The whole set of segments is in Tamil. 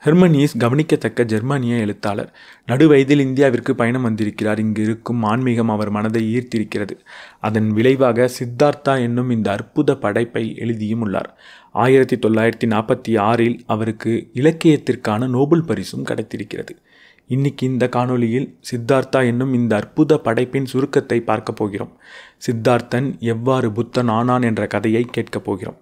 ஹெர்மனியஸ் கவனிக்கத்தக்க ஜெர்மானிய எழுத்தாளர் நடுவயதில் இந்தியாவிற்கு பயணம் வந்திருக்கிறார் இங்கு இருக்கும் ஆன்மீகம் அவர் மனதை ஈர்த்திருக்கிறது அதன் விளைவாக சித்தார்த்தா என்னும் இந்த அற்புத படைப்பை எழுதியும் உள்ளார் ஆயிரத்தி தொள்ளாயிரத்தி நாற்பத்தி ஆறில் அவருக்கு இலக்கியத்திற்கான நோபல் பரிசும் கிடைத்திருக்கிறது இன்னைக்கு இந்த காணொளியில் சித்தார்த்தா என்னும் இந்த அற்புத படைப்பின் சுருக்கத்தை பார்க்க போகிறோம் சித்தார்த்தன் எவ்வாறு புத்தன் ஆனான் என்ற கதையை கேட்கப் போகிறோம்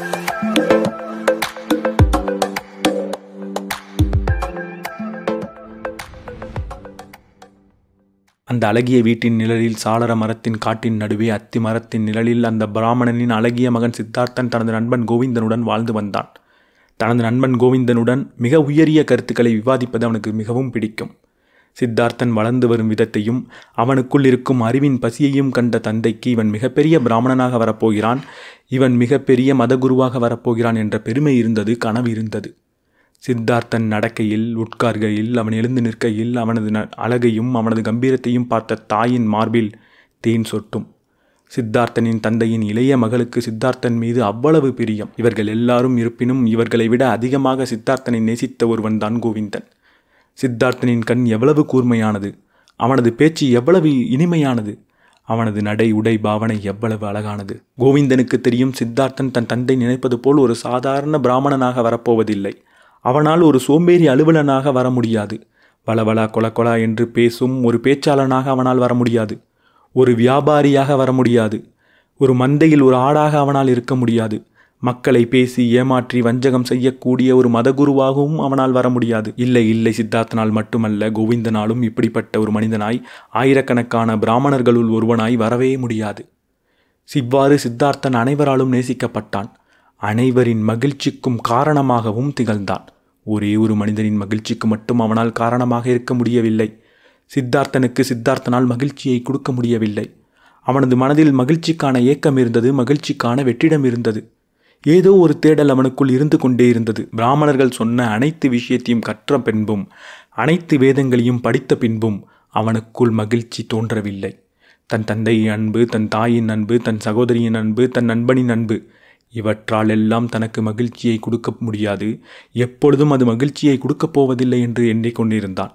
அந்த அழகிய வீட்டின் நிழலில் சாளர மரத்தின் காட்டின் நடுவே அத்தி மரத்தின் நிழலில் அந்த பிராமணனின் அழகிய மகன் சித்தார்த்தன் தனது நண்பன் கோவிந்தனுடன் வாழ்ந்து வந்தான் தனது நண்பன் கோவிந்தனுடன் மிக உயரிய கருத்துக்களை விவாதிப்பது அவனுக்கு மிகவும் பிடிக்கும் சித்தார்த்தன் வளர்ந்து வரும் விதத்தையும் அவனுக்குள் இருக்கும் அறிவின் பசியையும் கண்ட தந்தைக்கு இவன் மிகப்பெரிய பிராமணனாக வரப்போகிறான் இவன் மிகப்பெரிய மதகுருவாக வரப்போகிறான் என்ற பெருமை இருந்தது கனவு இருந்தது சித்தார்த்தன் நடக்கையில் உட்கார்கையில் அவன் எழுந்து நிற்கையில் அவனது ந அழகையும் அவனது கம்பீரத்தையும் பார்த்த தாயின் மார்பில் தேன் சொட்டும் சித்தார்த்தனின் தந்தையின் இளைய மகளுக்கு சித்தார்த்தன் மீது அவ்வளவு பிரியம் இவர்கள் எல்லாரும் இருப்பினும் இவர்களை விட அதிகமாக சித்தார்த்தனை நேசித்த ஒருவன்தான் கோவிந்தன் சித்தார்த்தனின் கண் எவ்வளவு கூர்மையானது அவனது பேச்சு எவ்வளவு இனிமையானது அவனது நடை உடை பாவனை எவ்வளவு அழகானது கோவிந்தனுக்கு தெரியும் சித்தார்த்தன் தன் தந்தை நினைப்பது போல் ஒரு சாதாரண பிராமணனாக வரப்போவதில்லை அவனால் ஒரு சோம்பேறி அலுவலனாக வர முடியாது வளவளா கொல கொலா என்று பேசும் ஒரு பேச்சாளனாக அவனால் வர முடியாது ஒரு வியாபாரியாக வர முடியாது ஒரு மந்தையில் ஒரு ஆடாக அவனால் இருக்க முடியாது மக்களை பேசி ஏமாற்றி வஞ்சகம் செய்யக்கூடிய ஒரு மதகுருவாகவும் அவனால் வர முடியாது இல்லை இல்லை சித்தார்த்தனால் மட்டுமல்ல கோவிந்தனாலும் இப்படிப்பட்ட ஒரு மனிதனாய் ஆயிரக்கணக்கான பிராமணர்களுள் ஒருவனாய் வரவே முடியாது இவ்வாறு சித்தார்த்தன் அனைவராலும் நேசிக்கப்பட்டான் அனைவரின் மகிழ்ச்சிக்கும் காரணமாகவும் திகழ்ந்தான் ஒரே ஒரு மனிதனின் மகிழ்ச்சிக்கு மட்டும் அவனால் காரணமாக இருக்க முடியவில்லை சித்தார்த்தனுக்கு சித்தார்த்தனால் மகிழ்ச்சியை கொடுக்க முடியவில்லை அவனது மனதில் மகிழ்ச்சிக்கான ஏக்கம் இருந்தது மகிழ்ச்சிக்கான வெற்றிடம் இருந்தது ஏதோ ஒரு தேடல் அவனுக்குள் இருந்து கொண்டே இருந்தது பிராமணர்கள் சொன்ன அனைத்து விஷயத்தையும் கற்ற பின்பும் அனைத்து வேதங்களையும் படித்த பின்பும் அவனுக்குள் மகிழ்ச்சி தோன்றவில்லை தன் தந்தையின் அன்பு தன் தாயின் அன்பு தன் சகோதரியின் அன்பு தன் நண்பனின் அன்பு இவற்றால் எல்லாம் தனக்கு மகிழ்ச்சியை கொடுக்க முடியாது எப்பொழுதும் அது மகிழ்ச்சியை கொடுக்கப் போவதில்லை என்று எண்ணிக்கொண்டிருந்தான்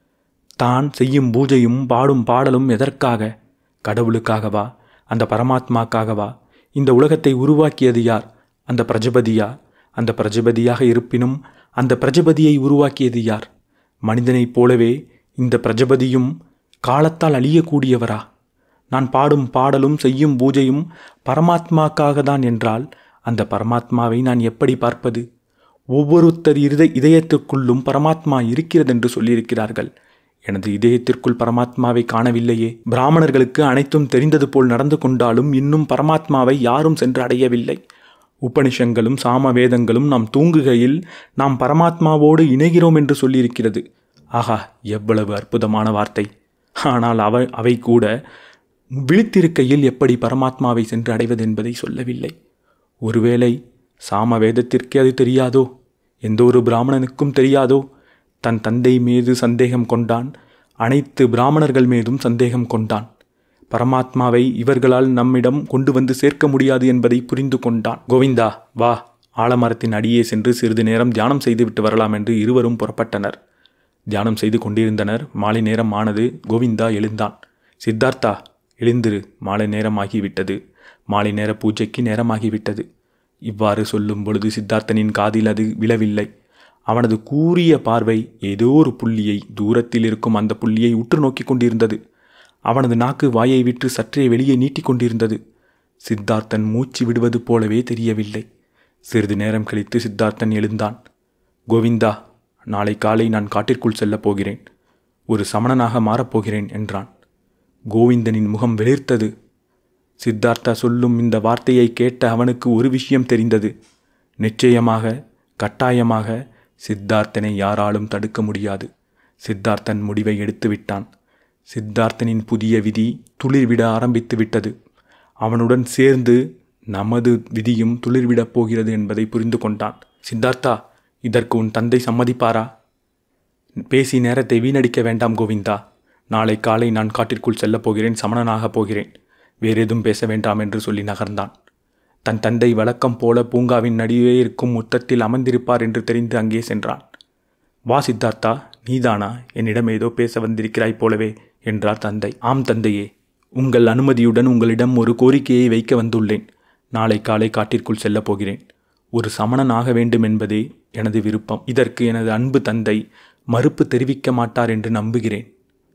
தான் செய்யும் பூஜையும் பாடும் பாடலும் எதற்காக கடவுளுக்காகவா அந்த பரமாத்மாக்காகவா இந்த உலகத்தை உருவாக்கியது யார் அந்த பிரஜபதியா அந்த பிரஜபதியாக இருப்பினும் அந்த பிரஜபதியை உருவாக்கியது யார் மனிதனைப் போலவே இந்த பிரஜபதியும் காலத்தால் அழியக்கூடியவரா நான் பாடும் பாடலும் செய்யும் பூஜையும் பரமாத்மாக்காக தான் என்றால் அந்த பரமாத்மாவை நான் எப்படி பார்ப்பது ஒவ்வொருத்தர் இருத இதயத்திற்குள்ளும் பரமாத்மா இருக்கிறது என்று சொல்லியிருக்கிறார்கள் எனது இதயத்திற்குள் பரமாத்மாவை காணவில்லையே பிராமணர்களுக்கு அனைத்தும் தெரிந்தது போல் நடந்து கொண்டாலும் இன்னும் பரமாத்மாவை யாரும் சென்று அடையவில்லை உபனிஷங்களும் சாம வேதங்களும் நாம் தூங்குகையில் நாம் பரமாத்மாவோடு இணைகிறோம் என்று சொல்லியிருக்கிறது ஆஹா எவ்வளவு அற்புதமான வார்த்தை ஆனால் அவ அவை கூட விழித்திருக்கையில் எப்படி பரமாத்மாவை சென்று அடைவது என்பதை சொல்லவில்லை ஒருவேளை சாம வேதத்திற்கே அது தெரியாதோ எந்த ஒரு பிராமணனுக்கும் தெரியாதோ தன் தந்தை மீது சந்தேகம் கொண்டான் அனைத்து பிராமணர்கள் மீதும் சந்தேகம் கொண்டான் பரமாத்மாவை இவர்களால் நம்மிடம் கொண்டு வந்து சேர்க்க முடியாது என்பதை புரிந்து கொண்டான் கோவிந்தா வா ஆலமரத்தின் அடியே சென்று சிறிது நேரம் தியானம் செய்துவிட்டு வரலாம் என்று இருவரும் புறப்பட்டனர் தியானம் செய்து கொண்டிருந்தனர் மாலை நேரம் ஆனது கோவிந்தா எழுந்தான் சித்தார்த்தா எழுந்திரு மாலை நேரமாகிவிட்டது மாலை நேர பூஜைக்கு நேரமாகிவிட்டது இவ்வாறு சொல்லும் பொழுது சித்தார்த்தனின் காதில் அது விழவில்லை அவனது கூரிய பார்வை ஏதோ ஒரு புள்ளியை தூரத்தில் இருக்கும் அந்த புள்ளியை உற்று நோக்கி கொண்டிருந்தது அவனது நாக்கு வாயை விட்டு சற்றே வெளியே நீட்டிக்கொண்டிருந்தது சித்தார்த்தன் மூச்சு விடுவது போலவே தெரியவில்லை சிறிது நேரம் கழித்து சித்தார்த்தன் எழுந்தான் கோவிந்தா நாளை காலை நான் காட்டிற்குள் செல்லப் போகிறேன் ஒரு சமணனாக மாறப்போகிறேன் என்றான் கோவிந்தனின் முகம் வெளிர்த்தது சித்தார்த்தா சொல்லும் இந்த வார்த்தையை கேட்ட அவனுக்கு ஒரு விஷயம் தெரிந்தது நிச்சயமாக கட்டாயமாக சித்தார்த்தனை யாராலும் தடுக்க முடியாது சித்தார்த்தன் முடிவை எடுத்துவிட்டான் சித்தார்த்தனின் புதிய விதி துளிர்விட ஆரம்பித்து விட்டது அவனுடன் சேர்ந்து நமது விதியும் துளிர்விடப் போகிறது என்பதை புரிந்து கொண்டான் சித்தார்த்தா இதற்கு உன் தந்தை சம்மதிப்பாரா பேசி நேரத்தை வீணடிக்க வேண்டாம் கோவிந்தா நாளை காலை நான் காட்டிற்குள் செல்லப் போகிறேன் சமணனாகப் போகிறேன் வேறேதும் பேச வேண்டாம் என்று சொல்லி நகர்ந்தான் தன் தந்தை வழக்கம் போல பூங்காவின் நடுவே இருக்கும் முத்தத்தில் அமர்ந்திருப்பார் என்று தெரிந்து அங்கே சென்றான் வா சித்தார்த்தா நீதானா என்னிடம் ஏதோ பேச வந்திருக்கிறாய் போலவே என்றார் தந்தை ஆம் தந்தையே உங்கள் அனுமதியுடன் உங்களிடம் ஒரு கோரிக்கையை வைக்க வந்துள்ளேன் நாளை காலை காட்டிற்குள் செல்லப் போகிறேன் ஒரு சமணன் ஆக வேண்டும் என்பதே எனது விருப்பம் இதற்கு எனது அன்பு தந்தை மறுப்பு தெரிவிக்க மாட்டார் என்று நம்புகிறேன்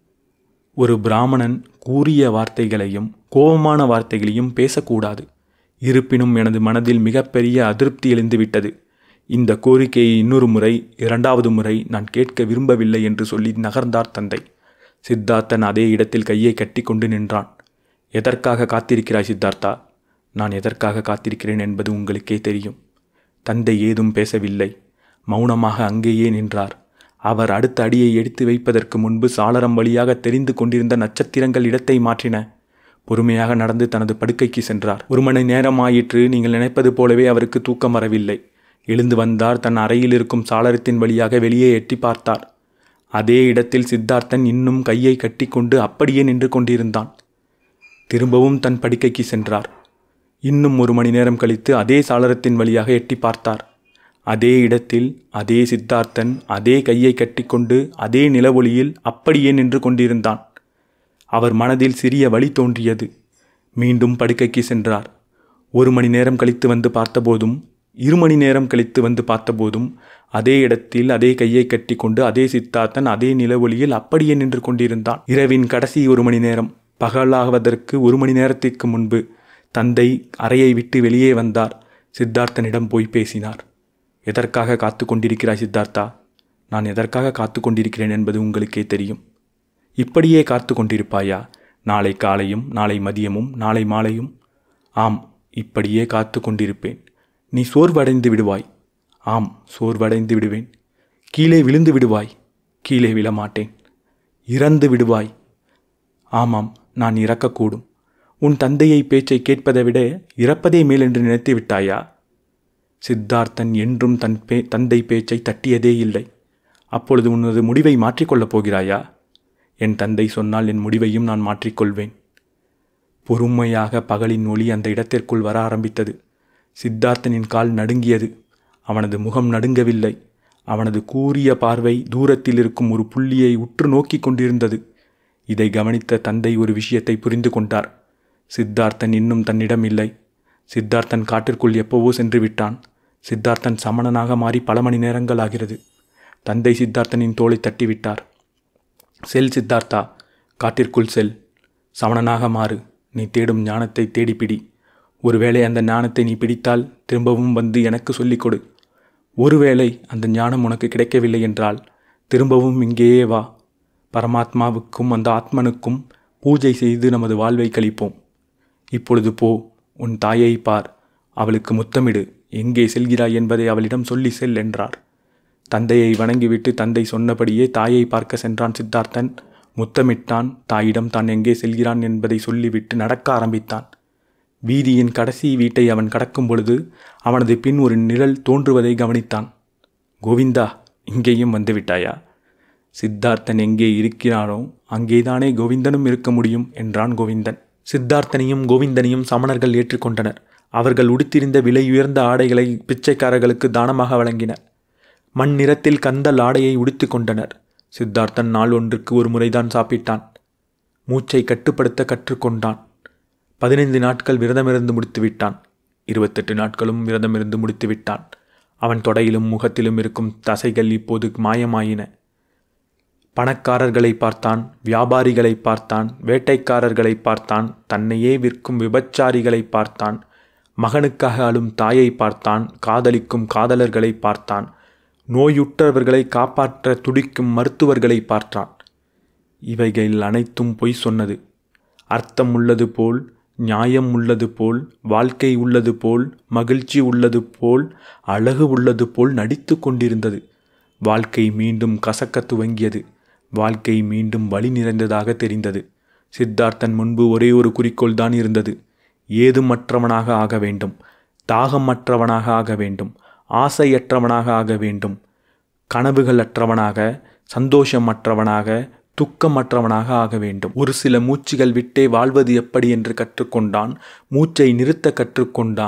ஒரு பிராமணன் கூறிய வார்த்தைகளையும் கோபமான வார்த்தைகளையும் பேசக்கூடாது இருப்பினும் எனது மனதில் மிகப்பெரிய அதிருப்தி எழுந்துவிட்டது இந்த கோரிக்கையை இன்னொரு முறை இரண்டாவது முறை நான் கேட்க விரும்பவில்லை என்று சொல்லி நகர்ந்தார் தந்தை சித்தார்த்தன் அதே இடத்தில் கையை கட்டி கொண்டு நின்றான் எதற்காக காத்திருக்கிறாய் சித்தார்த்தா நான் எதற்காக காத்திருக்கிறேன் என்பது உங்களுக்கே தெரியும் தந்தை ஏதும் பேசவில்லை மௌனமாக அங்கேயே நின்றார் அவர் அடுத்த அடியை எடுத்து வைப்பதற்கு முன்பு சாளரம் வழியாக தெரிந்து கொண்டிருந்த நட்சத்திரங்கள் இடத்தை மாற்றின பொறுமையாக நடந்து தனது படுக்கைக்கு சென்றார் ஒரு மணி நேரம் ஆயிற்று நீங்கள் நினைப்பது போலவே அவருக்கு தூக்கம் வரவில்லை எழுந்து வந்தார் தன் அறையில் இருக்கும் சாளரத்தின் வழியாக வெளியே எட்டி பார்த்தார் அதே இடத்தில் சித்தார்த்தன் இன்னும் கையை கட்டிக்கொண்டு அப்படியே நின்று கொண்டிருந்தான் திரும்பவும் தன் படுக்கைக்கு சென்றார் இன்னும் ஒரு மணி நேரம் கழித்து அதே சாளரத்தின் வழியாக எட்டி பார்த்தார் அதே இடத்தில் அதே சித்தார்த்தன் அதே கையை கட்டிக்கொண்டு அதே நிலவொளியில் அப்படியே நின்று கொண்டிருந்தான் அவர் மனதில் சிறிய வழி தோன்றியது மீண்டும் படுக்கைக்கு சென்றார் ஒரு மணி நேரம் கழித்து வந்து பார்த்தபோதும் இரு மணி நேரம் கழித்து வந்து பார்த்தபோதும் அதே இடத்தில் அதே கையை கட்டிக்கொண்டு அதே சித்தார்த்தன் அதே நிலவொளியில் அப்படியே நின்று கொண்டிருந்தான் இரவின் கடைசி ஒரு மணி நேரம் பகலாவதற்கு ஒரு மணி நேரத்திற்கு முன்பு தந்தை அறையை விட்டு வெளியே வந்தார் சித்தார்த்தனிடம் போய் பேசினார் எதற்காக காத்து கொண்டிருக்கிறாய் சித்தார்த்தா நான் எதற்காக காத்து கொண்டிருக்கிறேன் என்பது உங்களுக்கே தெரியும் இப்படியே காத்து கொண்டிருப்பாயா நாளை காலையும் நாளை மதியமும் நாளை மாலையும் ஆம் இப்படியே காத்து கொண்டிருப்பேன் நீ சோர்வடைந்து விடுவாய் ஆம் சோர்வடைந்து விடுவேன் கீழே விழுந்து விடுவாய் கீழே விழமாட்டேன் இறந்து விடுவாய் ஆமாம் நான் இறக்கக்கூடும் உன் தந்தையை பேச்சை கேட்பதை விட இறப்பதே மேல் என்று நினைத்து விட்டாயா சித்தார்த்தன் என்றும் தன் பே தந்தை பேச்சை தட்டியதே இல்லை அப்பொழுது உனது முடிவை மாற்றிக்கொள்ளப் போகிறாயா என் தந்தை சொன்னால் என் முடிவையும் நான் மாற்றிக்கொள்வேன் பொறுமையாக பகலின் ஒளி அந்த இடத்திற்குள் வர ஆரம்பித்தது சித்தார்த்தனின் கால் நடுங்கியது அவனது முகம் நடுங்கவில்லை அவனது கூரிய பார்வை தூரத்தில் இருக்கும் ஒரு புள்ளியை உற்று நோக்கிக் கொண்டிருந்தது இதை கவனித்த தந்தை ஒரு விஷயத்தை புரிந்து கொண்டார் சித்தார்த்தன் இன்னும் தன்னிடம் இல்லை சித்தார்த்தன் காட்டிற்குள் எப்போவோ சென்று விட்டான் சித்தார்த்தன் சமணனாக மாறி பல மணி நேரங்கள் ஆகிறது தந்தை சித்தார்த்தனின் தோளை தட்டிவிட்டார் செல் சித்தார்த்தா காட்டிற்குள் செல் சமணனாக மாறு நீ தேடும் ஞானத்தை தேடிப்பிடி ஒருவேளை அந்த ஞானத்தை நீ பிடித்தால் திரும்பவும் வந்து எனக்கு சொல்லிக் கொடு ஒருவேளை அந்த ஞானம் உனக்கு கிடைக்கவில்லை என்றால் திரும்பவும் இங்கேயே வா பரமாத்மாவுக்கும் அந்த ஆத்மனுக்கும் பூஜை செய்து நமது வாழ்வை கழிப்போம் இப்பொழுது போ உன் தாயை பார் அவளுக்கு முத்தமிடு எங்கே செல்கிறாய் என்பதை அவளிடம் சொல்லி செல் என்றார் தந்தையை வணங்கிவிட்டு தந்தை சொன்னபடியே தாயை பார்க்க சென்றான் சித்தார்த்தன் முத்தமிட்டான் தாயிடம் தான் எங்கே செல்கிறான் என்பதை சொல்லிவிட்டு நடக்க ஆரம்பித்தான் வீதியின் கடைசி வீட்டை அவன் கடக்கும் பொழுது அவனது பின் ஒரு நிழல் தோன்றுவதை கவனித்தான் கோவிந்தா இங்கேயும் வந்துவிட்டாயா சித்தார்த்தன் எங்கே இருக்கிறானோ அங்கேதானே கோவிந்தனும் இருக்க முடியும் என்றான் கோவிந்தன் சித்தார்த்தனையும் கோவிந்தனையும் சமணர்கள் ஏற்றுக்கொண்டனர் அவர்கள் உடுத்திருந்த விலையுயர்ந்த ஆடைகளை பிச்சைக்காரர்களுக்கு தானமாக வழங்கினர் மண் நிறத்தில் கந்தல் ஆடையை உடுத்தி கொண்டனர் சித்தார்த்தன் நாள் ஒன்றுக்கு ஒரு முறைதான் சாப்பிட்டான் மூச்சை கட்டுப்படுத்த கற்றுக்கொண்டான் பதினைந்து நாட்கள் விரதமிருந்து முடித்து விட்டான் இருபத்தெட்டு நாட்களும் விரதமிருந்து முடித்து விட்டான் அவன் தொடையிலும் முகத்திலும் இருக்கும் தசைகள் இப்போது மாயமாயின பணக்காரர்களை பார்த்தான் வியாபாரிகளை பார்த்தான் வேட்டைக்காரர்களை பார்த்தான் தன்னையே விற்கும் விபச்சாரிகளை பார்த்தான் மகனுக்காக அழும் தாயை பார்த்தான் காதலிக்கும் காதலர்களை பார்த்தான் நோயுற்றவர்களை காப்பாற்ற துடிக்கும் மருத்துவர்களை பார்த்தான் இவைகள் அனைத்தும் பொய் சொன்னது அர்த்தம் உள்ளது போல் நியாயம் உள்ளது போல் வாழ்க்கை உள்ளது போல் மகிழ்ச்சி உள்ளது போல் அழகு உள்ளது போல் நடித்து கொண்டிருந்தது வாழ்க்கை மீண்டும் கசக்க துவங்கியது வாழ்க்கை மீண்டும் வழி நிறைந்ததாக தெரிந்தது சித்தார்த்தன் முன்பு ஒரே ஒரு குறிக்கோள் தான் இருந்தது ஏதுமற்றவனாக ஆக வேண்டும் தாகமற்றவனாக ஆக வேண்டும் ஆசையற்றவனாக ஆக வேண்டும் கனவுகள் அற்றவனாக சந்தோஷமற்றவனாக துக்கமற்றவனாக ஆக வேண்டும் ஒரு சில மூச்சுகள் விட்டே வாழ்வது எப்படி என்று கற்றுக்கொண்டான் மூச்சை நிறுத்த கற்றுக்கொண்டான்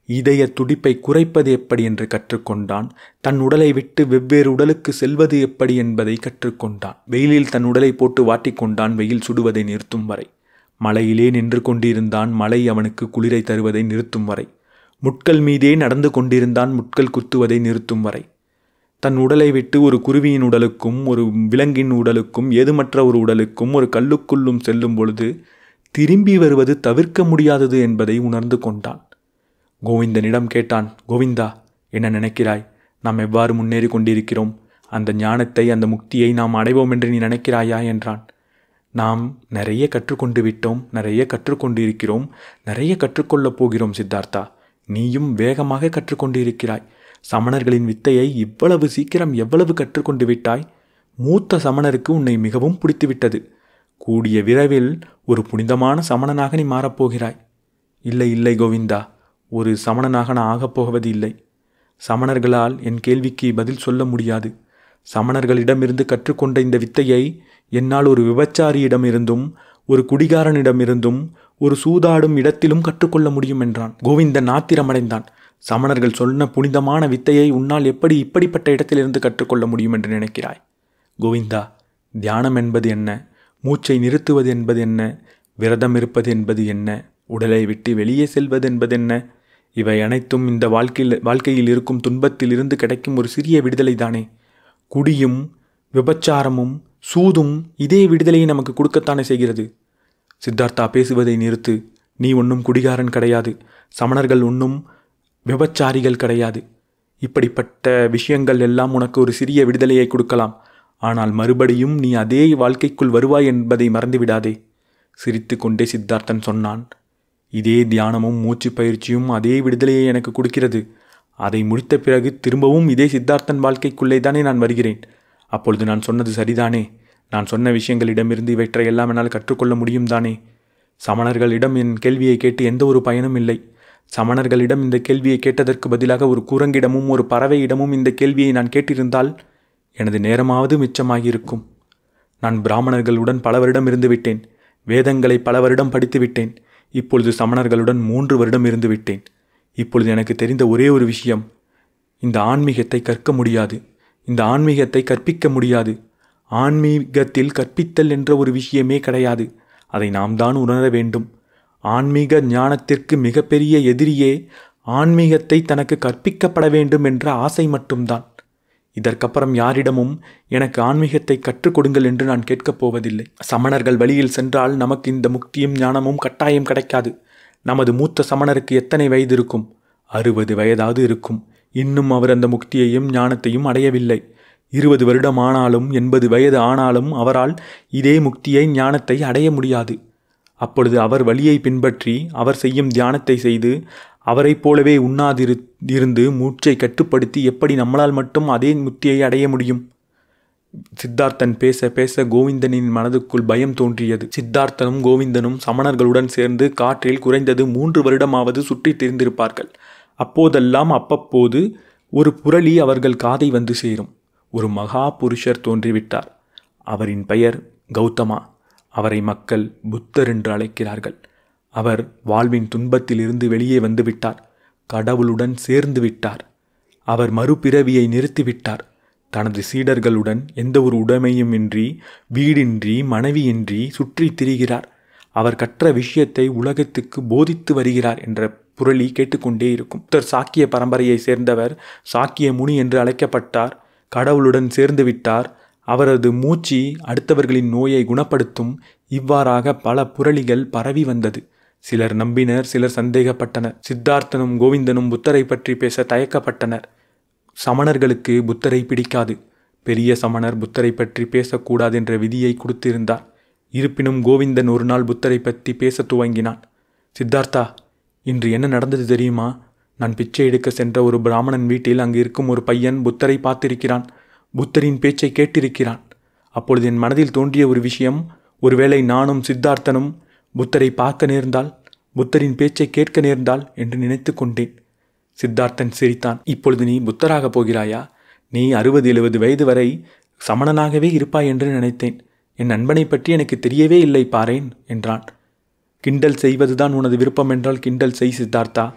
இதய துடிப்பை குறைப்பது எப்படி என்று கற்றுக்கொண்டான் தன் உடலை விட்டு வெவ்வேறு உடலுக்கு செல்வது எப்படி என்பதை கற்றுக்கொண்டான் வெயிலில் தன் உடலை போட்டு வாட்டிக்கொண்டான் வெயில் சுடுவதை நிறுத்தும் வரை மலையிலே நின்று கொண்டிருந்தான் மலை அவனுக்கு குளிரை தருவதை நிறுத்தும் வரை முட்கள் மீதே நடந்து கொண்டிருந்தான் முட்கள் குத்துவதை நிறுத்தும் வரை தன் உடலை விட்டு ஒரு குருவியின் உடலுக்கும் ஒரு விலங்கின் உடலுக்கும் ஏதுமற்ற ஒரு உடலுக்கும் ஒரு கல்லுக்குள்ளும் செல்லும் பொழுது திரும்பி வருவது தவிர்க்க முடியாதது என்பதை உணர்ந்து கொண்டான் கோவிந்தனிடம் கேட்டான் கோவிந்தா என்ன நினைக்கிறாய் நாம் எவ்வாறு முன்னேறி கொண்டிருக்கிறோம் அந்த ஞானத்தை அந்த முக்தியை நாம் அடைவோம் என்று நீ நினைக்கிறாயா என்றான் நாம் நிறைய கற்றுக்கொண்டு விட்டோம் நிறைய கற்றுக்கொண்டு இருக்கிறோம் நிறைய கற்றுக்கொள்ளப் போகிறோம் சித்தார்த்தா நீயும் வேகமாக கற்றுக்கொண்டு இருக்கிறாய் சமணர்களின் வித்தையை இவ்வளவு சீக்கிரம் எவ்வளவு கற்றுக்கொண்டு விட்டாய் மூத்த சமணருக்கு உன்னை மிகவும் பிடித்துவிட்டது கூடிய விரைவில் ஒரு புனிதமான சமணனாக நீ மாறப்போகிறாய் இல்லை இல்லை கோவிந்தா ஒரு சமணனாக நான் ஆகப் போவது இல்லை சமணர்களால் என் கேள்விக்கு பதில் சொல்ல முடியாது சமணர்களிடமிருந்து கற்றுக்கொண்ட இந்த வித்தையை என்னால் ஒரு விபச்சாரியிடமிருந்தும் ஒரு குடிகாரனிடமிருந்தும் ஒரு சூதாடும் இடத்திலும் கற்றுக்கொள்ள முடியும் என்றான் கோவிந்தன் ஆத்திரமடைந்தான் சமணர்கள் சொன்ன புனிதமான வித்தையை உன்னால் எப்படி இப்படிப்பட்ட இடத்திலிருந்து கற்றுக்கொள்ள முடியும் என்று நினைக்கிறாய் கோவிந்தா தியானம் என்பது என்ன மூச்சை நிறுத்துவது என்பது என்ன விரதம் இருப்பது என்பது என்ன உடலை விட்டு வெளியே செல்வது என்பது என்ன இவை அனைத்தும் இந்த வாழ்க்கையில் வாழ்க்கையில் இருக்கும் துன்பத்தில் இருந்து கிடைக்கும் ஒரு சிறிய விடுதலை தானே குடியும் விபச்சாரமும் சூதும் இதே விடுதலையை நமக்கு கொடுக்கத்தானே செய்கிறது சித்தார்த்தா பேசுவதை நிறுத்து நீ ஒன்றும் குடிகாரன் கிடையாது சமணர்கள் ஒன்றும் விபச்சாரிகள் கிடையாது இப்படிப்பட்ட விஷயங்கள் எல்லாம் உனக்கு ஒரு சிறிய விடுதலையை கொடுக்கலாம் ஆனால் மறுபடியும் நீ அதே வாழ்க்கைக்குள் வருவாய் என்பதை மறந்துவிடாதே சிரித்து கொண்டே சித்தார்த்தன் சொன்னான் இதே தியானமும் மூச்சு பயிற்சியும் அதே விடுதலையை எனக்கு கொடுக்கிறது அதை முடித்த பிறகு திரும்பவும் இதே சித்தார்த்தன் வாழ்க்கைக்குள்ளே தானே நான் வருகிறேன் அப்பொழுது நான் சொன்னது சரிதானே நான் சொன்ன விஷயங்களிடமிருந்து இவற்றை எல்லாம் என்னால் கற்றுக்கொள்ள முடியும் தானே சமணர்களிடம் என் கேள்வியை கேட்டு எந்த ஒரு பயனும் இல்லை சமணர்களிடம் இந்த கேள்வியை கேட்டதற்கு பதிலாக ஒரு குரங்கிடமும் ஒரு பறவையிடமும் இந்த கேள்வியை நான் கேட்டிருந்தால் எனது நேரமாவது மிச்சமாகியிருக்கும் நான் பிராமணர்களுடன் பல வருடம் இருந்து விட்டேன் வேதங்களை பல வருடம் படித்து விட்டேன் இப்பொழுது சமணர்களுடன் மூன்று வருடம் இருந்து விட்டேன் இப்பொழுது எனக்கு தெரிந்த ஒரே ஒரு விஷயம் இந்த ஆன்மீகத்தை கற்க முடியாது இந்த ஆன்மீகத்தை கற்பிக்க முடியாது ஆன்மீகத்தில் கற்பித்தல் என்ற ஒரு விஷயமே கிடையாது அதை நாம் தான் உணர வேண்டும் ஆன்மீக ஞானத்திற்கு மிகப்பெரிய எதிரியே ஆன்மீகத்தை தனக்கு கற்பிக்கப்பட வேண்டும் என்ற ஆசை மட்டும்தான் இதற்கப்புறம் யாரிடமும் எனக்கு ஆன்மீகத்தை கற்றுக் கொடுங்கள் என்று நான் கேட்கப் போவதில்லை சமணர்கள் வழியில் சென்றால் நமக்கு இந்த முக்தியும் ஞானமும் கட்டாயம் கிடைக்காது நமது மூத்த சமணருக்கு எத்தனை வயது இருக்கும் அறுபது வயதாவது இருக்கும் இன்னும் அவர் அந்த முக்தியையும் ஞானத்தையும் அடையவில்லை இருபது வருடம் ஆனாலும் எண்பது வயது ஆனாலும் அவரால் இதே முக்தியை ஞானத்தை அடைய முடியாது அப்பொழுது அவர் வழியை பின்பற்றி அவர் செய்யும் தியானத்தை செய்து அவரைப் போலவே உண்ணாதிரு இருந்து மூச்சை கட்டுப்படுத்தி எப்படி நம்மளால் மட்டும் அதே முக்தியை அடைய முடியும் சித்தார்த்தன் பேச பேச கோவிந்தனின் மனதுக்குள் பயம் தோன்றியது சித்தார்த்தனும் கோவிந்தனும் சமணர்களுடன் சேர்ந்து காற்றில் குறைந்தது மூன்று வருடமாவது சுற்றித் திரிந்திருப்பார்கள் அப்போதெல்லாம் அப்பப்போது ஒரு புரளி அவர்கள் காதை வந்து சேரும் ஒரு மகா புருஷர் தோன்றிவிட்டார் அவரின் பெயர் கௌதமா அவரை மக்கள் புத்தர் என்று அழைக்கிறார்கள் அவர் வாழ்வின் துன்பத்திலிருந்து வெளியே வந்து விட்டார் கடவுளுடன் சேர்ந்து விட்டார் அவர் மறுபிறவியை நிறுத்திவிட்டார் தனது சீடர்களுடன் எந்த ஒரு உடைமையும் இன்றி வீடின்றி மனைவியின்றி சுற்றித் திரிகிறார் அவர் கற்ற விஷயத்தை உலகத்துக்கு போதித்து வருகிறார் என்ற புரளி கேட்டுக்கொண்டே இருக்கும் புத்தர் சாக்கிய பரம்பரையை சேர்ந்தவர் சாக்கிய முனி என்று அழைக்கப்பட்டார் கடவுளுடன் சேர்ந்து விட்டார் அவரது மூச்சு அடுத்தவர்களின் நோயை குணப்படுத்தும் இவ்வாறாக பல புரளிகள் பரவி வந்தது சிலர் நம்பினர் சிலர் சந்தேகப்பட்டனர் சித்தார்த்தனும் கோவிந்தனும் புத்தரை பற்றி பேச தயக்கப்பட்டனர் சமணர்களுக்கு புத்தரை பிடிக்காது பெரிய சமணர் புத்தரை பற்றி பேசக்கூடாது என்ற விதியை கொடுத்திருந்தார் இருப்பினும் கோவிந்தன் ஒரு நாள் புத்தரை பற்றி பேச துவங்கினான் சித்தார்த்தா இன்று என்ன நடந்தது தெரியுமா நான் பிச்சை எடுக்க சென்ற ஒரு பிராமணன் வீட்டில் அங்கு இருக்கும் ஒரு பையன் புத்தரை பார்த்திருக்கிறான் புத்தரின் பேச்சை கேட்டிருக்கிறான் அப்பொழுது என் மனதில் தோன்றிய ஒரு விஷயம் ஒருவேளை நானும் சித்தார்த்தனும் புத்தரை பார்க்க நேர்ந்தால் புத்தரின் பேச்சை கேட்க நேர்ந்தால் என்று நினைத்து கொண்டேன் சித்தார்த்தன் சிரித்தான் இப்பொழுது நீ புத்தராக போகிறாயா நீ அறுபது எழுபது வயது வரை சமணனாகவே இருப்பாய் என்று நினைத்தேன் என் நண்பனை பற்றி எனக்கு தெரியவே இல்லை பாரேன் என்றான் கிண்டல் செய்வதுதான் உனது விருப்பம் என்றால் கிண்டல் செய் சித்தார்த்தா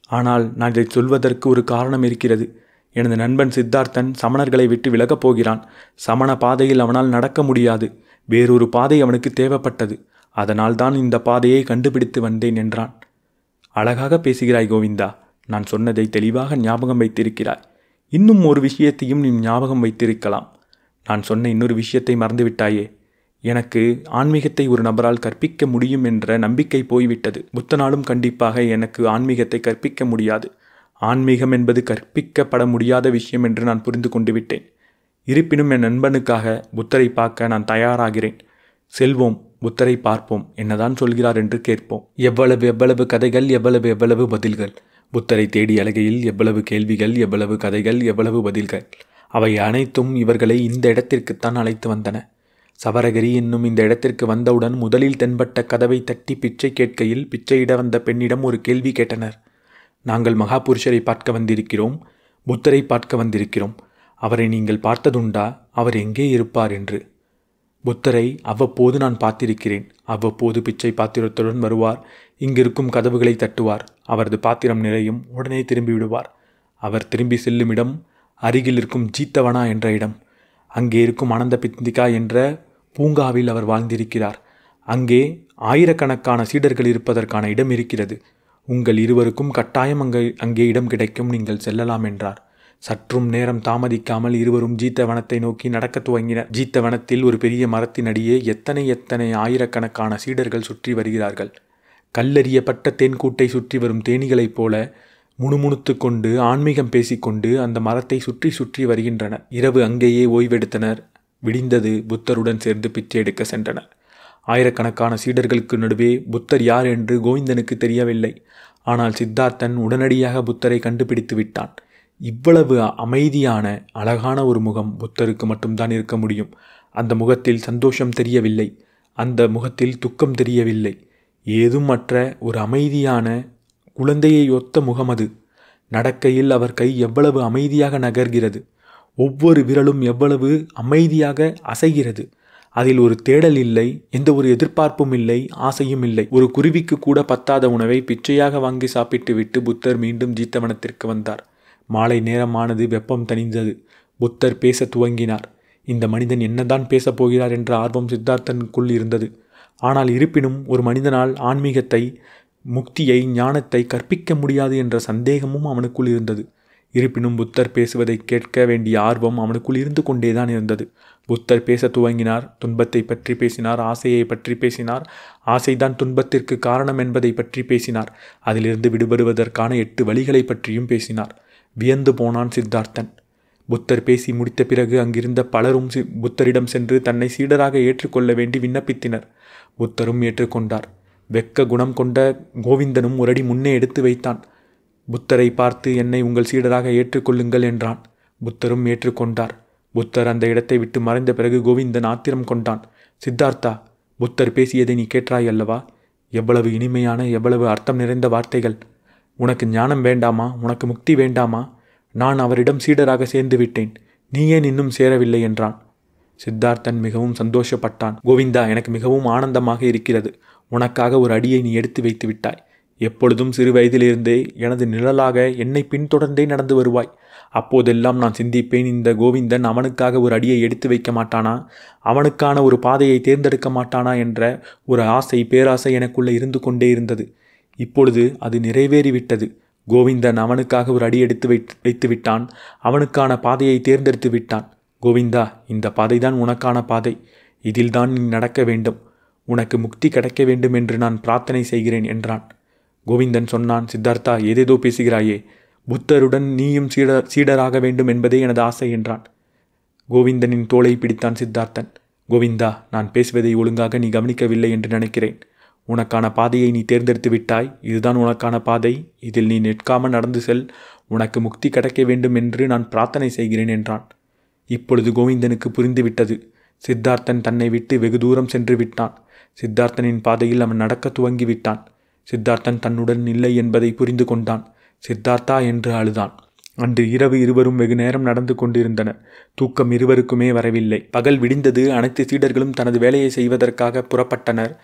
ஆனால் நான் இதை சொல்வதற்கு ஒரு காரணம் இருக்கிறது எனது நண்பன் சித்தார்த்தன் சமணர்களை விட்டு விலகப் போகிறான் சமண பாதையில் அவனால் நடக்க முடியாது வேறொரு பாதை அவனுக்கு தேவைப்பட்டது அதனால் தான் இந்த பாதையை கண்டுபிடித்து வந்தேன் என்றான் அழகாக பேசுகிறாய் கோவிந்தா நான் சொன்னதை தெளிவாக ஞாபகம் வைத்திருக்கிறாய் இன்னும் ஒரு விஷயத்தையும் நீ ஞாபகம் வைத்திருக்கலாம் நான் சொன்ன இன்னொரு விஷயத்தை மறந்துவிட்டாயே எனக்கு ஆன்மீகத்தை ஒரு நபரால் கற்பிக்க முடியும் என்ற நம்பிக்கை போய்விட்டது புத்தனாலும் கண்டிப்பாக எனக்கு ஆன்மீகத்தை கற்பிக்க முடியாது ஆன்மீகம் என்பது கற்பிக்கப்பட முடியாத விஷயம் என்று நான் புரிந்து கொண்டு விட்டேன் இருப்பினும் என் நண்பனுக்காக புத்தரை பார்க்க நான் தயாராகிறேன் செல்வோம் புத்தரை பார்ப்போம் என்னதான் சொல்கிறார் என்று கேட்போம் எவ்வளவு எவ்வளவு கதைகள் எவ்வளவு எவ்வளவு பதில்கள் புத்தரை தேடி அழகையில் எவ்வளவு கேள்விகள் எவ்வளவு கதைகள் எவ்வளவு பதில்கள் அவை அனைத்தும் இவர்களை இந்த இடத்திற்குத்தான் அழைத்து வந்தன சபரகிரி என்னும் இந்த இடத்திற்கு வந்தவுடன் முதலில் தென்பட்ட கதவை தட்டி பிச்சை கேட்கையில் பிச்சையிட வந்த பெண்ணிடம் ஒரு கேள்வி கேட்டனர் நாங்கள் மகாபுருஷரை பார்க்க வந்திருக்கிறோம் புத்தரை பார்க்க வந்திருக்கிறோம் அவரை நீங்கள் பார்த்ததுண்டா அவர் எங்கே இருப்பார் என்று புத்தரை அவ்வப்போது நான் பார்த்திருக்கிறேன் அவ்வப்போது பிச்சை பாத்திரத்துடன் வருவார் இங்கிருக்கும் கதவுகளை தட்டுவார் அவரது பாத்திரம் நிறையும் உடனே திரும்பி விடுவார் அவர் திரும்பி செல்லும் இடம் அருகில் இருக்கும் ஜீத்தவனா என்ற இடம் அங்கே இருக்கும் ஆனந்த பிந்திகா என்ற பூங்காவில் அவர் வாழ்ந்திருக்கிறார் அங்கே ஆயிரக்கணக்கான சீடர்கள் இருப்பதற்கான இடம் இருக்கிறது உங்கள் இருவருக்கும் கட்டாயம் அங்கே அங்கே இடம் கிடைக்கும் நீங்கள் செல்லலாம் என்றார் சற்றும் நேரம் தாமதிக்காமல் இருவரும் ஜீத்தவனத்தை நோக்கி நடக்கத் துவங்கினர் ஜீத்தவனத்தில் ஒரு பெரிய மரத்தின் அடியே எத்தனை எத்தனை ஆயிரக்கணக்கான சீடர்கள் சுற்றி வருகிறார்கள் கல்லறியப்பட்ட தேன்கூட்டை சுற்றி வரும் தேனீகளைப் போல முணுமுணுத்து கொண்டு ஆன்மீகம் பேசிக்கொண்டு அந்த மரத்தை சுற்றி சுற்றி வருகின்றனர் இரவு அங்கேயே ஓய்வெடுத்தனர் விடிந்தது புத்தருடன் சேர்ந்து பிச்சை எடுக்க சென்றனர் ஆயிரக்கணக்கான சீடர்களுக்கு நடுவே புத்தர் யார் என்று கோவிந்தனுக்கு தெரியவில்லை ஆனால் சித்தார்த்தன் உடனடியாக புத்தரை கண்டுபிடித்து விட்டான் இவ்வளவு அமைதியான அழகான ஒரு முகம் புத்தருக்கு மட்டும்தான் இருக்க முடியும் அந்த முகத்தில் சந்தோஷம் தெரியவில்லை அந்த முகத்தில் துக்கம் தெரியவில்லை ஏதுமற்ற ஒரு அமைதியான குழந்தையை ஒத்த முகம் அது நடக்கையில் அவர் கை எவ்வளவு அமைதியாக நகர்கிறது ஒவ்வொரு விரலும் எவ்வளவு அமைதியாக அசைகிறது அதில் ஒரு தேடல் இல்லை எந்த ஒரு எதிர்பார்ப்பும் இல்லை ஆசையும் இல்லை ஒரு குருவிக்கு கூட பத்தாத உணவை பிச்சையாக வாங்கி சாப்பிட்டு விட்டு புத்தர் மீண்டும் ஜீத்தவனத்திற்கு வந்தார் மாலை நேரமானது வெப்பம் தணிந்தது புத்தர் பேச துவங்கினார் இந்த மனிதன் என்னதான் பேசப் போகிறார் என்ற ஆர்வம் சித்தார்த்தனுக்குள் இருந்தது ஆனால் இருப்பினும் ஒரு மனிதனால் ஆன்மீகத்தை முக்தியை ஞானத்தை கற்பிக்க முடியாது என்ற சந்தேகமும் அவனுக்குள் இருந்தது இருப்பினும் புத்தர் பேசுவதை கேட்க வேண்டிய ஆர்வம் அவனுக்குள் இருந்து கொண்டேதான் இருந்தது புத்தர் பேச துவங்கினார் துன்பத்தை பற்றி பேசினார் ஆசையை பற்றி பேசினார் ஆசைதான் துன்பத்திற்கு காரணம் என்பதை பற்றி பேசினார் அதிலிருந்து விடுபடுவதற்கான எட்டு வழிகளை பற்றியும் பேசினார் வியந்து போனான் சித்தார்த்தன் புத்தர் பேசி முடித்த பிறகு அங்கிருந்த பலரும் சி புத்தரிடம் சென்று தன்னை சீடராக ஏற்றுக்கொள்ள வேண்டி விண்ணப்பித்தனர் புத்தரும் ஏற்றுக்கொண்டார் வெக்க குணம் கொண்ட கோவிந்தனும் ஒரு அடி முன்னே எடுத்து வைத்தான் புத்தரை பார்த்து என்னை உங்கள் சீடராக ஏற்றுக்கொள்ளுங்கள் என்றான் புத்தரும் ஏற்றுக்கொண்டார் புத்தர் அந்த இடத்தை விட்டு மறைந்த பிறகு கோவிந்தன் ஆத்திரம் கொண்டான் சித்தார்த்தா புத்தர் பேசியதை நீ கேட்டாய் அல்லவா எவ்வளவு இனிமையான எவ்வளவு அர்த்தம் நிறைந்த வார்த்தைகள் உனக்கு ஞானம் வேண்டாமா உனக்கு முக்தி வேண்டாமா நான் அவரிடம் சீடராக சேர்ந்து விட்டேன் நீ ஏன் இன்னும் சேரவில்லை என்றான் சித்தார்த்தன் மிகவும் சந்தோஷப்பட்டான் கோவிந்தா எனக்கு மிகவும் ஆனந்தமாக இருக்கிறது உனக்காக ஒரு அடியை நீ எடுத்து வைத்து விட்டாய் எப்பொழுதும் சிறு வயதிலிருந்தே எனது நிழலாக என்னை பின்தொடர்ந்தே நடந்து வருவாய் அப்போதெல்லாம் நான் சிந்திப்பேன் இந்த கோவிந்தன் அவனுக்காக ஒரு அடியை எடுத்து வைக்க மாட்டானா அவனுக்கான ஒரு பாதையை தேர்ந்தெடுக்க மாட்டானா என்ற ஒரு ஆசை பேராசை எனக்குள்ளே இருந்து கொண்டே இருந்தது இப்பொழுது அது நிறைவேறிவிட்டது கோவிந்தன் அவனுக்காக ஒரு அடி எடுத்து வை வைத்து விட்டான் அவனுக்கான பாதையை தேர்ந்தெடுத்து விட்டான் கோவிந்தா இந்த பாதைதான் உனக்கான பாதை இதில்தான் நீ நடக்க வேண்டும் உனக்கு முக்தி கிடைக்க வேண்டும் என்று நான் பிரார்த்தனை செய்கிறேன் என்றான் கோவிந்தன் சொன்னான் சித்தார்த்தா ஏதேதோ பேசுகிறாயே புத்தருடன் நீயும் சீடர் சீடராக வேண்டும் என்பதே எனது ஆசை என்றான் கோவிந்தனின் தோளை பிடித்தான் சித்தார்த்தன் கோவிந்தா நான் பேசுவதை ஒழுங்காக நீ கவனிக்கவில்லை என்று நினைக்கிறேன் உனக்கான பாதையை நீ தேர்ந்தெடுத்து விட்டாய் இதுதான் உனக்கான பாதை இதில் நீ நிற்காமல் நடந்து செல் உனக்கு முக்தி கிடைக்க வேண்டும் என்று நான் பிரார்த்தனை செய்கிறேன் என்றான் இப்பொழுது கோவிந்தனுக்கு புரிந்துவிட்டது சித்தார்த்தன் தன்னை விட்டு வெகு தூரம் சென்று விட்டான் சித்தார்த்தனின் பாதையில் அவன் நடக்க துவங்கி விட்டான் சித்தார்த்தன் தன்னுடன் இல்லை என்பதை புரிந்து கொண்டான் சித்தார்த்தா என்று அழுதான் அன்று இரவு இருவரும் வெகு நேரம் நடந்து கொண்டிருந்தனர் தூக்கம் இருவருக்குமே வரவில்லை பகல் விடிந்தது அனைத்து சீடர்களும் தனது வேலையை செய்வதற்காக புறப்பட்டனர்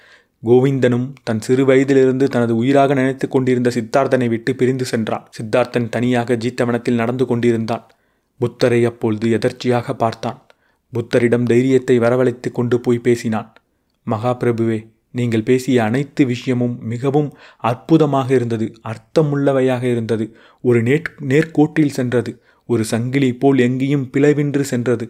கோவிந்தனும் தன் சிறு வயதிலிருந்து தனது உயிராக நினைத்து கொண்டிருந்த சித்தார்த்தனை விட்டு பிரிந்து சென்றான் சித்தார்த்தன் தனியாக ஜீத்தவனத்தில் நடந்து கொண்டிருந்தான் புத்தரை அப்பொழுது எதர்ச்சியாக பார்த்தான் புத்தரிடம் தைரியத்தை வரவழைத்து கொண்டு போய் பேசினான் மகாபிரபுவே நீங்கள் பேசிய அனைத்து விஷயமும் மிகவும் அற்புதமாக இருந்தது அர்த்தமுள்ளவையாக இருந்தது ஒரு நேர் நேர்கோட்டில் சென்றது ஒரு சங்கிலி போல் எங்கேயும் பிளவின்றி சென்றது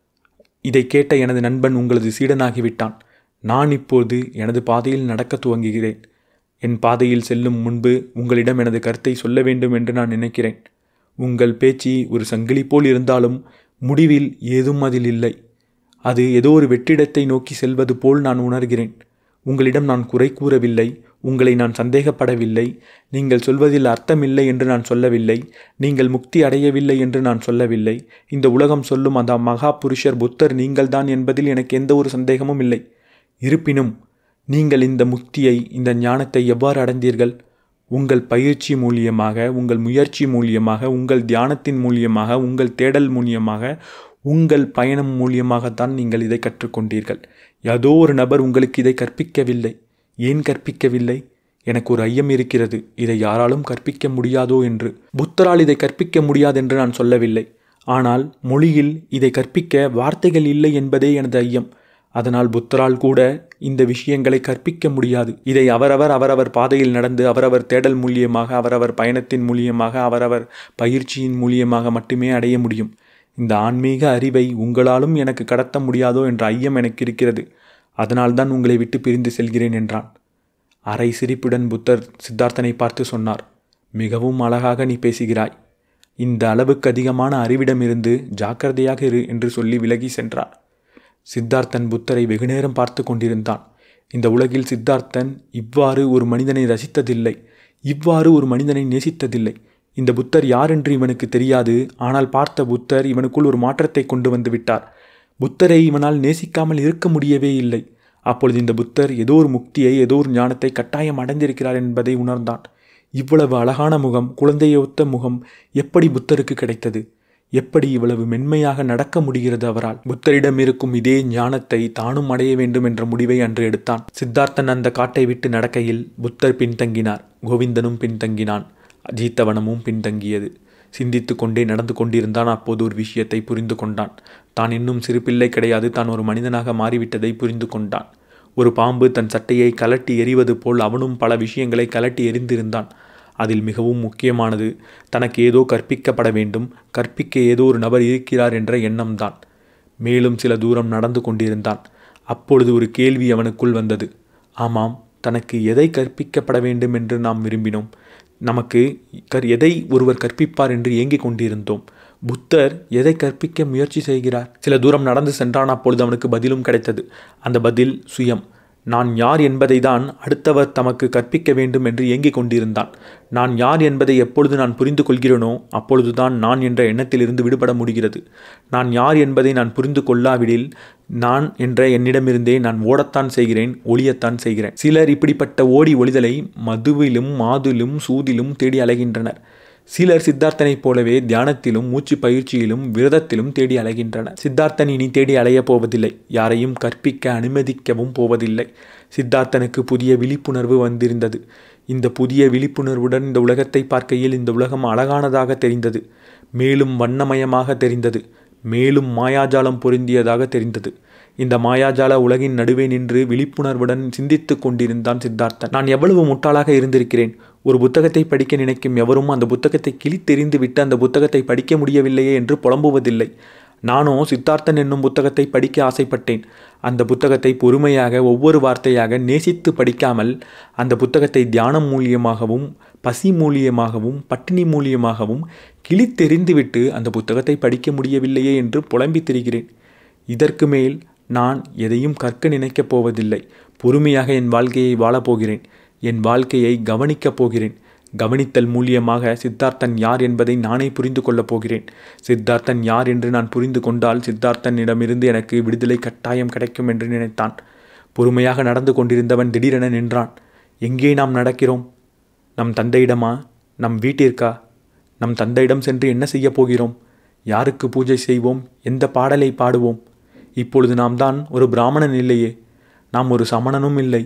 இதை கேட்ட எனது நண்பன் உங்களது சீடனாகிவிட்டான் நான் இப்போது எனது பாதையில் நடக்க துவங்குகிறேன் என் பாதையில் செல்லும் முன்பு உங்களிடம் எனது கருத்தை சொல்ல வேண்டும் என்று நான் நினைக்கிறேன் உங்கள் பேச்சு ஒரு சங்கிலி போல் இருந்தாலும் முடிவில் ஏதும் அதில் இல்லை அது ஏதோ ஒரு வெற்றிடத்தை நோக்கி செல்வது போல் நான் உணர்கிறேன் உங்களிடம் நான் குறை கூறவில்லை உங்களை நான் சந்தேகப்படவில்லை நீங்கள் சொல்வதில் அர்த்தமில்லை என்று நான் சொல்லவில்லை நீங்கள் முக்தி அடையவில்லை என்று நான் சொல்லவில்லை இந்த உலகம் சொல்லும் அந்த மகா புருஷர் புத்தர் நீங்கள்தான் என்பதில் எனக்கு எந்த ஒரு சந்தேகமும் இல்லை இருப்பினும் நீங்கள் இந்த முக்தியை இந்த ஞானத்தை எவ்வாறு அடைந்தீர்கள் உங்கள் பயிற்சி மூலியமாக உங்கள் முயற்சி மூலியமாக உங்கள் தியானத்தின் மூலியமாக உங்கள் தேடல் மூலியமாக உங்கள் பயணம் மூலியமாகத்தான் நீங்கள் இதை கற்றுக்கொண்டீர்கள் ஏதோ ஒரு நபர் உங்களுக்கு இதை கற்பிக்கவில்லை ஏன் கற்பிக்கவில்லை எனக்கு ஒரு ஐயம் இருக்கிறது இதை யாராலும் கற்பிக்க முடியாதோ என்று புத்தரால் இதை கற்பிக்க முடியாது என்று நான் சொல்லவில்லை ஆனால் மொழியில் இதை கற்பிக்க வார்த்தைகள் இல்லை என்பதே எனது ஐயம் அதனால் புத்தரால் கூட இந்த விஷயங்களை கற்பிக்க முடியாது இதை அவரவர் அவரவர் பாதையில் நடந்து அவரவர் தேடல் மூலியமாக அவரவர் பயணத்தின் மூலியமாக அவரவர் பயிற்சியின் மூலியமாக மட்டுமே அடைய முடியும் இந்த ஆன்மீக அறிவை உங்களாலும் எனக்கு கடத்த முடியாதோ என்ற ஐயம் எனக்கு இருக்கிறது அதனால்தான் உங்களை விட்டு பிரிந்து செல்கிறேன் என்றான் அரை சிரிப்புடன் புத்தர் சித்தார்த்தனை பார்த்து சொன்னார் மிகவும் அழகாக நீ பேசுகிறாய் இந்த அளவுக்கு அதிகமான அறிவிடமிருந்து ஜாக்கிரதையாக இரு என்று சொல்லி விலகி சென்றார் சித்தார்த்தன் புத்தரை வெகுநேரம் பார்த்து கொண்டிருந்தான் இந்த உலகில் சித்தார்த்தன் இவ்வாறு ஒரு மனிதனை ரசித்ததில்லை இவ்வாறு ஒரு மனிதனை நேசித்ததில்லை இந்த புத்தர் யார் என்று இவனுக்கு தெரியாது ஆனால் பார்த்த புத்தர் இவனுக்குள் ஒரு மாற்றத்தை கொண்டு வந்து விட்டார் புத்தரை இவனால் நேசிக்காமல் இருக்க முடியவே இல்லை அப்பொழுது இந்த புத்தர் ஏதோ ஒரு முக்தியை ஏதோ ஒரு ஞானத்தை கட்டாயம் அடைந்திருக்கிறார் என்பதை உணர்ந்தான் இவ்வளவு அழகான முகம் குழந்தையொத்த முகம் எப்படி புத்தருக்கு கிடைத்தது எப்படி இவ்வளவு மென்மையாக நடக்க முடிகிறது அவரால் புத்தரிடம் இருக்கும் இதே ஞானத்தை தானும் அடைய வேண்டும் என்ற முடிவை அன்று எடுத்தான் சித்தார்த்தன் அந்த காட்டை விட்டு நடக்கையில் புத்தர் பின்தங்கினார் கோவிந்தனும் பின்தங்கினான் அஜீத்தவனமும் பின்தங்கியது சிந்தித்து கொண்டே நடந்து கொண்டிருந்தான் அப்போது ஒரு விஷயத்தை புரிந்து கொண்டான் தான் இன்னும் சிறு பிள்ளை கிடையாது தான் ஒரு மனிதனாக மாறிவிட்டதை புரிந்து கொண்டான் ஒரு பாம்பு தன் சட்டையை கலட்டி எறிவது போல் அவனும் பல விஷயங்களை கலட்டி எறிந்திருந்தான் அதில் மிகவும் முக்கியமானது தனக்கு ஏதோ கற்பிக்கப்பட வேண்டும் கற்பிக்க ஏதோ ஒரு நபர் இருக்கிறார் என்ற எண்ணம்தான் மேலும் சில தூரம் நடந்து கொண்டிருந்தான் அப்பொழுது ஒரு கேள்வி அவனுக்குள் வந்தது ஆமாம் தனக்கு எதை கற்பிக்கப்பட வேண்டும் என்று நாம் விரும்பினோம் நமக்கு கர் எதை ஒருவர் கற்பிப்பார் என்று ஏங்கிக் கொண்டிருந்தோம் புத்தர் எதை கற்பிக்க முயற்சி செய்கிறார் சில தூரம் நடந்து சென்றான் அப்பொழுது அவனுக்கு பதிலும் கிடைத்தது அந்த பதில் சுயம் நான் யார் என்பதை தான் அடுத்தவர் தமக்கு கற்பிக்க வேண்டும் என்று ஏங்கிக் கொண்டிருந்தான் நான் யார் என்பதை எப்பொழுது நான் புரிந்து கொள்கிறேனோ அப்பொழுதுதான் நான் என்ற எண்ணத்திலிருந்து விடுபட முடிகிறது நான் யார் என்பதை நான் புரிந்து கொள்ளாவிடில் நான் என்ற என்னிடமிருந்தே நான் ஓடத்தான் செய்கிறேன் ஒளியத்தான் செய்கிறேன் சிலர் இப்படிப்பட்ட ஓடி ஒளிதலை மதுவிலும் மாதுலும் சூதிலும் தேடி அலைகின்றனர் சிலர் சித்தார்த்தனைப் போலவே தியானத்திலும் மூச்சு பயிற்சியிலும் விரதத்திலும் தேடி அலைகின்றனர் சித்தார்த்தன் இனி தேடி அலையப் போவதில்லை யாரையும் கற்பிக்க அனுமதிக்கவும் போவதில்லை சித்தார்த்தனுக்கு புதிய விழிப்புணர்வு வந்திருந்தது இந்த புதிய விழிப்புணர்வுடன் இந்த உலகத்தை பார்க்கையில் இந்த உலகம் அழகானதாக தெரிந்தது மேலும் வண்ணமயமாக தெரிந்தது மேலும் மாயாஜாலம் பொருந்தியதாக தெரிந்தது இந்த மாயாஜால உலகின் நடுவே நின்று விழிப்புணர்வுடன் சிந்தித்து கொண்டிருந்தான் சித்தார்த்தன் நான் எவ்வளவு முட்டாளாக இருந்திருக்கிறேன் ஒரு புத்தகத்தை படிக்க நினைக்கும் எவரும் அந்த புத்தகத்தை கிழித்தெறிந்து விட்டு அந்த புத்தகத்தை படிக்க முடியவில்லையே என்று புலம்புவதில்லை நானோ சித்தார்த்தன் என்னும் புத்தகத்தை படிக்க ஆசைப்பட்டேன் அந்த புத்தகத்தை பொறுமையாக ஒவ்வொரு வார்த்தையாக நேசித்து படிக்காமல் அந்த புத்தகத்தை தியானம் மூலியமாகவும் பசி மூலியமாகவும் பட்டினி மூலியமாகவும் கிழித்தெறிந்துவிட்டு அந்த புத்தகத்தை படிக்க முடியவில்லையே என்று புலம்பித் திரிகிறேன் இதற்கு மேல் நான் எதையும் கற்க நினைக்கப் போவதில்லை பொறுமையாக என் வாழ்க்கையை வாழப்போகிறேன் என் வாழ்க்கையை கவனிக்கப் போகிறேன் கவனித்தல் மூலியமாக சித்தார்த்தன் யார் என்பதை நானே புரிந்து கொள்ளப் போகிறேன் சித்தார்த்தன் யார் என்று நான் புரிந்து கொண்டால் சித்தார்த்தனிடமிருந்து எனக்கு விடுதலை கட்டாயம் கிடைக்கும் என்று நினைத்தான் பொறுமையாக நடந்து கொண்டிருந்தவன் திடீரென நின்றான் எங்கே நாம் நடக்கிறோம் நம் தந்தையிடமா நம் வீட்டிற்கா நம் தந்தையிடம் சென்று என்ன செய்யப் போகிறோம் யாருக்கு பூஜை செய்வோம் எந்த பாடலை பாடுவோம் இப்பொழுது நாம் தான் ஒரு பிராமணன் இல்லையே நாம் ஒரு சமணனும் இல்லை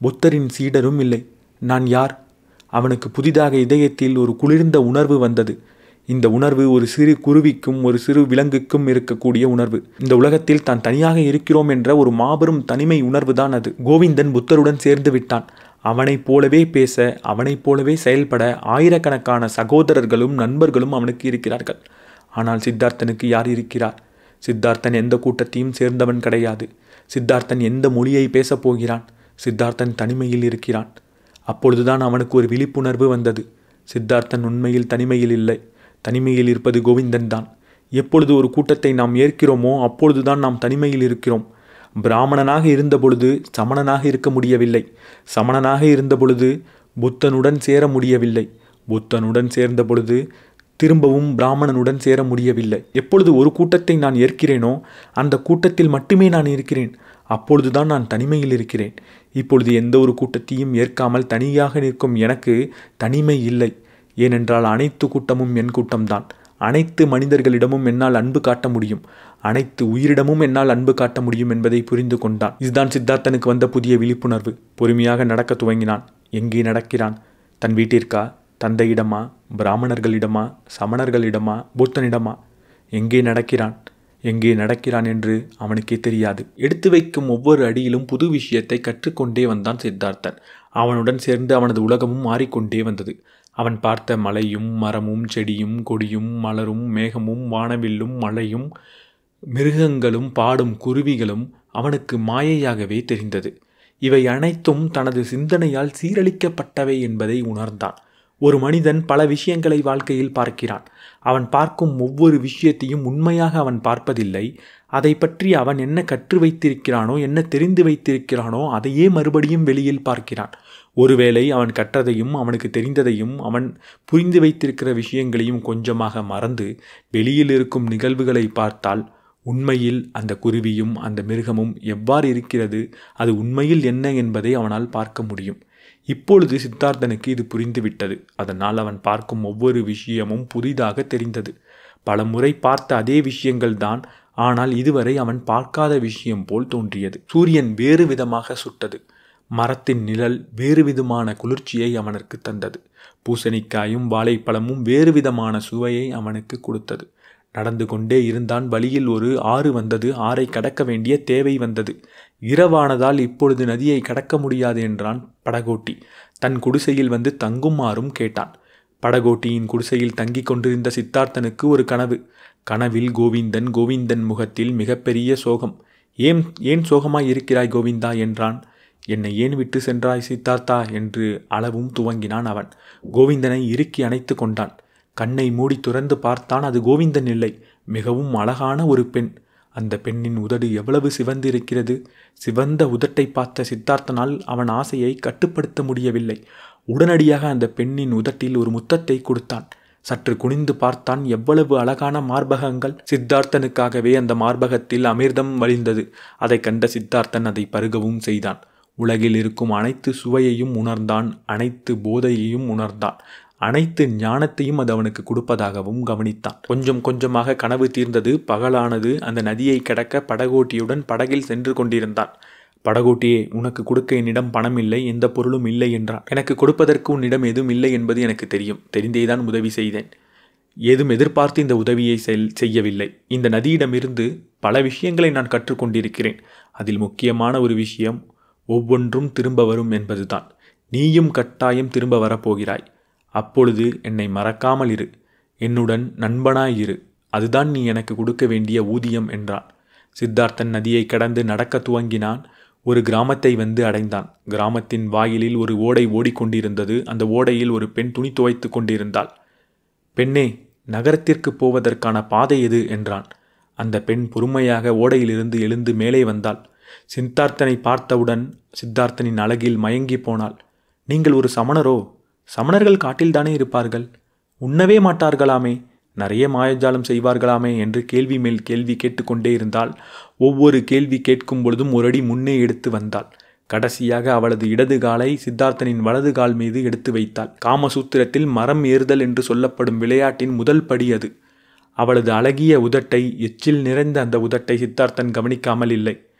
புத்தரின் சீடரும் இல்லை நான் யார் அவனுக்கு புதிதாக இதயத்தில் ஒரு குளிர்ந்த உணர்வு வந்தது இந்த உணர்வு ஒரு சிறு குருவிக்கும் ஒரு சிறு விலங்குக்கும் இருக்கக்கூடிய உணர்வு இந்த உலகத்தில் தான் தனியாக இருக்கிறோம் என்ற ஒரு மாபெரும் தனிமை உணர்வு தான் அது கோவிந்தன் புத்தருடன் சேர்ந்து விட்டான் அவனைப் போலவே பேச அவனைப் போலவே செயல்பட ஆயிரக்கணக்கான சகோதரர்களும் நண்பர்களும் அவனுக்கு இருக்கிறார்கள் ஆனால் சித்தார்த்தனுக்கு யார் இருக்கிறார் சித்தார்த்தன் எந்த கூட்டத்தையும் சேர்ந்தவன் கிடையாது சித்தார்த்தன் எந்த மொழியை பேசப் போகிறான் சித்தார்த்தன் தனிமையில் இருக்கிறான் அப்பொழுதுதான் அவனுக்கு ஒரு விழிப்புணர்வு வந்தது சித்தார்த்தன் உண்மையில் தனிமையில் இல்லை தனிமையில் இருப்பது கோவிந்தன் தான் எப்பொழுது ஒரு கூட்டத்தை நாம் ஏற்கிறோமோ அப்பொழுதுதான் நாம் தனிமையில் இருக்கிறோம் பிராமணனாக இருந்தபொழுது சமணனாக இருக்க முடியவில்லை சமணனாக இருந்தபொழுது புத்தனுடன் சேர முடியவில்லை புத்தனுடன் சேர்ந்த பொழுது திரும்பவும் பிராமணனுடன் சேர முடியவில்லை எப்பொழுது ஒரு கூட்டத்தை நான் ஏற்கிறேனோ அந்த கூட்டத்தில் மட்டுமே நான் இருக்கிறேன் அப்பொழுதுதான் நான் தனிமையில் இருக்கிறேன் இப்பொழுது எந்த ஒரு கூட்டத்தையும் ஏற்காமல் தனியாக நிற்கும் எனக்கு தனிமை இல்லை ஏனென்றால் அனைத்து கூட்டமும் என் கூட்டம்தான் அனைத்து மனிதர்களிடமும் என்னால் அன்பு காட்ட முடியும் அனைத்து உயிரிடமும் என்னால் அன்பு காட்ட முடியும் என்பதை புரிந்து கொண்டான் இதுதான் சித்தார்த்தனுக்கு வந்த புதிய விழிப்புணர்வு பொறுமையாக நடக்க துவங்கினான் எங்கே நடக்கிறான் தன் வீட்டிற்கா தந்தையிடமா பிராமணர்களிடமா சமணர்களிடமா புத்தனிடமா எங்கே நடக்கிறான் எங்கே நடக்கிறான் என்று அவனுக்கே தெரியாது எடுத்து வைக்கும் ஒவ்வொரு அடியிலும் புது விஷயத்தை கற்றுக்கொண்டே வந்தான் சித்தார்த்தன் அவனுடன் சேர்ந்து அவனது உலகமும் மாறிக்கொண்டே வந்தது அவன் பார்த்த மலையும் மரமும் செடியும் கொடியும் மலரும் மேகமும் வானவில்லும் மழையும் மிருகங்களும் பாடும் குருவிகளும் அவனுக்கு மாயையாகவே தெரிந்தது இவை அனைத்தும் தனது சிந்தனையால் சீரழிக்கப்பட்டவை என்பதை உணர்ந்தான் ஒரு மனிதன் பல விஷயங்களை வாழ்க்கையில் பார்க்கிறான் அவன் பார்க்கும் ஒவ்வொரு விஷயத்தையும் உண்மையாக அவன் பார்ப்பதில்லை அதை பற்றி அவன் என்ன கற்று வைத்திருக்கிறானோ என்ன தெரிந்து வைத்திருக்கிறானோ அதையே மறுபடியும் வெளியில் பார்க்கிறான் ஒருவேளை அவன் கற்றதையும் அவனுக்கு தெரிந்ததையும் அவன் புரிந்து வைத்திருக்கிற விஷயங்களையும் கொஞ்சமாக மறந்து வெளியில் இருக்கும் நிகழ்வுகளை பார்த்தால் உண்மையில் அந்த குருவியும் அந்த மிருகமும் எவ்வாறு இருக்கிறது அது உண்மையில் என்ன என்பதை அவனால் பார்க்க முடியும் இப்பொழுது சித்தார்த்தனுக்கு இது புரிந்துவிட்டது அதனால் அவன் பார்க்கும் ஒவ்வொரு விஷயமும் புதிதாக தெரிந்தது பல முறை பார்த்த அதே விஷயங்கள்தான் ஆனால் இதுவரை அவன் பார்க்காத விஷயம் போல் தோன்றியது சூரியன் வேறு விதமாக சுட்டது மரத்தின் நிழல் வேறு விதமான குளிர்ச்சியை அவனுக்கு தந்தது பூசணிக்காயும் வாழைப்பழமும் வேறு விதமான சுவையை அவனுக்கு கொடுத்தது நடந்து கொண்டே இருந்தான் வழியில் ஒரு ஆறு வந்தது ஆறை கடக்க வேண்டிய தேவை வந்தது இரவானதால் இப்பொழுது நதியை கடக்க முடியாது என்றான் படகோட்டி தன் குடிசையில் வந்து தங்குமாறும் கேட்டான் படகோட்டியின் குடிசையில் தங்கிக் கொண்டிருந்த சித்தார்த்தனுக்கு ஒரு கனவு கனவில் கோவிந்தன் கோவிந்தன் முகத்தில் மிகப்பெரிய சோகம் ஏன் ஏன் சோகமாய் இருக்கிறாய் கோவிந்தா என்றான் என்னை ஏன் விட்டு சென்றாய் சித்தார்த்தா என்று அளவும் துவங்கினான் அவன் கோவிந்தனை இறுக்கி அணைத்து கொண்டான் கண்ணை மூடி துறந்து பார்த்தான் அது கோவிந்தன் இல்லை மிகவும் அழகான ஒரு பெண் அந்த பெண்ணின் உதடு எவ்வளவு சிவந்து இருக்கிறது சிவந்த உதட்டை பார்த்த சித்தார்த்தனால் அவன் ஆசையை கட்டுப்படுத்த முடியவில்லை உடனடியாக அந்த பெண்ணின் உதட்டில் ஒரு முத்தத்தை கொடுத்தான் சற்று குனிந்து பார்த்தான் எவ்வளவு அழகான மார்பகங்கள் சித்தார்த்தனுக்காகவே அந்த மார்பகத்தில் அமிர்தம் வழிந்தது அதை கண்ட சித்தார்த்தன் அதை பருகவும் செய்தான் உலகில் இருக்கும் அனைத்து சுவையையும் உணர்ந்தான் அனைத்து போதையையும் உணர்ந்தான் அனைத்து ஞானத்தையும் அது அவனுக்கு கொடுப்பதாகவும் கவனித்தான் கொஞ்சம் கொஞ்சமாக கனவு தீர்ந்தது பகலானது அந்த நதியை கடக்க படகோட்டியுடன் படகில் சென்று கொண்டிருந்தான் படகோட்டியே உனக்கு கொடுக்க என்னிடம் பணம் இல்லை எந்த பொருளும் இல்லை என்றான் எனக்கு கொடுப்பதற்கு உன்னிடம் எதுவும் இல்லை என்பது எனக்கு தெரியும் தெரிந்தேதான் உதவி செய்தேன் ஏதும் எதிர்பார்த்து இந்த உதவியை செல் செய்யவில்லை இந்த நதியிடமிருந்து பல விஷயங்களை நான் கற்றுக்கொண்டிருக்கிறேன் அதில் முக்கியமான ஒரு விஷயம் ஒவ்வொன்றும் திரும்ப வரும் என்பதுதான் நீயும் கட்டாயம் திரும்ப வரப்போகிறாய் அப்பொழுது என்னை மறக்காமல் இரு என்னுடன் நண்பனாய் இரு அதுதான் நீ எனக்கு கொடுக்க வேண்டிய ஊதியம் என்றான் சித்தார்த்தன் நதியை கடந்து நடக்க துவங்கினான் ஒரு கிராமத்தை வந்து அடைந்தான் கிராமத்தின் வாயிலில் ஒரு ஓடை ஓடிக்கொண்டிருந்தது அந்த ஓடையில் ஒரு பெண் துணி துவைத்து கொண்டிருந்தாள் பெண்ணே நகரத்திற்கு போவதற்கான பாதை எது என்றான் அந்த பெண் பொறுமையாக ஓடையிலிருந்து எழுந்து மேலே வந்தாள் சித்தார்த்தனை பார்த்தவுடன் சித்தார்த்தனின் அழகில் மயங்கி போனாள் நீங்கள் ஒரு சமணரோ சமணர்கள் காட்டில்தானே இருப்பார்கள் உண்ணவே மாட்டார்களாமே நிறைய மாயஜாலம் செய்வார்களாமே என்று கேள்வி மேல் கேள்வி கேட்டுக்கொண்டே இருந்தால் ஒவ்வொரு கேள்வி கேட்கும் பொழுதும் ஒரு அடி முன்னே எடுத்து வந்தாள் கடைசியாக அவளது இடது காலை சித்தார்த்தனின் வலது கால் மீது எடுத்து வைத்தாள் காமசூத்திரத்தில் மரம் ஏறுதல் என்று சொல்லப்படும் விளையாட்டின் முதல் படி அது அவளது அழகிய உதட்டை எச்சில் நிறைந்த அந்த உதட்டை சித்தார்த்தன் கவனிக்காமல் இல்லை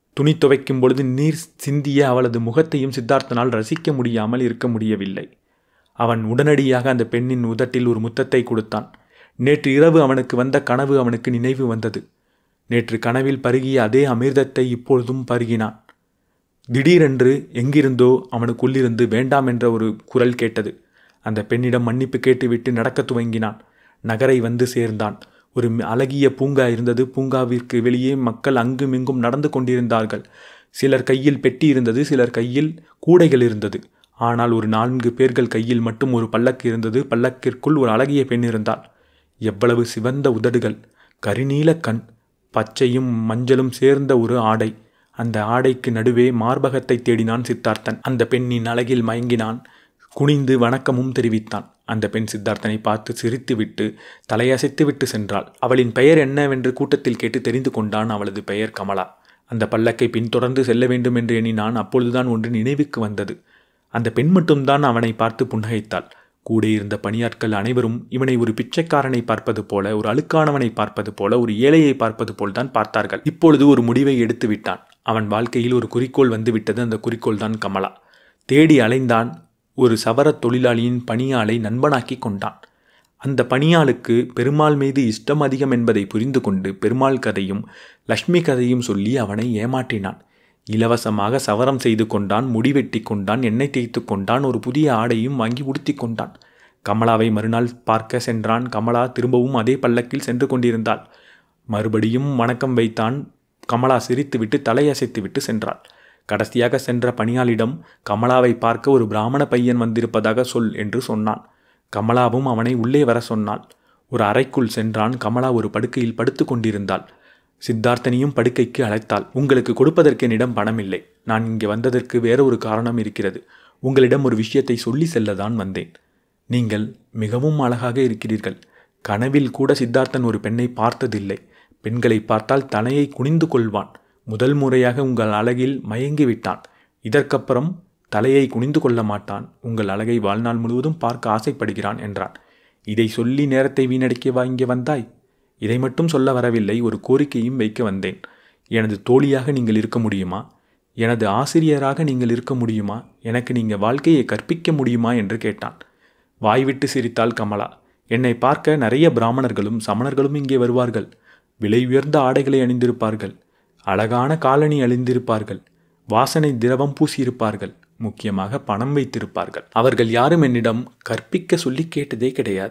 துணி துவைக்கும் பொழுது நீர் சிந்திய அவளது முகத்தையும் சித்தார்த்தனால் ரசிக்க முடியாமல் இருக்க முடியவில்லை அவன் உடனடியாக அந்த பெண்ணின் உதட்டில் ஒரு முத்தத்தை கொடுத்தான் நேற்று இரவு அவனுக்கு வந்த கனவு அவனுக்கு நினைவு வந்தது நேற்று கனவில் பருகிய அதே அமிர்தத்தை இப்பொழுதும் பருகினான் திடீரென்று எங்கிருந்தோ அவனுக்குள்ளிருந்து வேண்டாம் என்ற ஒரு குரல் கேட்டது அந்த பெண்ணிடம் மன்னிப்பு கேட்டுவிட்டு நடக்கத் துவங்கினான் நகரை வந்து சேர்ந்தான் ஒரு அழகிய பூங்கா இருந்தது பூங்காவிற்கு வெளியே மக்கள் அங்குமிங்கும் நடந்து கொண்டிருந்தார்கள் சிலர் கையில் பெட்டி இருந்தது சிலர் கையில் கூடைகள் இருந்தது ஆனால் ஒரு நான்கு பேர்கள் கையில் மட்டும் ஒரு பல்லக்கு இருந்தது பல்லக்கிற்குள் ஒரு அழகிய பெண் இருந்தாள் எவ்வளவு சிவந்த உதடுகள் கரிநீல கண் பச்சையும் மஞ்சளும் சேர்ந்த ஒரு ஆடை அந்த ஆடைக்கு நடுவே மார்பகத்தை தேடினான் சித்தார்த்தன் அந்த பெண்ணின் அழகில் மயங்கினான் குனிந்து வணக்கமும் தெரிவித்தான் அந்த பெண் சித்தார்த்தனை பார்த்து சிரித்துவிட்டு தலையசைத்துவிட்டு சென்றாள் அவளின் பெயர் என்னவென்று கூட்டத்தில் கேட்டு தெரிந்து கொண்டான் அவளது பெயர் கமலா அந்த பல்லக்கை பின்தொடர்ந்து செல்ல வேண்டும் என்று எண்ணினான் அப்பொழுதுதான் ஒன்று நினைவுக்கு வந்தது அந்த பெண் மட்டும்தான் அவனை பார்த்து புன்னகைத்தாள் கூட இருந்த பணியாட்கள் அனைவரும் இவனை ஒரு பிச்சைக்காரனை பார்ப்பது போல ஒரு அழுக்கானவனை பார்ப்பது போல ஒரு ஏழையை பார்ப்பது போல்தான் பார்த்தார்கள் இப்பொழுது ஒரு முடிவை எடுத்து விட்டான் அவன் வாழ்க்கையில் ஒரு குறிக்கோள் வந்து விட்டது அந்த குறிக்கோள் தான் கமலா தேடி அலைந்தான் ஒரு சவரத் தொழிலாளியின் பணியாளை நண்பனாக்கி கொண்டான் அந்த பணியாளுக்கு பெருமாள் மீது இஷ்டம் அதிகம் என்பதை புரிந்து கொண்டு பெருமாள் கதையும் லக்ஷ்மி கதையும் சொல்லி அவனை ஏமாற்றினான் இலவசமாக சவரம் செய்து கொண்டான் முடிவெட்டி கொண்டான் எண்ணெய் தேய்த்து கொண்டான் ஒரு புதிய ஆடையும் வாங்கி உடுத்தி கொண்டான் கமலாவை மறுநாள் பார்க்க சென்றான் கமலா திரும்பவும் அதே பல்லக்கில் சென்று கொண்டிருந்தாள் மறுபடியும் வணக்கம் வைத்தான் கமலா சிரித்துவிட்டு தலையசைத்துவிட்டு சென்றாள் கடைசியாக சென்ற பணியாளிடம் கமலாவை பார்க்க ஒரு பிராமண பையன் வந்திருப்பதாக சொல் என்று சொன்னான் கமலாவும் அவனை உள்ளே வர சொன்னாள் ஒரு அறைக்குள் சென்றான் கமலா ஒரு படுக்கையில் படுத்து கொண்டிருந்தாள் சித்தார்த்தனையும் படுக்கைக்கு அழைத்தாள் உங்களுக்கு கொடுப்பதற்கு என்னிடம் பணம் இல்லை நான் இங்கே வந்ததற்கு வேற ஒரு காரணம் இருக்கிறது உங்களிடம் ஒரு விஷயத்தை சொல்லி செல்லதான் வந்தேன் நீங்கள் மிகவும் அழகாக இருக்கிறீர்கள் கனவில் கூட சித்தார்த்தன் ஒரு பெண்ணை பார்த்ததில்லை பெண்களை பார்த்தால் தலையை குனிந்து கொள்வான் முதல் முறையாக உங்கள் அழகில் மயங்கி விட்டான் இதற்கப்புறம் தலையை குனிந்து கொள்ள மாட்டான் உங்கள் அழகை வாழ்நாள் முழுவதும் பார்க்க ஆசைப்படுகிறான் என்றான் இதை சொல்லி நேரத்தை வீணடிக்கவா இங்கே வந்தாய் இதை மட்டும் சொல்ல வரவில்லை ஒரு கோரிக்கையும் வைக்க வந்தேன் எனது தோழியாக நீங்கள் இருக்க முடியுமா எனது ஆசிரியராக நீங்கள் இருக்க முடியுமா எனக்கு நீங்கள் வாழ்க்கையை கற்பிக்க முடியுமா என்று கேட்டான் வாய்விட்டு சிரித்தாள் கமலா என்னை பார்க்க நிறைய பிராமணர்களும் சமணர்களும் இங்கே வருவார்கள் விலை உயர்ந்த ஆடைகளை அணிந்திருப்பார்கள் அழகான காலணி அழிந்திருப்பார்கள் வாசனை திரவம் பூசியிருப்பார்கள் முக்கியமாக பணம் வைத்திருப்பார்கள் அவர்கள் யாரும் என்னிடம் கற்பிக்க சொல்லி கேட்டதே கிடையாது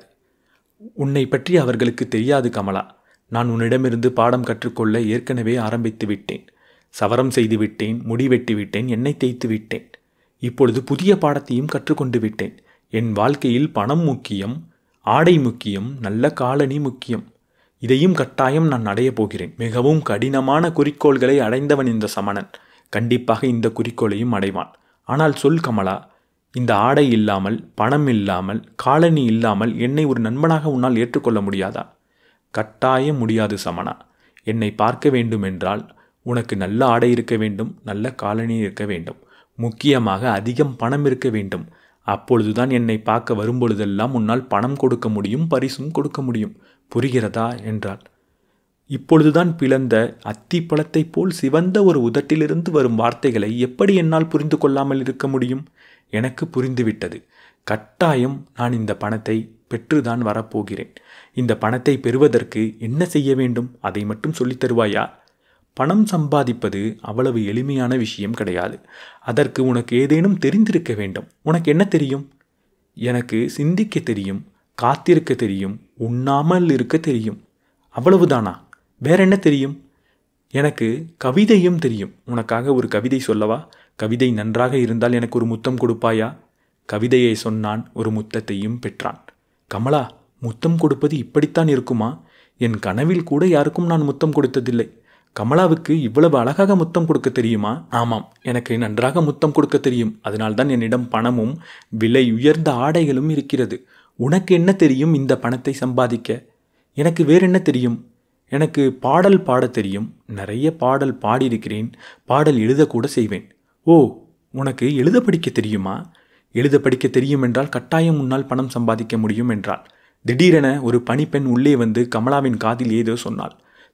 உன்னை பற்றி அவர்களுக்கு தெரியாது கமலா நான் உன்னிடமிருந்து பாடம் கற்றுக்கொள்ள ஏற்கனவே ஆரம்பித்து விட்டேன் சவரம் செய்து விட்டேன் முடி வெட்டி விட்டேன் எண்ணெய் தேய்த்து விட்டேன் இப்பொழுது புதிய பாடத்தையும் கற்றுக்கொண்டு விட்டேன் என் வாழ்க்கையில் பணம் முக்கியம் ஆடை முக்கியம் நல்ல காலணி முக்கியம் இதையும் கட்டாயம் நான் அடையப் போகிறேன் மிகவும் கடினமான குறிக்கோள்களை அடைந்தவன் இந்த சமணன் கண்டிப்பாக இந்த குறிக்கோளையும் அடைவான் ஆனால் சொல் கமலா இந்த ஆடை இல்லாமல் பணம் இல்லாமல் காலனி இல்லாமல் என்னை ஒரு நண்பனாக உன்னால் ஏற்றுக்கொள்ள முடியாதா கட்டாயம் முடியாது சமணா என்னை பார்க்க வேண்டும் என்றால் உனக்கு நல்ல ஆடை இருக்க வேண்டும் நல்ல காலனி இருக்க வேண்டும் முக்கியமாக அதிகம் பணம் இருக்க வேண்டும் அப்பொழுதுதான் என்னை பார்க்க வரும்பொழுதெல்லாம் உன்னால் பணம் கொடுக்க முடியும் பரிசும் கொடுக்க முடியும் புரிகிறதா என்றாள் இப்பொழுதுதான் பிளந்த அத்திப்பழத்தைப் போல் சிவந்த ஒரு உதட்டிலிருந்து வரும் வார்த்தைகளை எப்படி என்னால் புரிந்து கொள்ளாமல் இருக்க முடியும் எனக்கு புரிந்துவிட்டது கட்டாயம் நான் இந்த பணத்தை பெற்றுதான் வரப்போகிறேன் இந்த பணத்தை பெறுவதற்கு என்ன செய்ய வேண்டும் அதை மட்டும் சொல்லித் தருவாயா பணம் சம்பாதிப்பது அவ்வளவு எளிமையான விஷயம் கிடையாது அதற்கு உனக்கு ஏதேனும் தெரிந்திருக்க வேண்டும் உனக்கு என்ன தெரியும் எனக்கு சிந்திக்க தெரியும் காத்திருக்க தெரியும் உண்ணாமல் இருக்க தெரியும் அவ்வளவுதானா வேற என்ன தெரியும் எனக்கு கவிதையும் தெரியும் உனக்காக ஒரு கவிதை சொல்லவா கவிதை நன்றாக இருந்தால் எனக்கு ஒரு முத்தம் கொடுப்பாயா கவிதையை சொன்னான் ஒரு முத்தத்தையும் பெற்றான் கமலா முத்தம் கொடுப்பது இப்படித்தான் இருக்குமா என் கனவில் கூட யாருக்கும் நான் முத்தம் கொடுத்ததில்லை கமலாவுக்கு இவ்வளவு அழகாக முத்தம் கொடுக்க தெரியுமா ஆமாம் எனக்கு நன்றாக முத்தம் கொடுக்க தெரியும் அதனால்தான் என்னிடம் பணமும் விலை உயர்ந்த ஆடைகளும் இருக்கிறது உனக்கு என்ன தெரியும் இந்த பணத்தை சம்பாதிக்க எனக்கு வேற என்ன தெரியும் எனக்கு பாடல் பாடத் தெரியும் நிறைய பாடல் பாடியிருக்கிறேன் பாடல் எழுதக்கூட செய்வேன் ஓ உனக்கு எழுத படிக்க தெரியுமா எழுத படிக்க தெரியும் என்றால் கட்டாயம் உன்னால் பணம் சம்பாதிக்க முடியும் என்றாள் திடீரென ஒரு பணிப்பெண் உள்ளே வந்து கமலாவின் காதில் ஏதோ சொன்னாள்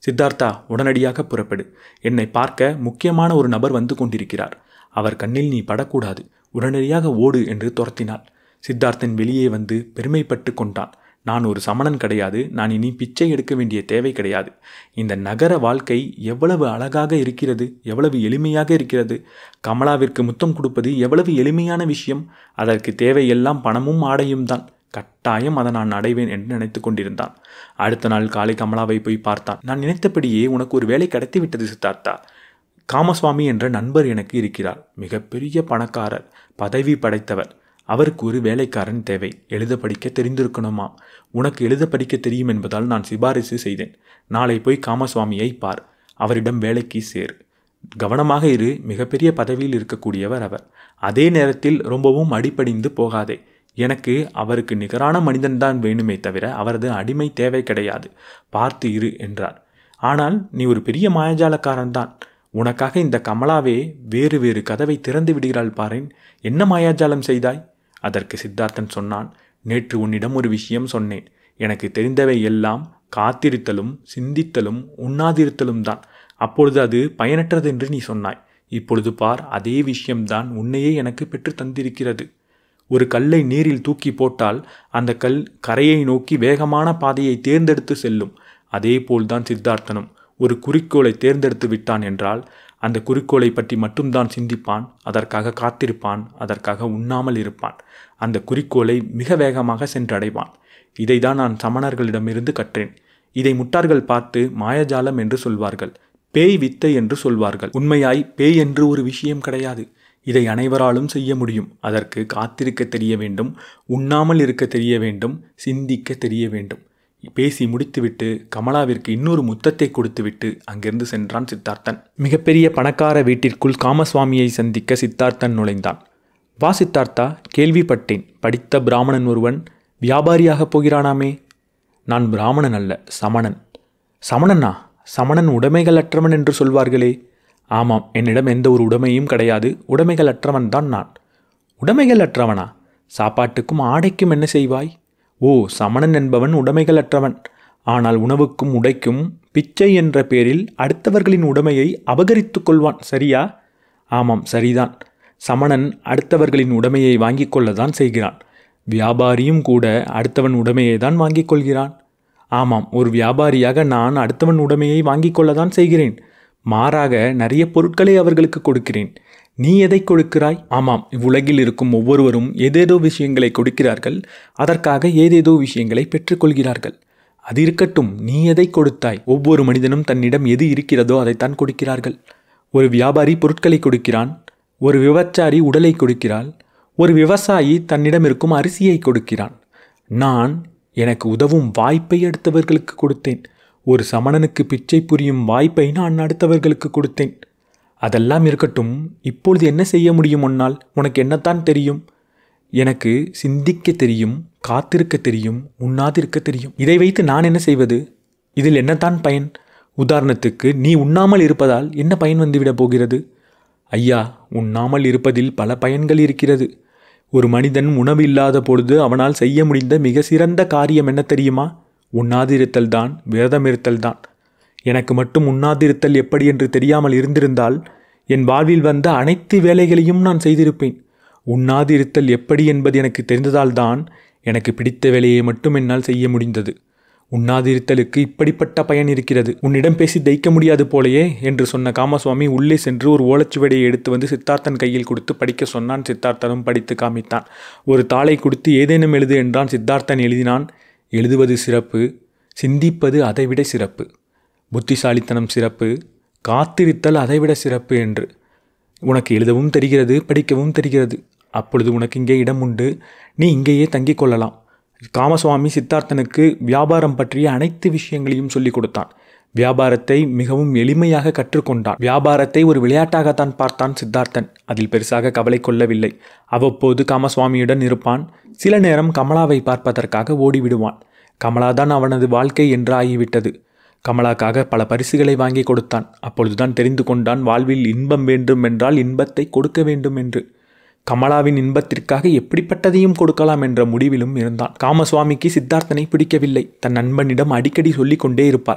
சித்தார்த்தா உடனடியாக புறப்படு என்னை பார்க்க முக்கியமான ஒரு நபர் வந்து கொண்டிருக்கிறார் அவர் கண்ணில் நீ படக்கூடாது உடனடியாக ஓடு என்று துரத்தினாள் சித்தார்த்தன் வெளியே வந்து பெருமைப்பட்டு கொண்டான் நான் ஒரு சமணன் கிடையாது நான் இனி பிச்சை எடுக்க வேண்டிய தேவை கிடையாது இந்த நகர வாழ்க்கை எவ்வளவு அழகாக இருக்கிறது எவ்வளவு எளிமையாக இருக்கிறது கமலாவிற்கு முத்தம் கொடுப்பது எவ்வளவு எளிமையான விஷயம் அதற்கு தேவையெல்லாம் பணமும் ஆடையும் தான் கட்டாயம் அதை நான் அடைவேன் என்று நினைத்து கொண்டிருந்தான் அடுத்த நாள் காலை கமலாவை போய் பார்த்தான் நான் நினைத்தபடியே உனக்கு ஒரு வேலை கிடைத்து விட்டது சித்தார்த்தா காமசுவாமி என்ற நண்பர் எனக்கு இருக்கிறார் மிகப்பெரிய பணக்காரர் பதவி படைத்தவர் அவருக்கு ஒரு வேலைக்காரன் தேவை எழுத படிக்க தெரிந்திருக்கணுமா உனக்கு எழுத படிக்க தெரியும் என்பதால் நான் சிபாரிசு செய்தேன் நாளை போய் காமசுவாமியை பார் அவரிடம் வேலைக்கு சேர் கவனமாக இரு மிகப்பெரிய பதவியில் இருக்கக்கூடியவர் அவர் அதே நேரத்தில் ரொம்பவும் அடிபடிந்து போகாதே எனக்கு அவருக்கு நிகரான மனிதன்தான் வேணுமே தவிர அவரது அடிமை தேவை கிடையாது பார்த்து இரு என்றார் ஆனால் நீ ஒரு பெரிய மாயாஜாலக்காரன் தான் உனக்காக இந்த கமலாவே வேறு வேறு கதவை திறந்து விடுகிறாள் பாரேன் என்ன மாயாஜாலம் செய்தாய் அதற்கு சித்தார்த்தன் சொன்னான் நேற்று உன்னிடம் ஒரு விஷயம் சொன்னேன் எனக்கு தெரிந்தவை எல்லாம் காத்திருத்தலும் சிந்தித்தலும் உண்ணாதிருத்தலும் தான் அப்பொழுது அது பயனற்றது என்று நீ சொன்னாய் இப்பொழுது பார் அதே விஷயம்தான் உன்னையே எனக்கு பெற்று தந்திருக்கிறது ஒரு கல்லை நீரில் தூக்கி போட்டால் அந்த கல் கரையை நோக்கி வேகமான பாதையை தேர்ந்தெடுத்து செல்லும் அதே போல்தான் சித்தார்த்தனும் ஒரு குறிக்கோளை தேர்ந்தெடுத்து விட்டான் என்றால் அந்த குறிக்கோளை பற்றி மட்டும்தான் சிந்திப்பான் அதற்காக காத்திருப்பான் அதற்காக உண்ணாமல் இருப்பான் அந்த குறிக்கோளை மிக வேகமாக சென்றடைவான் இதை தான் நான் சமணர்களிடமிருந்து கற்றேன் இதை முட்டார்கள் பார்த்து மாயஜாலம் என்று சொல்வார்கள் பேய் வித்தை என்று சொல்வார்கள் உண்மையாய் பேய் என்று ஒரு விஷயம் கிடையாது இதை அனைவராலும் செய்ய முடியும் அதற்கு காத்திருக்க தெரிய வேண்டும் உண்ணாமல் இருக்க தெரிய வேண்டும் சிந்திக்க தெரிய வேண்டும் பேசி முடித்துவிட்டு கமலாவிற்கு இன்னொரு முத்தத்தை கொடுத்துவிட்டு அங்கிருந்து சென்றான் சித்தார்த்தன் மிகப்பெரிய பணக்கார வீட்டிற்குள் காமசுவாமியை சந்திக்க சித்தார்த்தன் நுழைந்தான் வா சித்தார்த்தா கேள்விப்பட்டேன் படித்த பிராமணன் ஒருவன் வியாபாரியாகப் போகிறானாமே நான் பிராமணன் அல்ல சமணன் சமணனா சமணன் உடைமைகள் அற்றவன் என்று சொல்வார்களே ஆமாம் என்னிடம் எந்த ஒரு உடைமையும் கிடையாது உடைமைகள் அற்றவன் தான் நான் உடைமைகள் அற்றவனா சாப்பாட்டுக்கும் ஆடைக்கும் என்ன செய்வாய் ஓ சமணன் என்பவன் உடைமைகள் அற்றவன் ஆனால் உணவுக்கும் உடைக்கும் பிச்சை என்ற பேரில் அடுத்தவர்களின் உடைமையை அபகரித்துக் கொள்வான் சரியா ஆமாம் சரிதான் சமணன் அடுத்தவர்களின் உடைமையை வாங்கிக் கொள்ளத்தான் செய்கிறான் வியாபாரியும் கூட அடுத்தவன் உடைமையை தான் வாங்கிக் கொள்கிறான் ஆமாம் ஒரு வியாபாரியாக நான் அடுத்தவன் உடைமையை வாங்கிக் கொள்ளத்தான் செய்கிறேன் மாறாக நிறைய பொருட்களை அவர்களுக்கு கொடுக்கிறேன் நீ எதை கொடுக்கிறாய் ஆமாம் இவ்வுலகில் இருக்கும் ஒவ்வொருவரும் ஏதேதோ விஷயங்களை கொடுக்கிறார்கள் அதற்காக ஏதேதோ விஷயங்களை பெற்றுக்கொள்கிறார்கள் அது இருக்கட்டும் நீ எதை கொடுத்தாய் ஒவ்வொரு மனிதனும் தன்னிடம் எது இருக்கிறதோ அதைத்தான் கொடுக்கிறார்கள் ஒரு வியாபாரி பொருட்களை கொடுக்கிறான் ஒரு விபச்சாரி உடலை கொடுக்கிறாள் ஒரு விவசாயி தன்னிடம் இருக்கும் அரிசியை கொடுக்கிறான் நான் எனக்கு உதவும் வாய்ப்பை அடுத்தவர்களுக்கு கொடுத்தேன் ஒரு சமணனுக்கு பிச்சை புரியும் வாய்ப்பை நான் அடுத்தவர்களுக்கு கொடுத்தேன் அதெல்லாம் இருக்கட்டும் இப்பொழுது என்ன செய்ய முடியும் உன்னால் உனக்கு என்னத்தான் தெரியும் எனக்கு சிந்திக்க தெரியும் காத்திருக்க தெரியும் உண்ணாதிருக்க தெரியும் இதை வைத்து நான் என்ன செய்வது இதில் என்னத்தான் பயன் உதாரணத்துக்கு நீ உண்ணாமல் இருப்பதால் என்ன பயன் வந்துவிடப் போகிறது ஐயா உண்ணாமல் இருப்பதில் பல பயன்கள் இருக்கிறது ஒரு மனிதன் உணவு இல்லாத பொழுது அவனால் செய்ய முடிந்த மிக சிறந்த காரியம் என்ன தெரியுமா உண்ணாதிருத்தல் தான் விரதம் இருத்தல் தான் எனக்கு மட்டும் உண்ணாதிருத்தல் எப்படி என்று தெரியாமல் இருந்திருந்தால் என் வாழ்வில் வந்த அனைத்து வேலைகளையும் நான் செய்திருப்பேன் உண்ணாதிருத்தல் எப்படி என்பது எனக்கு தெரிந்ததால்தான் எனக்கு பிடித்த வேலையை மட்டும் என்னால் செய்ய முடிந்தது உண்ணாதிருத்தலுக்கு இப்படிப்பட்ட பயன் இருக்கிறது உன்னிடம் பேசி தைக்க முடியாது போலையே என்று சொன்ன காமசுவாமி உள்ளே சென்று ஒரு ஓலைச்சுவடியை எடுத்து வந்து சித்தார்த்தன் கையில் கொடுத்து படிக்க சொன்னான் சித்தார்த்தனும் படித்து காமித்தான் ஒரு தாளை கொடுத்து ஏதேனும் எழுது என்றான் சித்தார்த்தன் எழுதினான் எழுதுவது சிறப்பு சிந்திப்பது அதைவிட சிறப்பு புத்திசாலித்தனம் சிறப்பு காத்திருத்தல் அதைவிட சிறப்பு என்று உனக்கு எழுதவும் தெரிகிறது படிக்கவும் தெரிகிறது அப்பொழுது உனக்கு இங்கே இடம் உண்டு நீ இங்கேயே தங்கிக் கொள்ளலாம் காமசுவாமி சித்தார்த்தனுக்கு வியாபாரம் பற்றிய அனைத்து விஷயங்களையும் சொல்லிக் கொடுத்தான் வியாபாரத்தை மிகவும் எளிமையாக கற்றுக்கொண்டான் வியாபாரத்தை ஒரு விளையாட்டாகத்தான் பார்த்தான் சித்தார்த்தன் அதில் பெருசாக கவலை கொள்ளவில்லை அவ்வப்போது காமசுவாமியுடன் இருப்பான் சில நேரம் கமலாவை பார்ப்பதற்காக ஓடிவிடுவான் கமலாதான் அவனது வாழ்க்கை என்று ஆகிவிட்டது கமலாக்காக பல பரிசுகளை வாங்கி கொடுத்தான் அப்பொழுதுதான் தெரிந்து கொண்டான் வாழ்வில் இன்பம் வேண்டும் என்றால் இன்பத்தை கொடுக்க வேண்டும் என்று கமலாவின் இன்பத்திற்காக எப்படிப்பட்டதையும் கொடுக்கலாம் என்ற முடிவிலும் இருந்தான் காமசுவாமிக்கு சித்தார்த்தனை பிடிக்கவில்லை தன் நண்பனிடம் அடிக்கடி சொல்லிக் கொண்டே இருப்பார்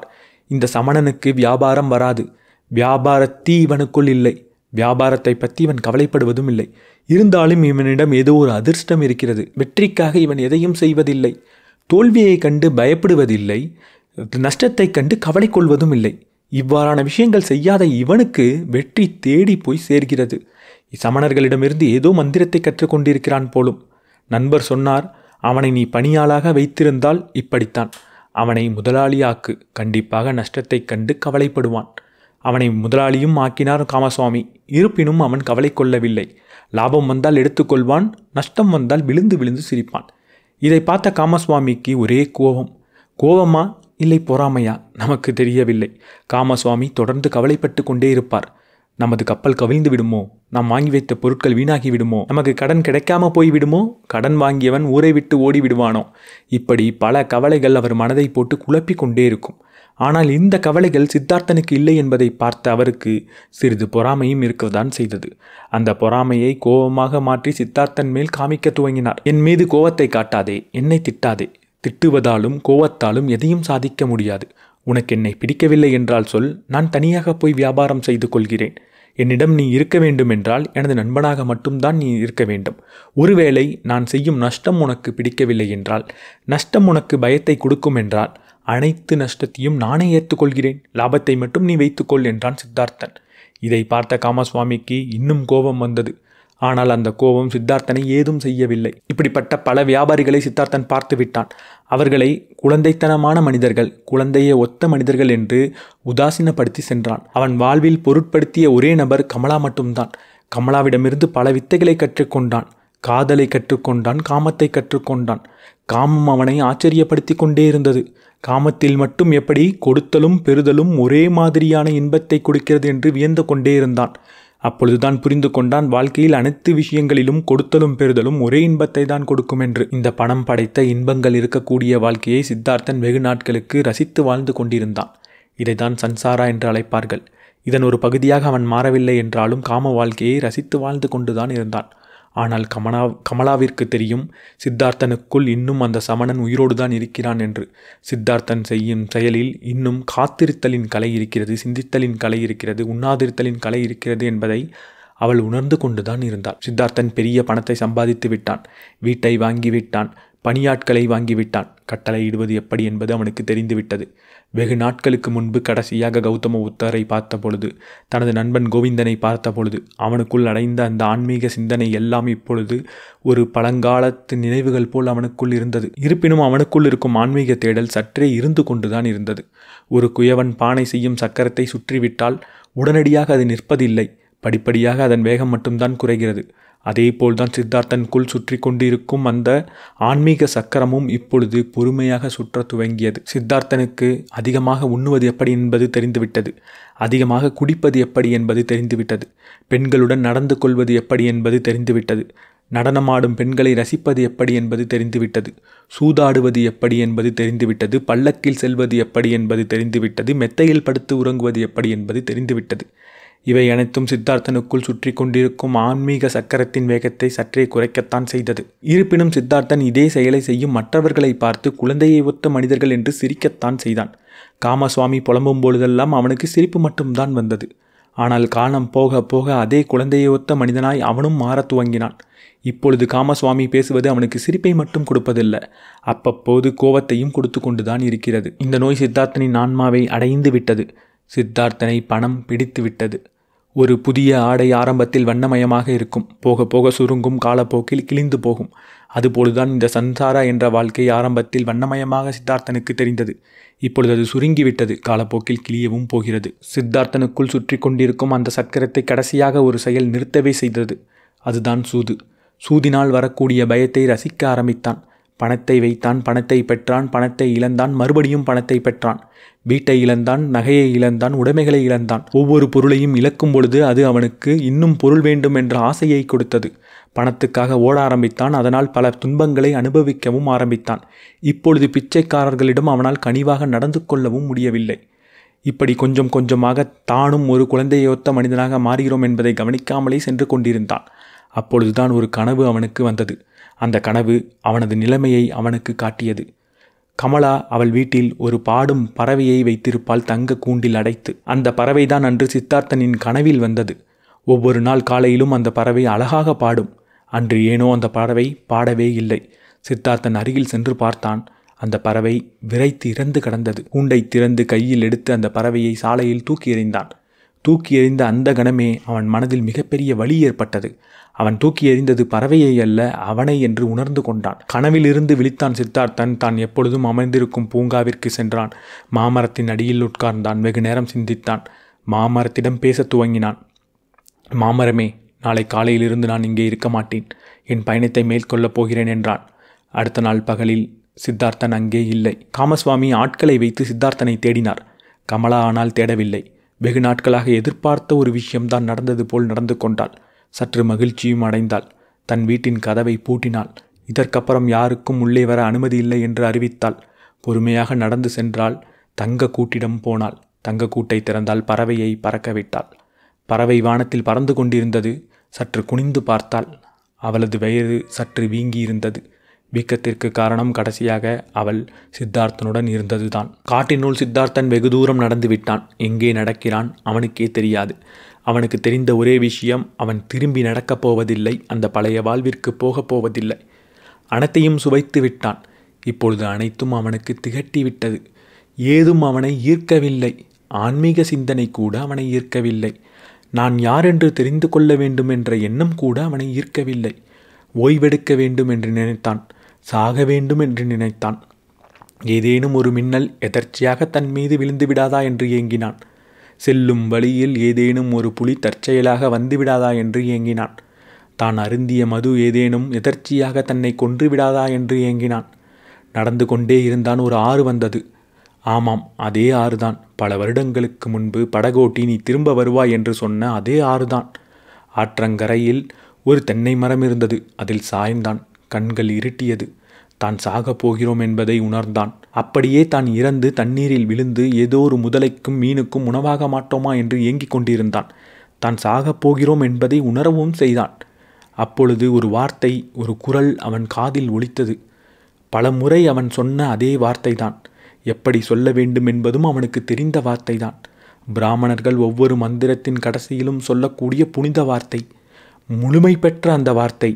இந்த சமணனுக்கு வியாபாரம் வராது வியாபாரத்தீ இவனுக்குள் இல்லை வியாபாரத்தை பற்றி இவன் கவலைப்படுவதும் இல்லை இருந்தாலும் இவனிடம் ஏதோ ஒரு அதிர்ஷ்டம் இருக்கிறது வெற்றிக்காக இவன் எதையும் செய்வதில்லை தோல்வியை கண்டு பயப்படுவதில்லை நஷ்டத்தை கண்டு கவலை கொள்வதும் இல்லை இவ்வாறான விஷயங்கள் செய்யாத இவனுக்கு வெற்றி தேடி போய் சேர்கிறது சமணர்களிடமிருந்து ஏதோ மந்திரத்தை கற்றுக்கொண்டிருக்கிறான் போலும் நண்பர் சொன்னார் அவனை நீ பணியாளாக வைத்திருந்தால் இப்படித்தான் அவனை முதலாளியாக்கு கண்டிப்பாக நஷ்டத்தைக் கண்டு கவலைப்படுவான் அவனை முதலாளியும் ஆக்கினார் காமசுவாமி இருப்பினும் அவன் கவலை கொள்ளவில்லை லாபம் வந்தால் எடுத்துக்கொள்வான் நஷ்டம் வந்தால் விழுந்து விழுந்து சிரிப்பான் இதை பார்த்த காமசுவாமிக்கு ஒரே கோபம் கோபமா இல்லை பொறாமையா நமக்கு தெரியவில்லை காமசுவாமி தொடர்ந்து கவலைப்பட்டு கொண்டே இருப்பார் நமது கப்பல் கவிழ்ந்து விடுமோ நாம் வாங்கி வைத்த பொருட்கள் வீணாகி விடுமோ நமக்கு கடன் கிடைக்காம போய் விடுமோ கடன் வாங்கியவன் ஊரை விட்டு ஓடி விடுவானோ இப்படி பல கவலைகள் அவர் மனதை போட்டு குழப்பிக் கொண்டே இருக்கும் ஆனால் இந்த கவலைகள் சித்தார்த்தனுக்கு இல்லை என்பதை பார்த்த அவருக்கு சிறிது பொறாமையும் இருக்கதான் செய்தது அந்த பொறாமையை கோபமாக மாற்றி சித்தார்த்தன் மேல் காமிக்க துவங்கினார் என் மீது கோபத்தை காட்டாதே என்னை திட்டாதே திட்டுவதாலும் கோவத்தாலும் எதையும் சாதிக்க முடியாது உனக்கு என்னை பிடிக்கவில்லை என்றால் சொல் நான் தனியாக போய் வியாபாரம் செய்து கொள்கிறேன் என்னிடம் நீ இருக்க வேண்டும் என்றால் எனது நண்பனாக மட்டும்தான் நீ இருக்க வேண்டும் ஒருவேளை நான் செய்யும் நஷ்டம் உனக்கு பிடிக்கவில்லை என்றால் நஷ்டம் உனக்கு பயத்தை கொடுக்கும் என்றால் அனைத்து நஷ்டத்தையும் நானே ஏற்றுக்கொள்கிறேன் லாபத்தை மட்டும் நீ வைத்துக்கொள் என்றான் சித்தார்த்தன் இதை பார்த்த காமசுவாமிக்கு இன்னும் கோபம் வந்தது ஆனால் அந்த கோபம் சித்தார்த்தனை ஏதும் செய்யவில்லை இப்படிப்பட்ட பல வியாபாரிகளை சித்தார்த்தன் பார்த்து விட்டான் அவர்களை குழந்தைத்தனமான மனிதர்கள் குழந்தையை ஒத்த மனிதர்கள் என்று உதாசீனப்படுத்தி சென்றான் அவன் வாழ்வில் பொருட்படுத்திய ஒரே நபர் கமலா மட்டும்தான் கமலாவிடமிருந்து பல வித்தைகளை கற்றுக்கொண்டான் காதலை கற்றுக்கொண்டான் காமத்தை கற்றுக்கொண்டான் காமம் அவனை ஆச்சரியப்படுத்தி கொண்டே இருந்தது காமத்தில் மட்டும் எப்படி கொடுத்தலும் பெறுதலும் ஒரே மாதிரியான இன்பத்தை கொடுக்கிறது என்று வியந்து கொண்டே இருந்தான் அப்பொழுதுதான் புரிந்து கொண்டான் வாழ்க்கையில் அனைத்து விஷயங்களிலும் கொடுத்தலும் பெறுதலும் ஒரே இன்பத்தை தான் கொடுக்கும் என்று இந்த பணம் படைத்த இன்பங்கள் இருக்கக்கூடிய வாழ்க்கையை சித்தார்த்தன் வெகு நாட்களுக்கு ரசித்து வாழ்ந்து கொண்டிருந்தான் இதைதான் சன்சாரா என்று அழைப்பார்கள் இதன் ஒரு பகுதியாக அவன் மாறவில்லை என்றாலும் காம வாழ்க்கையை ரசித்து வாழ்ந்து கொண்டுதான் இருந்தான் ஆனால் கமலா கமலாவிற்கு தெரியும் சித்தார்த்தனுக்குள் இன்னும் அந்த சமணன் உயிரோடு தான் இருக்கிறான் என்று சித்தார்த்தன் செய்யும் செயலில் இன்னும் காத்திருத்தலின் கலை இருக்கிறது சிந்தித்தலின் கலை இருக்கிறது உண்ணாதிருத்தலின் கலை இருக்கிறது என்பதை அவள் உணர்ந்து கொண்டுதான் இருந்தாள் சித்தார்த்தன் பெரிய பணத்தை சம்பாதித்து விட்டான் வீட்டை வாங்கிவிட்டான் பணியாட்களை வாங்கிவிட்டான் கட்டளையிடுவது எப்படி என்பது அவனுக்கு தெரிந்துவிட்டது வெகு நாட்களுக்கு முன்பு கடைசியாக கௌதம புத்தரை பார்த்த பொழுது தனது நண்பன் கோவிந்தனை பார்த்த பொழுது அவனுக்குள் அடைந்த அந்த ஆன்மீக சிந்தனை எல்லாம் இப்பொழுது ஒரு பழங்காலத்து நினைவுகள் போல் அவனுக்குள் இருந்தது இருப்பினும் அவனுக்குள் இருக்கும் ஆன்மீக தேடல் சற்றே இருந்து கொண்டுதான் இருந்தது ஒரு குயவன் பானை செய்யும் சக்கரத்தை சுற்றிவிட்டால் உடனடியாக அது நிற்பதில்லை படிப்படியாக அதன் வேகம் மட்டும்தான் குறைகிறது அதேபோல்தான் சித்தார்த்தனுக்குள் சுற்றி கொண்டிருக்கும் அந்த ஆன்மீக சக்கரமும் இப்பொழுது பொறுமையாக சுற்ற துவங்கியது சித்தார்த்தனுக்கு அதிகமாக உண்ணுவது எப்படி என்பது தெரிந்துவிட்டது அதிகமாக குடிப்பது எப்படி என்பது தெரிந்துவிட்டது பெண்களுடன் நடந்து கொள்வது எப்படி என்பது தெரிந்துவிட்டது நடனமாடும் பெண்களை ரசிப்பது எப்படி என்பது தெரிந்துவிட்டது சூதாடுவது எப்படி என்பது தெரிந்துவிட்டது பல்லக்கில் செல்வது எப்படி என்பது தெரிந்துவிட்டது மெத்தையில் படுத்து உறங்குவது எப்படி என்பது தெரிந்துவிட்டது இவை அனைத்தும் சித்தார்த்தனுக்குள் சுற்றி கொண்டிருக்கும் ஆன்மீக சக்கரத்தின் வேகத்தை சற்றே குறைக்கத்தான் செய்தது இருப்பினும் சித்தார்த்தன் இதே செயலை செய்யும் மற்றவர்களை பார்த்து குழந்தையை ஒத்த மனிதர்கள் என்று சிரிக்கத்தான் செய்தான் காமசுவாமி புலம்பும் பொழுதெல்லாம் அவனுக்கு சிரிப்பு மட்டும்தான் வந்தது ஆனால் காலம் போக போக அதே குழந்தையை ஒத்த மனிதனாய் அவனும் மாறத் துவங்கினான் இப்பொழுது காமசுவாமி பேசுவது அவனுக்கு சிரிப்பை மட்டும் கொடுப்பதில்லை அப்பப்போது கோவத்தையும் கொடுத்து கொண்டுதான் இருக்கிறது இந்த நோய் சித்தார்த்தனின் ஆன்மாவை அடைந்து விட்டது சித்தார்த்தனை பணம் பிடித்து விட்டது ஒரு புதிய ஆடை ஆரம்பத்தில் வண்ணமயமாக இருக்கும் போக போக சுருங்கும் காலப்போக்கில் கிழிந்து போகும் அதுபோலுதான் இந்த சன்சாரா என்ற வாழ்க்கை ஆரம்பத்தில் வண்ணமயமாக சித்தார்த்தனுக்கு தெரிந்தது இப்பொழுது அது சுருங்கிவிட்டது காலப்போக்கில் கிளியவும் போகிறது சித்தார்த்தனுக்குள் சுற்றி கொண்டிருக்கும் அந்த சக்கரத்தை கடைசியாக ஒரு செயல் நிறுத்தவே செய்தது அதுதான் சூது சூதினால் வரக்கூடிய பயத்தை ரசிக்க ஆரம்பித்தான் பணத்தை வைத்தான் பணத்தை பெற்றான் பணத்தை இழந்தான் மறுபடியும் பணத்தை பெற்றான் வீட்டை இழந்தான் நகையை இழந்தான் உடைமைகளை இழந்தான் ஒவ்வொரு பொருளையும் இழக்கும் பொழுது அது அவனுக்கு இன்னும் பொருள் வேண்டும் என்ற ஆசையை கொடுத்தது பணத்துக்காக ஓட ஆரம்பித்தான் அதனால் பல துன்பங்களை அனுபவிக்கவும் ஆரம்பித்தான் இப்பொழுது பிச்சைக்காரர்களிடம் அவனால் கனிவாக நடந்து கொள்ளவும் முடியவில்லை இப்படி கொஞ்சம் கொஞ்சமாக தானும் ஒரு குழந்தையொத்த மனிதனாக மாறுகிறோம் என்பதை கவனிக்காமலே சென்று கொண்டிருந்தான் அப்பொழுதுதான் ஒரு கனவு அவனுக்கு வந்தது அந்த கனவு அவனது நிலைமையை அவனுக்கு காட்டியது கமலா அவள் வீட்டில் ஒரு பாடும் பறவையை வைத்திருப்பாள் தங்க கூண்டில் அடைத்து அந்த பறவைதான் அன்று சித்தார்த்தனின் கனவில் வந்தது ஒவ்வொரு நாள் காலையிலும் அந்த பறவை அழகாக பாடும் அன்று ஏனோ அந்த பறவை பாடவே இல்லை சித்தார்த்தன் அருகில் சென்று பார்த்தான் அந்த பறவை விரைத்து இறந்து கிடந்தது கூண்டை திறந்து கையில் எடுத்து அந்த பறவையை சாலையில் தூக்கி எறிந்தான் தூக்கி எறிந்த அந்த கணமே அவன் மனதில் மிகப்பெரிய வலி ஏற்பட்டது அவன் தூக்கி எறிந்தது பறவையை அல்ல அவனை என்று உணர்ந்து கொண்டான் கனவிலிருந்து விழித்தான் சித்தார்த்தன் தான் எப்பொழுதும் அமர்ந்திருக்கும் பூங்காவிற்கு சென்றான் மாமரத்தின் அடியில் உட்கார்ந்தான் வெகு நேரம் சிந்தித்தான் மாமரத்திடம் பேசத் துவங்கினான் மாமரமே நாளை காலையிலிருந்து நான் இங்கே இருக்க மாட்டேன் என் பயணத்தை மேற்கொள்ளப் போகிறேன் என்றான் அடுத்த நாள் பகலில் சித்தார்த்தன் அங்கே இல்லை காமசுவாமி ஆட்களை வைத்து சித்தார்த்தனை தேடினார் கமலா ஆனால் தேடவில்லை வெகு நாட்களாக எதிர்பார்த்த ஒரு விஷயம்தான் நடந்தது போல் நடந்து கொண்டாள் சற்று மகிழ்ச்சியும் அடைந்தாள் தன் வீட்டின் கதவை பூட்டினாள் இதற்கப்புறம் யாருக்கும் உள்ளே வர அனுமதி இல்லை என்று அறிவித்தாள் பொறுமையாக நடந்து சென்றால் தங்க கூட்டிடம் போனாள் தங்க கூட்டை திறந்தால் பறவையை பறக்க விட்டாள் பறவை வானத்தில் பறந்து கொண்டிருந்தது சற்று குனிந்து பார்த்தாள் அவளது வயது சற்று வீங்கியிருந்தது வீக்கத்திற்கு காரணம் கடைசியாக அவள் சித்தார்த்தனுடன் இருந்ததுதான் காட்டினுள் சித்தார்த்தன் வெகு தூரம் நடந்து விட்டான் எங்கே நடக்கிறான் அவனுக்கே தெரியாது அவனுக்கு தெரிந்த ஒரே விஷயம் அவன் திரும்பி நடக்கப் போவதில்லை அந்த பழைய வாழ்விற்கு போகப் போவதில்லை அனைத்தையும் சுவைத்து விட்டான் இப்பொழுது அனைத்தும் அவனுக்கு திகட்டி விட்டது ஏதும் அவனை ஈர்க்கவில்லை ஆன்மீக சிந்தனை கூட அவனை ஈர்க்கவில்லை நான் யார் என்று தெரிந்து கொள்ள வேண்டும் என்ற எண்ணம் கூட அவனை ஈர்க்கவில்லை ஓய்வெடுக்க வேண்டும் என்று நினைத்தான் சாக வேண்டும் என்று நினைத்தான் ஏதேனும் ஒரு மின்னல் எதர்ச்சியாக தன் மீது விழுந்து விடாதா என்று ஏங்கினான் செல்லும் வழியில் ஏதேனும் ஒரு புலி தற்செயலாக வந்து விடாதா என்று ஏங்கினான் தான் அருந்திய மது ஏதேனும் எதர்ச்சியாக தன்னை கொன்று விடாதா என்று ஏங்கினான் நடந்து கொண்டே இருந்தான் ஒரு ஆறு வந்தது ஆமாம் அதே ஆறுதான் பல வருடங்களுக்கு முன்பு படகோட்டி நீ திரும்ப வருவாய் என்று சொன்ன அதே ஆறுதான் ஆற்றங்கரையில் ஒரு தென்னை மரம் இருந்தது அதில் சாய்ந்தான் கண்கள் இருட்டியது தான் சாகப் போகிறோம் என்பதை உணர்ந்தான் அப்படியே தான் இறந்து தண்ணீரில் விழுந்து ஏதோ ஒரு முதலைக்கும் மீனுக்கும் உணவாக மாட்டோமா என்று ஏங்கிக் கொண்டிருந்தான் தான் சாகப் போகிறோம் என்பதை உணரவும் செய்தான் அப்பொழுது ஒரு வார்த்தை ஒரு குரல் அவன் காதில் ஒலித்தது பல முறை அவன் சொன்ன அதே வார்த்தைதான் எப்படி சொல்ல வேண்டும் என்பதும் அவனுக்கு தெரிந்த வார்த்தைதான் பிராமணர்கள் ஒவ்வொரு மந்திரத்தின் கடைசியிலும் சொல்லக்கூடிய புனித வார்த்தை முழுமை பெற்ற அந்த வார்த்தை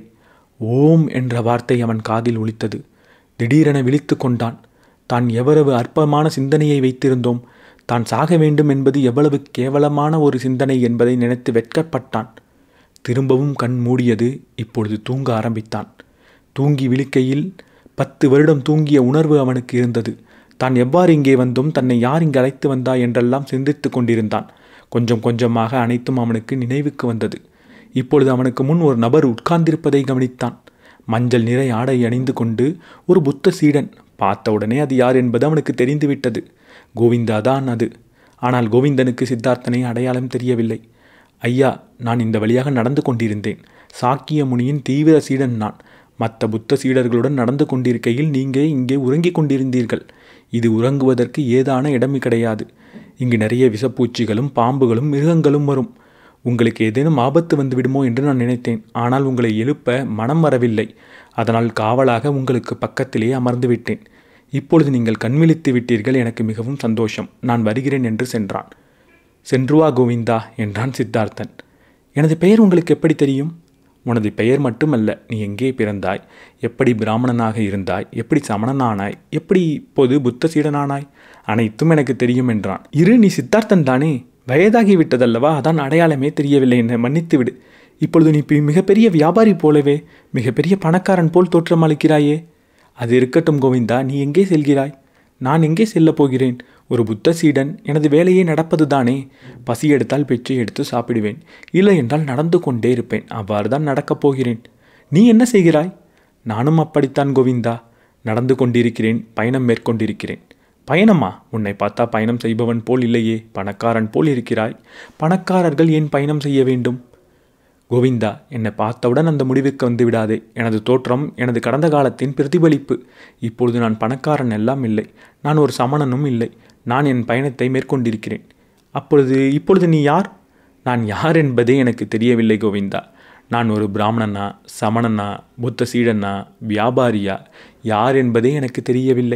ஓம் என்ற வார்த்தை அவன் காதில் ஒலித்தது திடீரென விழித்து கொண்டான் தான் எவ்வளவு அற்பமான சிந்தனையை வைத்திருந்தோம் தான் சாக வேண்டும் என்பது எவ்வளவு கேவலமான ஒரு சிந்தனை என்பதை நினைத்து வெட்கப்பட்டான் திரும்பவும் கண் மூடியது இப்பொழுது தூங்க ஆரம்பித்தான் தூங்கி விழிக்கையில் பத்து வருடம் தூங்கிய உணர்வு அவனுக்கு இருந்தது தான் எவ்வாறு இங்கே வந்தோம் தன்னை யார் இங்கு அழைத்து வந்தா என்றெல்லாம் சிந்தித்து கொண்டிருந்தான் கொஞ்சம் கொஞ்சமாக அனைத்தும் அவனுக்கு நினைவுக்கு வந்தது இப்பொழுது அவனுக்கு முன் ஒரு நபர் உட்கார்ந்திருப்பதை கவனித்தான் மஞ்சள் நிறை ஆடை அணிந்து கொண்டு ஒரு புத்த சீடன் பார்த்தவுடனே அது யார் என்பது அவனுக்கு தெரிந்துவிட்டது கோவிந்தா தான் அது ஆனால் கோவிந்தனுக்கு சித்தார்த்தனை அடையாளம் தெரியவில்லை ஐயா நான் இந்த வழியாக நடந்து கொண்டிருந்தேன் சாக்கிய முனியின் தீவிர சீடன் நான் மற்ற புத்த சீடர்களுடன் நடந்து கொண்டிருக்கையில் நீங்கள் இங்கே உறங்கிக் கொண்டிருந்தீர்கள் இது உறங்குவதற்கு ஏதான இடம் கிடையாது இங்கு நிறைய விஷப்பூச்சிகளும் பாம்புகளும் மிருகங்களும் வரும் உங்களுக்கு ஏதேனும் ஆபத்து வந்து விடுமோ என்று நான் நினைத்தேன் ஆனால் உங்களை எழுப்ப மனம் வரவில்லை அதனால் காவலாக உங்களுக்கு பக்கத்திலே அமர்ந்து விட்டேன் இப்பொழுது நீங்கள் கண்விழித்து விட்டீர்கள் எனக்கு மிகவும் சந்தோஷம் நான் வருகிறேன் என்று சென்றான் சென்று வா கோவிந்தா என்றான் சித்தார்த்தன் எனது பெயர் உங்களுக்கு எப்படி தெரியும் உனது பெயர் மட்டுமல்ல நீ எங்கே பிறந்தாய் எப்படி பிராமணனாக இருந்தாய் எப்படி சமணனானாய் எப்படி இப்போது புத்த சீடனானாய் அனைத்தும் எனக்கு தெரியும் என்றான் இரு நீ சித்தார்த்தன் தானே வயதாகி விட்டதல்லவா அதான் அடையாளமே தெரியவில்லை என்னை மன்னித்து விடு இப்பொழுது நீ பி- மிகப்பெரிய வியாபாரி போலவே மிகப்பெரிய பணக்காரன் போல் தோற்றமளிக்கிறாயே அது இருக்கட்டும் கோவிந்தா நீ எங்கே செல்கிறாய் நான் எங்கே செல்லப் போகிறேன் ஒரு புத்த சீடன் எனது வேலையே நடப்பது தானே பசி எடுத்தால் பெற்று எடுத்து சாப்பிடுவேன் இல்லை என்றால் நடந்து கொண்டே இருப்பேன் அவ்வாறு தான் நடக்கப் போகிறேன் நீ என்ன செய்கிறாய் நானும் அப்படித்தான் கோவிந்தா நடந்து கொண்டிருக்கிறேன் பயணம் மேற்கொண்டிருக்கிறேன் பயணமா உன்னை பார்த்தா பயணம் செய்பவன் போல் இல்லையே பணக்காரன் போல் இருக்கிறாய் பணக்காரர்கள் ஏன் பயணம் செய்ய வேண்டும் கோவிந்தா என்னை பார்த்தவுடன் அந்த முடிவுக்கு வந்து விடாதே எனது தோற்றம் எனது கடந்த காலத்தின் பிரதிபலிப்பு இப்பொழுது நான் பணக்காரன் எல்லாம் இல்லை நான் ஒரு சமணனும் இல்லை நான் என் பயணத்தை மேற்கொண்டிருக்கிறேன் அப்பொழுது இப்பொழுது நீ யார் நான் யார் என்பதே எனக்கு தெரியவில்லை கோவிந்தா நான் ஒரு பிராமணனா சமணனா புத்த சீடனா வியாபாரியா யார் என்பதே எனக்கு தெரியவில்லை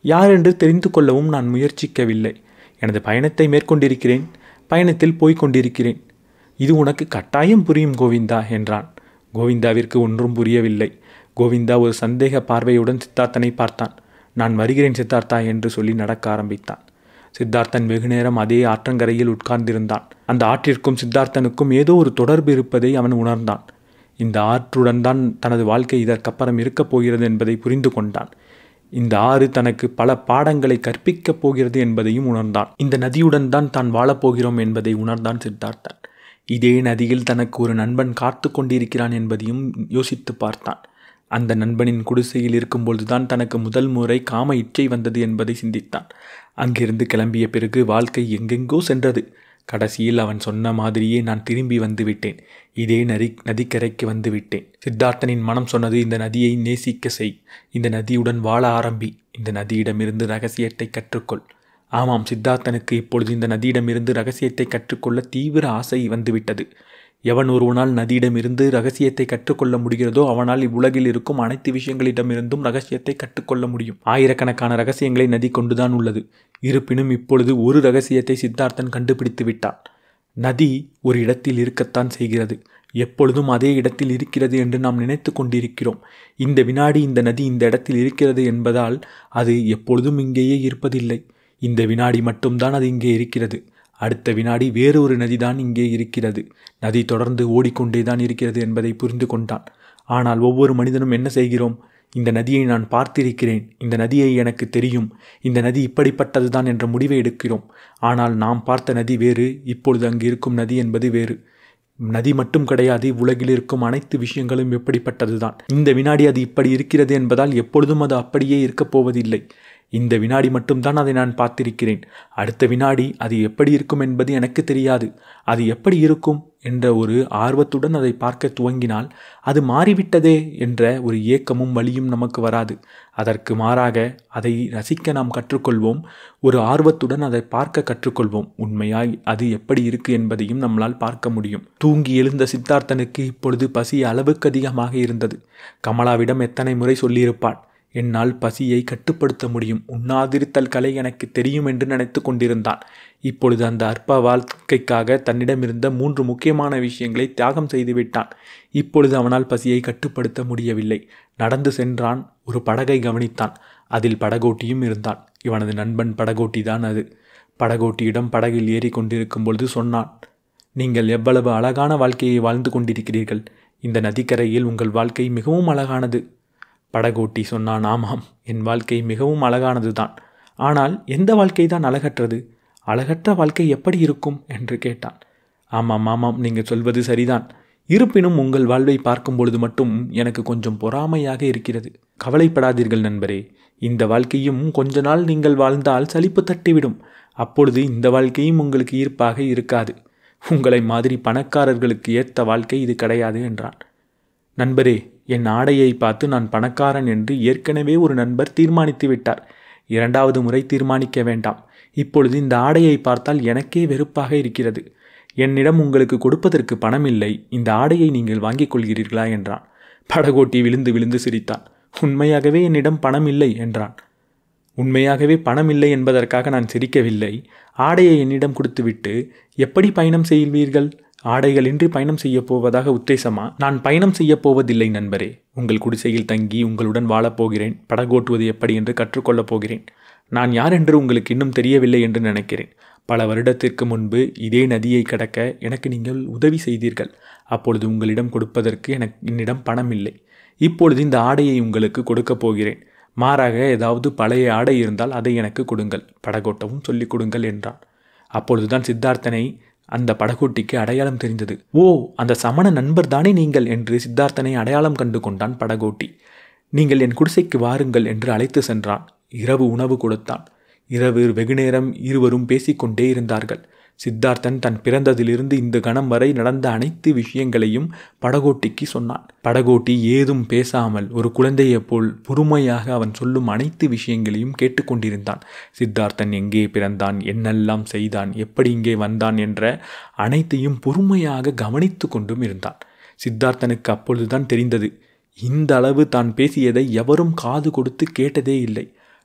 யார் என்று தெரிந்து கொள்ளவும் நான் முயற்சிக்கவில்லை எனது பயணத்தை மேற்கொண்டிருக்கிறேன் பயணத்தில் போய்க் கொண்டிருக்கிறேன் இது உனக்கு கட்டாயம் புரியும் கோவிந்தா என்றான் கோவிந்தாவிற்கு ஒன்றும் புரியவில்லை கோவிந்தா ஒரு சந்தேக பார்வையுடன் சித்தார்த்தனை பார்த்தான் நான் வருகிறேன் சித்தார்த்தா என்று சொல்லி நடக்க ஆரம்பித்தான் சித்தார்த்தன் வெகுநேரம் அதே ஆற்றங்கரையில் உட்கார்ந்திருந்தான் அந்த ஆற்றிற்கும் சித்தார்த்தனுக்கும் ஏதோ ஒரு தொடர்பு இருப்பதை அவன் உணர்ந்தான் இந்த ஆற்றுடன் தான் தனது வாழ்க்கை இதற்கப்புறம் இருக்கப் போகிறது என்பதை புரிந்து கொண்டான் இந்த ஆறு தனக்கு பல பாடங்களை கற்பிக்கப் போகிறது என்பதையும் உணர்ந்தான் இந்த நதியுடன் தான் தான் வாழப்போகிறோம் என்பதை உணர்ந்தான் சித்தார்த்தன் இதே நதியில் தனக்கு ஒரு நண்பன் காத்து கொண்டிருக்கிறான் என்பதையும் யோசித்து பார்த்தான் அந்த நண்பனின் குடிசையில் இருக்கும்பொழுதுதான் தனக்கு முதல் முறை காம இச்சை வந்தது என்பதை சிந்தித்தான் அங்கிருந்து கிளம்பிய பிறகு வாழ்க்கை எங்கெங்கோ சென்றது கடைசியில் அவன் சொன்ன மாதிரியே நான் திரும்பி வந்து விட்டேன் இதே நதி நதிக்கரைக்கு வந்து விட்டேன் சித்தார்த்தனின் மனம் சொன்னது இந்த நதியை நேசிக்க செய் இந்த நதியுடன் வாழ ஆரம்பி இந்த நதியிடமிருந்து ரகசியத்தை கற்றுக்கொள் ஆமாம் சித்தார்த்தனுக்கு இப்பொழுது இந்த நதியிடமிருந்து ரகசியத்தை கற்றுக்கொள்ள தீவிர ஆசை வந்துவிட்டது எவன் ஒருவனால் நதியிடமிருந்து ரகசியத்தை கற்றுக்கொள்ள முடிகிறதோ அவனால் இவ்வுலகில் இருக்கும் அனைத்து விஷயங்களிடமிருந்தும் ரகசியத்தை கற்றுக்கொள்ள முடியும் ஆயிரக்கணக்கான ரகசியங்களை நதி கொண்டுதான் உள்ளது இருப்பினும் இப்பொழுது ஒரு ரகசியத்தை சித்தார்த்தன் கண்டுபிடித்து விட்டான் நதி ஒரு இடத்தில் இருக்கத்தான் செய்கிறது எப்பொழுதும் அதே இடத்தில் இருக்கிறது என்று நாம் நினைத்து கொண்டிருக்கிறோம் இந்த வினாடி இந்த நதி இந்த இடத்தில் இருக்கிறது என்பதால் அது எப்பொழுதும் இங்கேயே இருப்பதில்லை இந்த வினாடி மட்டும்தான் அது இங்கே இருக்கிறது அடுத்த வினாடி வேறொரு நதிதான் இங்கே இருக்கிறது நதி தொடர்ந்து ஓடிக்கொண்டே தான் இருக்கிறது என்பதை புரிந்து கொண்டான் ஆனால் ஒவ்வொரு மனிதனும் என்ன செய்கிறோம் இந்த நதியை நான் பார்த்திருக்கிறேன் இந்த நதியை எனக்கு தெரியும் இந்த நதி இப்படிப்பட்டதுதான் என்ற முடிவை எடுக்கிறோம் ஆனால் நாம் பார்த்த நதி வேறு இப்பொழுது அங்கு இருக்கும் நதி என்பது வேறு நதி மட்டும் கிடையாது உலகில் இருக்கும் அனைத்து விஷயங்களும் எப்படிப்பட்டதுதான் இந்த வினாடி அது இப்படி இருக்கிறது என்பதால் எப்பொழுதும் அது அப்படியே இருக்கப் போவதில்லை இந்த வினாடி மட்டும்தான் அதை நான் பார்த்திருக்கிறேன் அடுத்த வினாடி அது எப்படி இருக்கும் என்பது எனக்கு தெரியாது அது எப்படி இருக்கும் என்ற ஒரு ஆர்வத்துடன் அதை பார்க்க துவங்கினால் அது மாறிவிட்டதே என்ற ஒரு ஏக்கமும் வழியும் நமக்கு வராது அதற்கு மாறாக அதை ரசிக்க நாம் கற்றுக்கொள்வோம் ஒரு ஆர்வத்துடன் அதை பார்க்க கற்றுக்கொள்வோம் உண்மையாய் அது எப்படி இருக்கு என்பதையும் நம்மளால் பார்க்க முடியும் தூங்கி எழுந்த சித்தார்த்தனுக்கு இப்பொழுது பசி அளவுக்கு அதிகமாக இருந்தது கமலாவிடம் எத்தனை முறை சொல்லியிருப்பான் என்னால் பசியை கட்டுப்படுத்த முடியும் உண்ணாதிருத்தல் கலை எனக்கு தெரியும் என்று நினைத்து கொண்டிருந்தான் இப்பொழுது அந்த அற்ப வாழ்க்கைக்காக தன்னிடமிருந்த மூன்று முக்கியமான விஷயங்களை தியாகம் செய்துவிட்டான் இப்பொழுது அவனால் பசியை கட்டுப்படுத்த முடியவில்லை நடந்து சென்றான் ஒரு படகை கவனித்தான் அதில் படகோட்டியும் இருந்தான் இவனது நண்பன் படகோட்டி தான் அது படகோட்டியிடம் படகில் ஏறி கொண்டிருக்கும் பொழுது சொன்னான் நீங்கள் எவ்வளவு அழகான வாழ்க்கையை வாழ்ந்து கொண்டிருக்கிறீர்கள் இந்த நதிக்கரையில் உங்கள் வாழ்க்கை மிகவும் அழகானது படகோட்டி சொன்னான் ஆமாம் என் வாழ்க்கை மிகவும் அழகானது தான் ஆனால் எந்த வாழ்க்கை தான் அழகற்றது அழகற்ற வாழ்க்கை எப்படி இருக்கும் என்று கேட்டான் ஆமாம் ஆமாம் நீங்கள் சொல்வது சரிதான் இருப்பினும் உங்கள் வாழ்வை பார்க்கும் பொழுது மட்டும் எனக்கு கொஞ்சம் பொறாமையாக இருக்கிறது கவலைப்படாதீர்கள் நண்பரே இந்த வாழ்க்கையும் கொஞ்ச நாள் நீங்கள் வாழ்ந்தால் சலிப்பு தட்டிவிடும் அப்பொழுது இந்த வாழ்க்கையும் உங்களுக்கு ஈர்ப்பாக இருக்காது உங்களை மாதிரி பணக்காரர்களுக்கு ஏற்ற வாழ்க்கை இது கிடையாது என்றான் நண்பரே என் ஆடையை பார்த்து நான் பணக்காரன் என்று ஏற்கனவே ஒரு நண்பர் தீர்மானித்து விட்டார் இரண்டாவது முறை தீர்மானிக்க வேண்டாம் இப்பொழுது இந்த ஆடையை பார்த்தால் எனக்கே வெறுப்பாக இருக்கிறது என்னிடம் உங்களுக்கு கொடுப்பதற்கு பணம் இல்லை இந்த ஆடையை நீங்கள் வாங்கிக் கொள்கிறீர்களா என்றான் படகோட்டி விழுந்து விழுந்து சிரித்தான் உண்மையாகவே என்னிடம் பணம் இல்லை என்றான் உண்மையாகவே பணம் இல்லை என்பதற்காக நான் சிரிக்கவில்லை ஆடையை என்னிடம் கொடுத்துவிட்டு எப்படி பயணம் செய்வீர்கள் ஆடைகளின்றி பயணம் செய்யப் போவதாக உத்தேசமா நான் பயணம் செய்யப் போவதில்லை நண்பரே உங்கள் குடிசையில் தங்கி உங்களுடன் வாழப்போகிறேன் படகோட்டுவது எப்படி என்று கற்றுக்கொள்ளப் போகிறேன் நான் யார் என்று உங்களுக்கு இன்னும் தெரியவில்லை என்று நினைக்கிறேன் பல வருடத்திற்கு முன்பு இதே நதியை கடக்க எனக்கு நீங்கள் உதவி செய்தீர்கள் அப்பொழுது உங்களிடம் கொடுப்பதற்கு எனக்கு என்னிடம் பணம் இல்லை இப்பொழுது இந்த ஆடையை உங்களுக்கு கொடுக்கப் போகிறேன் மாறாக ஏதாவது பழைய ஆடை இருந்தால் அதை எனக்கு கொடுங்கள் படகோட்டவும் சொல்லிக் கொடுங்கள் என்றான் அப்பொழுதுதான் சித்தார்த்தனை அந்த படகோட்டிக்கு அடையாளம் தெரிந்தது ஓ அந்த சமண நண்பர் தானே நீங்கள் என்று சித்தார்த்தனை அடையாளம் கண்டு கொண்டான் படகோட்டி நீங்கள் என் குடிசைக்கு வாருங்கள் என்று அழைத்து சென்றான் இரவு உணவு கொடுத்தான் இரவு வெகுநேரம் இருவரும் பேசிக்கொண்டே இருந்தார்கள் சித்தார்த்தன் தன் பிறந்ததிலிருந்து இந்த கணம் வரை நடந்த அனைத்து விஷயங்களையும் படகோட்டிக்கு சொன்னான் படகோட்டி ஏதும் பேசாமல் ஒரு குழந்தையைப் போல் பொறுமையாக அவன் சொல்லும் அனைத்து விஷயங்களையும் கேட்டுக்கொண்டிருந்தான் சித்தார்த்தன் எங்கே பிறந்தான் என்னெல்லாம் செய்தான் எப்படி இங்கே வந்தான் என்ற அனைத்தையும் பொறுமையாக கவனித்து கொண்டும் இருந்தான் சித்தார்த்தனுக்கு அப்பொழுதுதான் தெரிந்தது இந்த அளவு தான் பேசியதை எவரும் காது கொடுத்து கேட்டதே இல்லை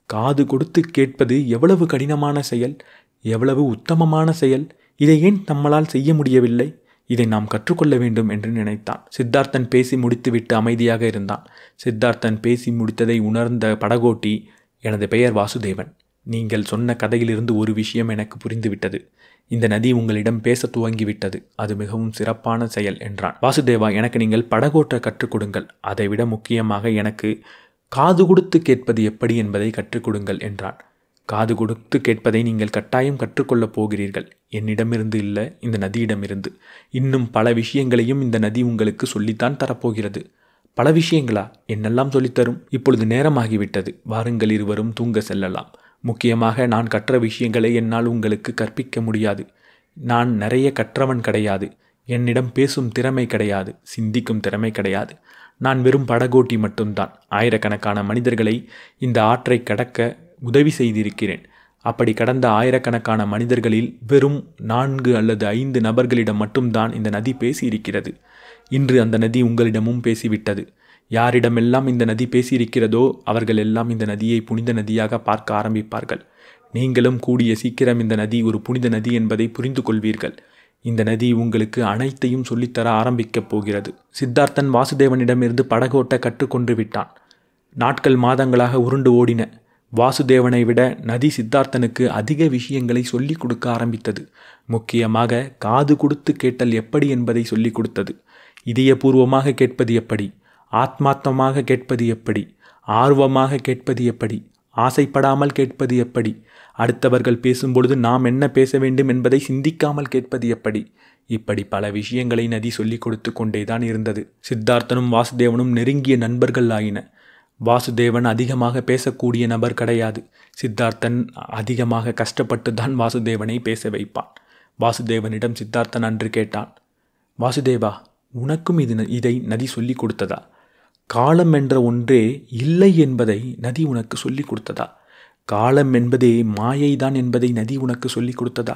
காது கொடுத்து கேட்பது எவ்வளவு கடினமான செயல் எவ்வளவு உத்தமமான செயல் இதை ஏன் நம்மளால் செய்ய முடியவில்லை இதை நாம் கற்றுக்கொள்ள வேண்டும் என்று நினைத்தான் சித்தார்த்தன் பேசி முடித்துவிட்டு அமைதியாக இருந்தான் சித்தார்த்தன் பேசி முடித்ததை உணர்ந்த படகோட்டி எனது பெயர் வாசுதேவன் நீங்கள் சொன்ன கதையிலிருந்து ஒரு விஷயம் எனக்கு புரிந்துவிட்டது இந்த நதி உங்களிடம் பேச துவங்கிவிட்டது அது மிகவும் சிறப்பான செயல் என்றான் வாசுதேவா எனக்கு நீங்கள் படகோட்ட கற்றுக் கொடுங்கள் அதைவிட முக்கியமாக எனக்கு காது கொடுத்து கேட்பது எப்படி என்பதை கற்றுக் கொடுங்கள் என்றான் காது கொடுத்து கேட்பதை நீங்கள் கட்டாயம் கற்றுக்கொள்ளப் போகிறீர்கள் என்னிடமிருந்து இல்லை இந்த நதியிடமிருந்து இன்னும் பல விஷயங்களையும் இந்த நதி உங்களுக்கு சொல்லித்தான் தரப்போகிறது பல விஷயங்களா என்னெல்லாம் சொல்லித்தரும் இப்பொழுது நேரமாகிவிட்டது வாருங்கள் இருவரும் தூங்க செல்லலாம் முக்கியமாக நான் கற்ற விஷயங்களை என்னால் உங்களுக்கு கற்பிக்க முடியாது நான் நிறைய கற்றவன் கிடையாது என்னிடம் பேசும் திறமை கிடையாது சிந்திக்கும் திறமை கிடையாது நான் வெறும் படகோட்டி மட்டும்தான் ஆயிரக்கணக்கான மனிதர்களை இந்த ஆற்றை கடக்க உதவி செய்திருக்கிறேன் அப்படி கடந்த ஆயிரக்கணக்கான மனிதர்களில் வெறும் நான்கு அல்லது ஐந்து நபர்களிடம் மட்டும்தான் இந்த நதி பேசியிருக்கிறது இன்று அந்த நதி உங்களிடமும் பேசிவிட்டது யாரிடமெல்லாம் இந்த நதி பேசியிருக்கிறதோ அவர்கள் எல்லாம் இந்த நதியை புனித நதியாக பார்க்க ஆரம்பிப்பார்கள் நீங்களும் கூடிய சீக்கிரம் இந்த நதி ஒரு புனித நதி என்பதை புரிந்து கொள்வீர்கள் இந்த நதி உங்களுக்கு அனைத்தையும் சொல்லித்தர ஆரம்பிக்கப் போகிறது சித்தார்த்தன் வாசுதேவனிடமிருந்து படகோட்ட கற்றுக்கொண்டு விட்டான் நாட்கள் மாதங்களாக உருண்டு ஓடின வாசுதேவனை விட நதி சித்தார்த்தனுக்கு அதிக விஷயங்களை சொல்லிக் கொடுக்க ஆரம்பித்தது முக்கியமாக காது கொடுத்து கேட்டல் எப்படி என்பதை சொல்லிக் கொடுத்தது இதயபூர்வமாக கேட்பது எப்படி ஆத்மார்த்தமாக கேட்பது எப்படி ஆர்வமாக கேட்பது எப்படி ஆசைப்படாமல் கேட்பது எப்படி அடுத்தவர்கள் பேசும்பொழுது நாம் என்ன பேச வேண்டும் என்பதை சிந்திக்காமல் கேட்பது எப்படி இப்படி பல விஷயங்களை நதி சொல்லிக் கொடுத்து கொண்டேதான் இருந்தது சித்தார்த்தனும் வாசுதேவனும் நெருங்கிய நண்பர்கள் ஆயின வாசுதேவன் அதிகமாக பேசக்கூடிய நபர் கிடையாது சித்தார்த்தன் அதிகமாக கஷ்டப்பட்டு தான் வாசுதேவனை பேச வைப்பான் வாசுதேவனிடம் சித்தார்த்தன் அன்று கேட்டான் வாசுதேவா உனக்கும் இது இதை நதி சொல்லிக் கொடுத்ததா காலம் என்ற ஒன்றே இல்லை என்பதை நதி உனக்கு சொல்லிக் கொடுத்ததா காலம் என்பதே மாயைதான் என்பதை நதி உனக்கு சொல்லிக் கொடுத்ததா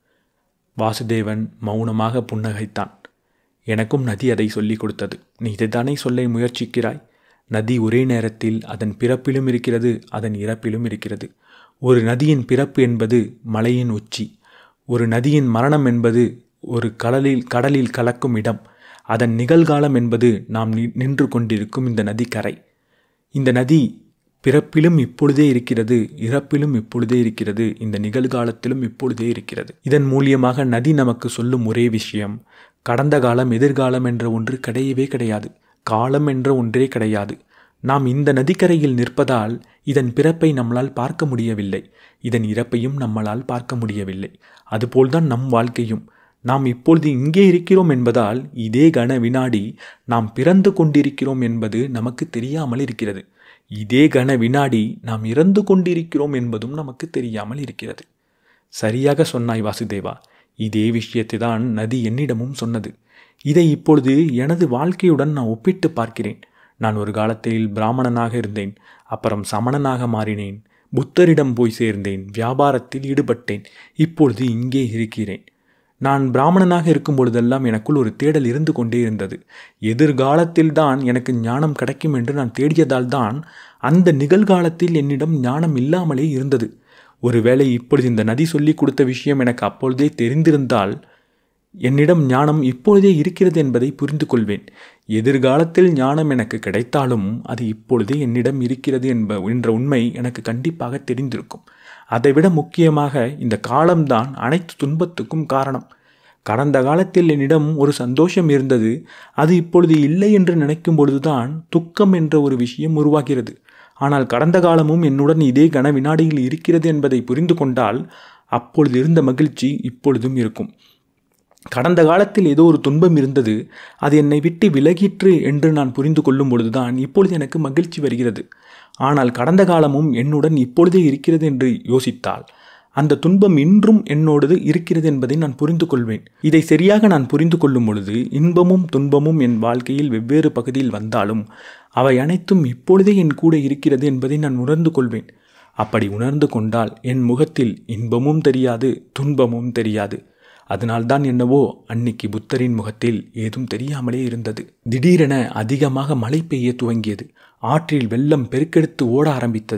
வாசுதேவன் மௌனமாக புன்னகைத்தான் எனக்கும் நதி அதை சொல்லிக் கொடுத்தது நீ இதைத்தானே சொல்ல முயற்சிக்கிறாய் நதி ஒரே நேரத்தில் அதன் பிறப்பிலும் இருக்கிறது அதன் இறப்பிலும் இருக்கிறது ஒரு நதியின் பிறப்பு என்பது மலையின் உச்சி ஒரு நதியின் மரணம் என்பது ஒரு கடலில் கடலில் கலக்கும் இடம் அதன் நிகழ்காலம் என்பது நாம் நின்று கொண்டிருக்கும் இந்த நதிக்கரை இந்த நதி பிறப்பிலும் இப்பொழுதே இருக்கிறது இறப்பிலும் இப்பொழுதே இருக்கிறது இந்த நிகழ்காலத்திலும் இப்பொழுதே இருக்கிறது இதன் மூலியமாக நதி நமக்கு சொல்லும் ஒரே விஷயம் கடந்த காலம் எதிர்காலம் என்ற ஒன்று கிடையவே கிடையாது காலம் என்ற ஒன்றே கிடையாது நாம் இந்த நதிக்கரையில் நிற்பதால் இதன் பிறப்பை நம்மளால் பார்க்க முடியவில்லை இதன் இறப்பையும் நம்மளால் பார்க்க முடியவில்லை அதுபோல்தான் நம் வாழ்க்கையும் நாம் இப்பொழுது இங்கே இருக்கிறோம் என்பதால் இதே கன வினாடி நாம் பிறந்து கொண்டிருக்கிறோம் என்பது நமக்கு தெரியாமல் இருக்கிறது இதே கன வினாடி நாம் இறந்து கொண்டிருக்கிறோம் என்பதும் நமக்கு தெரியாமல் இருக்கிறது சரியாக சொன்னாய் வாசுதேவா இதே விஷயத்தை தான் நதி என்னிடமும் சொன்னது இதை இப்பொழுது எனது வாழ்க்கையுடன் நான் ஒப்பிட்டு பார்க்கிறேன் நான் ஒரு காலத்தில் பிராமணனாக இருந்தேன் அப்புறம் சமணனாக மாறினேன் புத்தரிடம் போய் சேர்ந்தேன் வியாபாரத்தில் ஈடுபட்டேன் இப்பொழுது இங்கே இருக்கிறேன் நான் பிராமணனாக இருக்கும் பொழுதெல்லாம் எனக்குள் ஒரு தேடல் இருந்து கொண்டே இருந்தது எதிர்காலத்தில் தான் எனக்கு ஞானம் கிடைக்கும் என்று நான் தேடியதால் தான் அந்த நிகழ்காலத்தில் என்னிடம் ஞானம் இல்லாமலே இருந்தது ஒருவேளை இப்பொழுது இந்த நதி சொல்லி கொடுத்த விஷயம் எனக்கு அப்பொழுதே தெரிந்திருந்தால் என்னிடம் ஞானம் இப்பொழுதே இருக்கிறது என்பதை புரிந்து கொள்வேன் எதிர்காலத்தில் ஞானம் எனக்கு கிடைத்தாலும் அது இப்பொழுதே என்னிடம் இருக்கிறது என்ப என்ற உண்மை எனக்கு கண்டிப்பாக தெரிந்திருக்கும் அதைவிட முக்கியமாக இந்த காலம்தான் அனைத்து துன்பத்துக்கும் காரணம் கடந்த காலத்தில் என்னிடம் ஒரு சந்தோஷம் இருந்தது அது இப்பொழுது இல்லை என்று நினைக்கும் பொழுதுதான் துக்கம் என்ற ஒரு விஷயம் உருவாகிறது ஆனால் கடந்த காலமும் என்னுடன் இதே கன வினாடியில் இருக்கிறது என்பதை புரிந்து கொண்டால் அப்பொழுது இருந்த மகிழ்ச்சி இப்பொழுதும் இருக்கும் கடந்த காலத்தில் ஏதோ ஒரு துன்பம் இருந்தது அது என்னை விட்டு விலகிற்று என்று நான் புரிந்து கொள்ளும் பொழுதுதான் இப்பொழுது எனக்கு மகிழ்ச்சி வருகிறது ஆனால் கடந்த காலமும் என்னுடன் இப்பொழுதே இருக்கிறது என்று யோசித்தால் அந்த துன்பம் இன்றும் என்னோடது இருக்கிறது என்பதை நான் புரிந்து கொள்வேன் இதை சரியாக நான் புரிந்து கொள்ளும் பொழுது இன்பமும் துன்பமும் என் வாழ்க்கையில் வெவ்வேறு பகுதியில் வந்தாலும் அவை அனைத்தும் இப்பொழுதே என் கூட இருக்கிறது என்பதை நான் உணர்ந்து கொள்வேன் அப்படி உணர்ந்து கொண்டால் என் முகத்தில் இன்பமும் தெரியாது துன்பமும் தெரியாது அதனால்தான் என்னவோ அன்னிக்கு புத்தரின் முகத்தில் ஏதும் தெரியாமலே இருந்தது திடீரென அதிகமாக மழை பெய்ய துவங்கியது ஆற்றில் வெள்ளம் பெருக்கெடுத்து ஓட ஆரம்பித்தது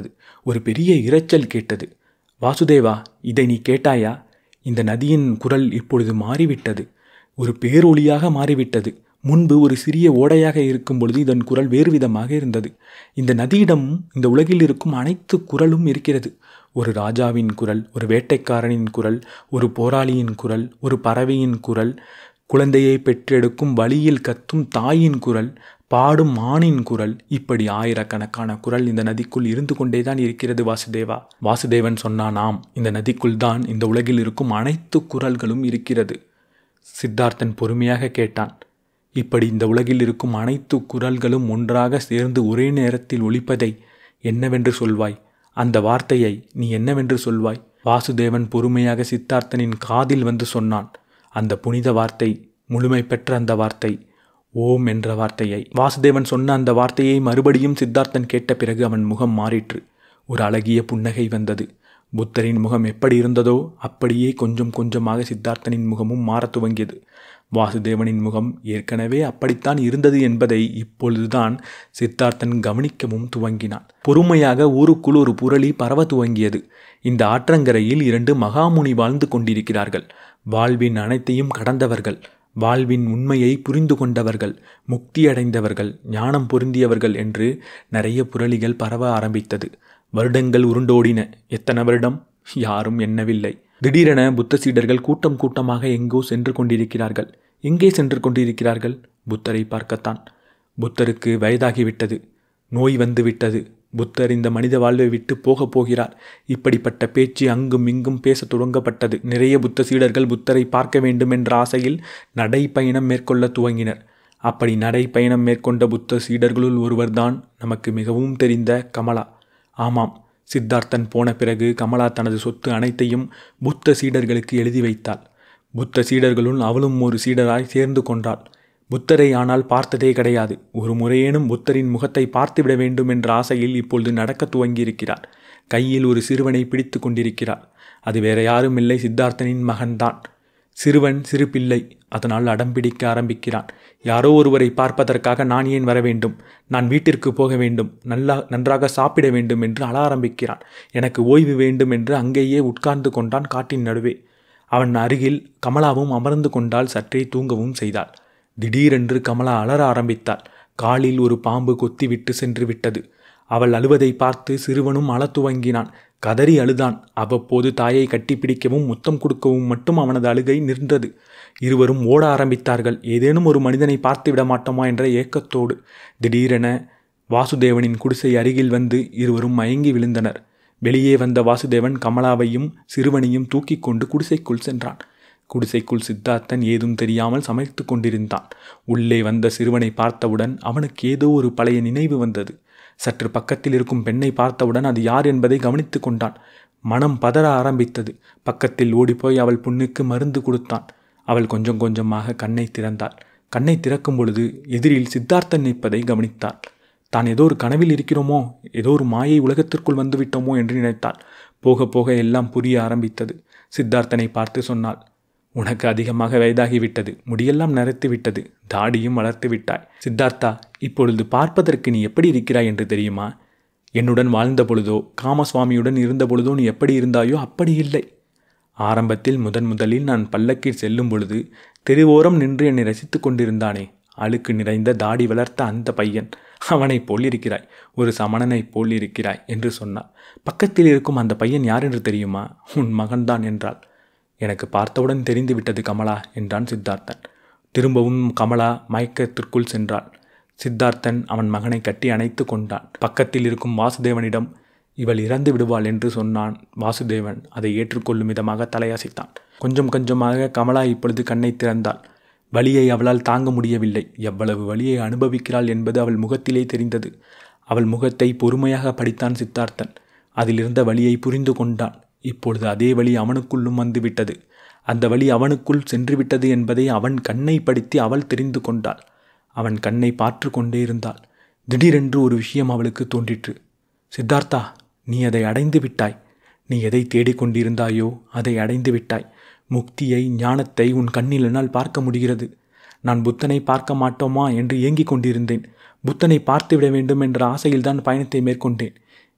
ஒரு பெரிய இரைச்சல் கேட்டது வாசுதேவா இதை நீ கேட்டாயா இந்த நதியின் குரல் இப்பொழுது மாறிவிட்டது ஒரு பேரொளியாக மாறிவிட்டது முன்பு ஒரு சிறிய ஓடையாக இருக்கும் பொழுது இதன் குரல் வேறு விதமாக இருந்தது இந்த நதியிடம் இந்த உலகில் இருக்கும் அனைத்து குரலும் இருக்கிறது ஒரு ராஜாவின் குரல் ஒரு வேட்டைக்காரனின் குரல் ஒரு போராளியின் குரல் ஒரு பறவையின் குரல் குழந்தையை பெற்றெடுக்கும் வழியில் கத்தும் தாயின் குரல் பாடும் மானின் குரல் இப்படி ஆயிரக்கணக்கான குரல் இந்த நதிக்குள் இருந்து கொண்டேதான் இருக்கிறது வாசுதேவா வாசுதேவன் சொன்னானாம் இந்த நதிக்குள் தான் இந்த உலகில் இருக்கும் அனைத்து குரல்களும் இருக்கிறது சித்தார்த்தன் பொறுமையாக கேட்டான் இப்படி இந்த உலகில் இருக்கும் அனைத்து குரல்களும் ஒன்றாக சேர்ந்து ஒரே நேரத்தில் ஒலிப்பதை என்னவென்று சொல்வாய் அந்த வார்த்தையை நீ என்னவென்று சொல்வாய் வாசுதேவன் பொறுமையாக சித்தார்த்தனின் காதில் வந்து சொன்னான் அந்த புனித வார்த்தை முழுமை பெற்ற அந்த வார்த்தை ஓம் என்ற வார்த்தையை வாசுதேவன் சொன்ன அந்த வார்த்தையை மறுபடியும் சித்தார்த்தன் கேட்ட பிறகு அவன் முகம் மாறிற்று ஒரு அழகிய புன்னகை வந்தது புத்தரின் முகம் எப்படி இருந்ததோ அப்படியே கொஞ்சம் கொஞ்சமாக சித்தார்த்தனின் முகமும் மாறத் துவங்கியது வாசுதேவனின் முகம் ஏற்கனவே அப்படித்தான் இருந்தது என்பதை இப்பொழுதுதான் சித்தார்த்தன் கவனிக்கவும் துவங்கினான் பொறுமையாக ஊருக்குள் ஒரு புரளி பரவ துவங்கியது இந்த ஆற்றங்கரையில் இரண்டு மகாமுனி வாழ்ந்து கொண்டிருக்கிறார்கள் வாழ்வின் அனைத்தையும் கடந்தவர்கள் வாழ்வின் உண்மையை புரிந்து கொண்டவர்கள் முக்தியடைந்தவர்கள் ஞானம் பொருந்தியவர்கள் என்று நிறைய புரளிகள் பரவ ஆரம்பித்தது வருடங்கள் உருண்டோடின எத்தனை வருடம் யாரும் எண்ணவில்லை திடீரென புத்த சீடர்கள் கூட்டம் கூட்டமாக எங்கோ சென்று கொண்டிருக்கிறார்கள் எங்கே சென்று கொண்டிருக்கிறார்கள் புத்தரை பார்க்கத்தான் புத்தருக்கு வயதாகிவிட்டது நோய் வந்து விட்டது புத்தர் இந்த மனித வாழ்வை விட்டு போகப் போகிறார் இப்படிப்பட்ட பேச்சு அங்கும் இங்கும் பேசத் தொடங்கப்பட்டது நிறைய புத்த சீடர்கள் புத்தரை பார்க்க வேண்டும் என்ற ஆசையில் நடைப்பயணம் மேற்கொள்ள துவங்கினர் அப்படி நடைப்பயணம் மேற்கொண்ட புத்த சீடர்களுள் ஒருவர்தான் நமக்கு மிகவும் தெரிந்த கமலா ஆமாம் சித்தார்த்தன் போன பிறகு கமலா தனது சொத்து அனைத்தையும் புத்த சீடர்களுக்கு எழுதி வைத்தாள் புத்த சீடர்களுள் அவளும் ஒரு சீடராய் சேர்ந்து கொண்டாள் புத்தரை ஆனால் பார்த்ததே கிடையாது ஒரு முறையேனும் புத்தரின் முகத்தை பார்த்துவிட வேண்டும் என்ற ஆசையில் இப்பொழுது நடக்க துவங்கியிருக்கிறார் கையில் ஒரு சிறுவனை பிடித்து கொண்டிருக்கிறார் அது வேற யாரும் இல்லை சித்தார்த்தனின் மகன்தான் சிறுவன் சிறு பிள்ளை அதனால் அடம்பிடிக்க ஆரம்பிக்கிறான் யாரோ ஒருவரை பார்ப்பதற்காக நான் ஏன் வர வேண்டும் நான் வீட்டிற்கு போக வேண்டும் நல்லா நன்றாக சாப்பிட வேண்டும் என்று அழ ஆரம்பிக்கிறான் எனக்கு ஓய்வு வேண்டும் என்று அங்கேயே உட்கார்ந்து கொண்டான் காட்டின் நடுவே அவன் அருகில் கமலாவும் அமர்ந்து கொண்டால் சற்றே தூங்கவும் செய்தாள் திடீரென்று கமலா அலற ஆரம்பித்தாள் காலில் ஒரு பாம்பு கொத்திவிட்டு சென்று விட்டது அவள் அழுவதை பார்த்து சிறுவனும் அழத் துவங்கினான் கதறி அழுதான் அவ்வப்போது தாயை கட்டிப்பிடிக்கவும் முத்தம் கொடுக்கவும் மட்டும் அவனது அழுகை நின்றது இருவரும் ஓட ஆரம்பித்தார்கள் ஏதேனும் ஒரு மனிதனை பார்த்து விட மாட்டோமா என்ற ஏக்கத்தோடு திடீரென வாசுதேவனின் குடிசை அருகில் வந்து இருவரும் மயங்கி விழுந்தனர் வெளியே வந்த வாசுதேவன் கமலாவையும் சிறுவனையும் தூக்கிக் கொண்டு குடிசைக்குள் சென்றான் குடிசைக்குள் சித்தார்த்தன் ஏதும் தெரியாமல் சமைத்து கொண்டிருந்தான் உள்ளே வந்த சிறுவனை பார்த்தவுடன் அவனுக்கு ஏதோ ஒரு பழைய நினைவு வந்தது சற்று பக்கத்தில் இருக்கும் பெண்ணை பார்த்தவுடன் அது யார் என்பதை கவனித்து கொண்டான் மனம் பதற ஆரம்பித்தது பக்கத்தில் ஓடிப்போய் அவள் புண்ணுக்கு மருந்து கொடுத்தான் அவள் கொஞ்சம் கொஞ்சமாக கண்ணை திறந்தாள் கண்ணை திறக்கும் பொழுது எதிரில் சித்தார்த்தன் நிற்பதை கவனித்தாள் தான் ஏதோ ஒரு கனவில் இருக்கிறோமோ ஏதோ ஒரு மாயை உலகத்திற்குள் வந்து விட்டோமோ என்று நினைத்தாள் போக போக எல்லாம் புரிய ஆரம்பித்தது சித்தார்த்தனை பார்த்து சொன்னாள் உனக்கு அதிகமாக வயதாகிவிட்டது முடியெல்லாம் நரைத்து விட்டது தாடியும் வளர்த்து விட்டாய் சித்தார்த்தா இப்பொழுது பார்ப்பதற்கு நீ எப்படி இருக்கிறாய் என்று தெரியுமா என்னுடன் வாழ்ந்த பொழுதோ காமசுவாமியுடன் இருந்த பொழுதோ நீ எப்படி இருந்தாயோ அப்படி இல்லை ஆரம்பத்தில் முதன் முதலில் நான் பல்லக்கில் செல்லும் பொழுது தெருவோரம் நின்று என்னை ரசித்து கொண்டிருந்தானே அழுக்கு நிறைந்த தாடி வளர்த்த அந்த பையன் அவனைப் போல் இருக்கிறாய் ஒரு சமணனைப் போல் இருக்கிறாய் என்று சொன்னார் பக்கத்தில் இருக்கும் அந்த பையன் யார் என்று தெரியுமா உன் மகன்தான் என்றாள் எனக்கு பார்த்தவுடன் தெரிந்து விட்டது கமலா என்றான் சித்தார்த்தன் திரும்பவும் கமலா மயக்கத்திற்குள் சென்றாள் சித்தார்த்தன் அவன் மகனை கட்டி அணைத்து கொண்டான் பக்கத்தில் இருக்கும் வாசுதேவனிடம் இவள் இறந்து விடுவாள் என்று சொன்னான் வாசுதேவன் அதை ஏற்றுக்கொள்ளும் விதமாக தலையசைத்தான் கொஞ்சம் கொஞ்சமாக கமலா இப்பொழுது கண்ணை திறந்தாள் வலியை அவளால் தாங்க முடியவில்லை எவ்வளவு வலியை அனுபவிக்கிறாள் என்பது அவள் முகத்திலே தெரிந்தது அவள் முகத்தை பொறுமையாக படித்தான் சித்தார்த்தன் அதிலிருந்த வலியை புரிந்து கொண்டான் இப்பொழுது அதே வழி அவனுக்குள்ளும் வந்துவிட்டது அந்த வழி அவனுக்குள் சென்றுவிட்டது என்பதை அவன் கண்ணை படித்து அவள் தெரிந்து கொண்டாள் அவன் கண்ணை பார்த்து கொண்டே இருந்தாள் திடீரென்று ஒரு விஷயம் அவளுக்கு தோன்றிற்று சித்தார்த்தா நீ அதை அடைந்து விட்டாய் நீ எதை தேடிக்கொண்டிருந்தாயோ அதை அடைந்து விட்டாய் முக்தியை ஞானத்தை உன் கண்ணில் என்னால் பார்க்க முடிகிறது நான் புத்தனை பார்க்க மாட்டோமா என்று ஏங்கிக் கொண்டிருந்தேன் புத்தனை பார்த்துவிட வேண்டும் என்ற ஆசையில்தான் பயணத்தை மேற்கொண்டேன்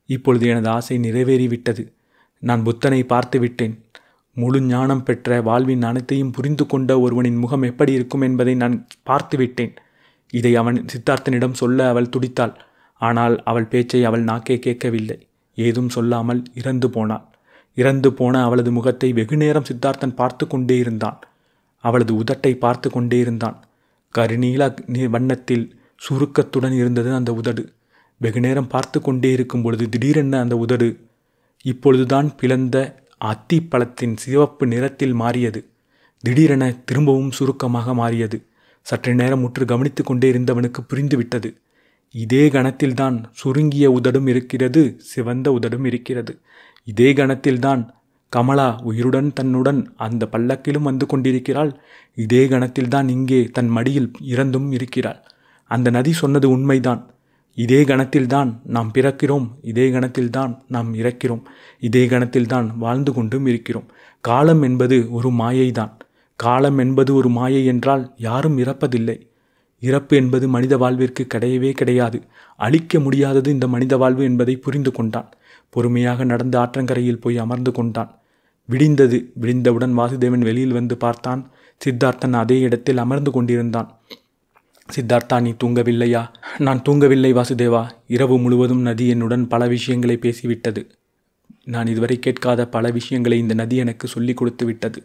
இப்பொழுது எனது ஆசை நிறைவேறிவிட்டது நான் புத்தனை பார்த்து விட்டேன் முழு ஞானம் பெற்ற வாழ்வின் அனைத்தையும் புரிந்து கொண்ட ஒருவனின் முகம் எப்படி இருக்கும் என்பதை நான் பார்த்து விட்டேன் இதை அவன் சித்தார்த்தனிடம் சொல்ல அவள் துடித்தாள் ஆனால் அவள் பேச்சை அவள் நாக்கே கேட்கவில்லை ஏதும் சொல்லாமல் இறந்து போனாள் இறந்து போன அவளது முகத்தை வெகுநேரம் சித்தார்த்தன் பார்த்து கொண்டே இருந்தான் அவளது உதட்டை பார்த்து கொண்டே இருந்தான் கருநீல நீ- வண்ணத்தில் சுருக்கத்துடன் இருந்தது அந்த உதடு வெகுநேரம் பார்த்து கொண்டே இருக்கும் பொழுது திடீரென அந்த உதடு இப்பொழுதுதான் பிளந்த அத்திப்பழத்தின் சிவப்பு நிறத்தில் மாறியது திடீரென திரும்பவும் சுருக்கமாக மாறியது சற்று நேரம் உற்று கவனித்து கொண்டே இருந்தவனுக்கு புரிந்துவிட்டது இதே கணத்தில்தான் சுருங்கிய உதடும் இருக்கிறது சிவந்த உதடும் இருக்கிறது இதே கணத்தில்தான் கமலா உயிருடன் தன்னுடன் அந்த பல்லக்கிலும் வந்து கொண்டிருக்கிறாள் இதே கணத்தில்தான் இங்கே தன் மடியில் இறந்தும் இருக்கிறாள் அந்த நதி சொன்னது உண்மைதான் இதே கணத்தில்தான் நாம் பிறக்கிறோம் இதே கணத்தில்தான் நாம் இறக்கிறோம் இதே கணத்தில்தான் வாழ்ந்து கொண்டும் இருக்கிறோம் காலம் என்பது ஒரு மாயைதான் காலம் என்பது ஒரு மாயை என்றால் யாரும் இறப்பதில்லை இறப்பு என்பது மனித வாழ்விற்கு கிடையவே கிடையாது அழிக்க முடியாதது இந்த மனித வாழ்வு என்பதை புரிந்து கொண்டான் பொறுமையாக நடந்து ஆற்றங்கரையில் போய் அமர்ந்து கொண்டான் விடிந்தது விடிந்தவுடன் வாசுதேவன் வெளியில் வந்து பார்த்தான் சித்தார்த்தன் அதே இடத்தில் அமர்ந்து கொண்டிருந்தான் சித்தார்த்தா நீ தூங்கவில்லையா நான் தூங்கவில்லை வாசுதேவா இரவு முழுவதும் நதி என்னுடன் பல விஷயங்களை பேசிவிட்டது நான் இதுவரை கேட்காத பல விஷயங்களை இந்த நதி எனக்கு சொல்லிக் கொடுத்து விட்டது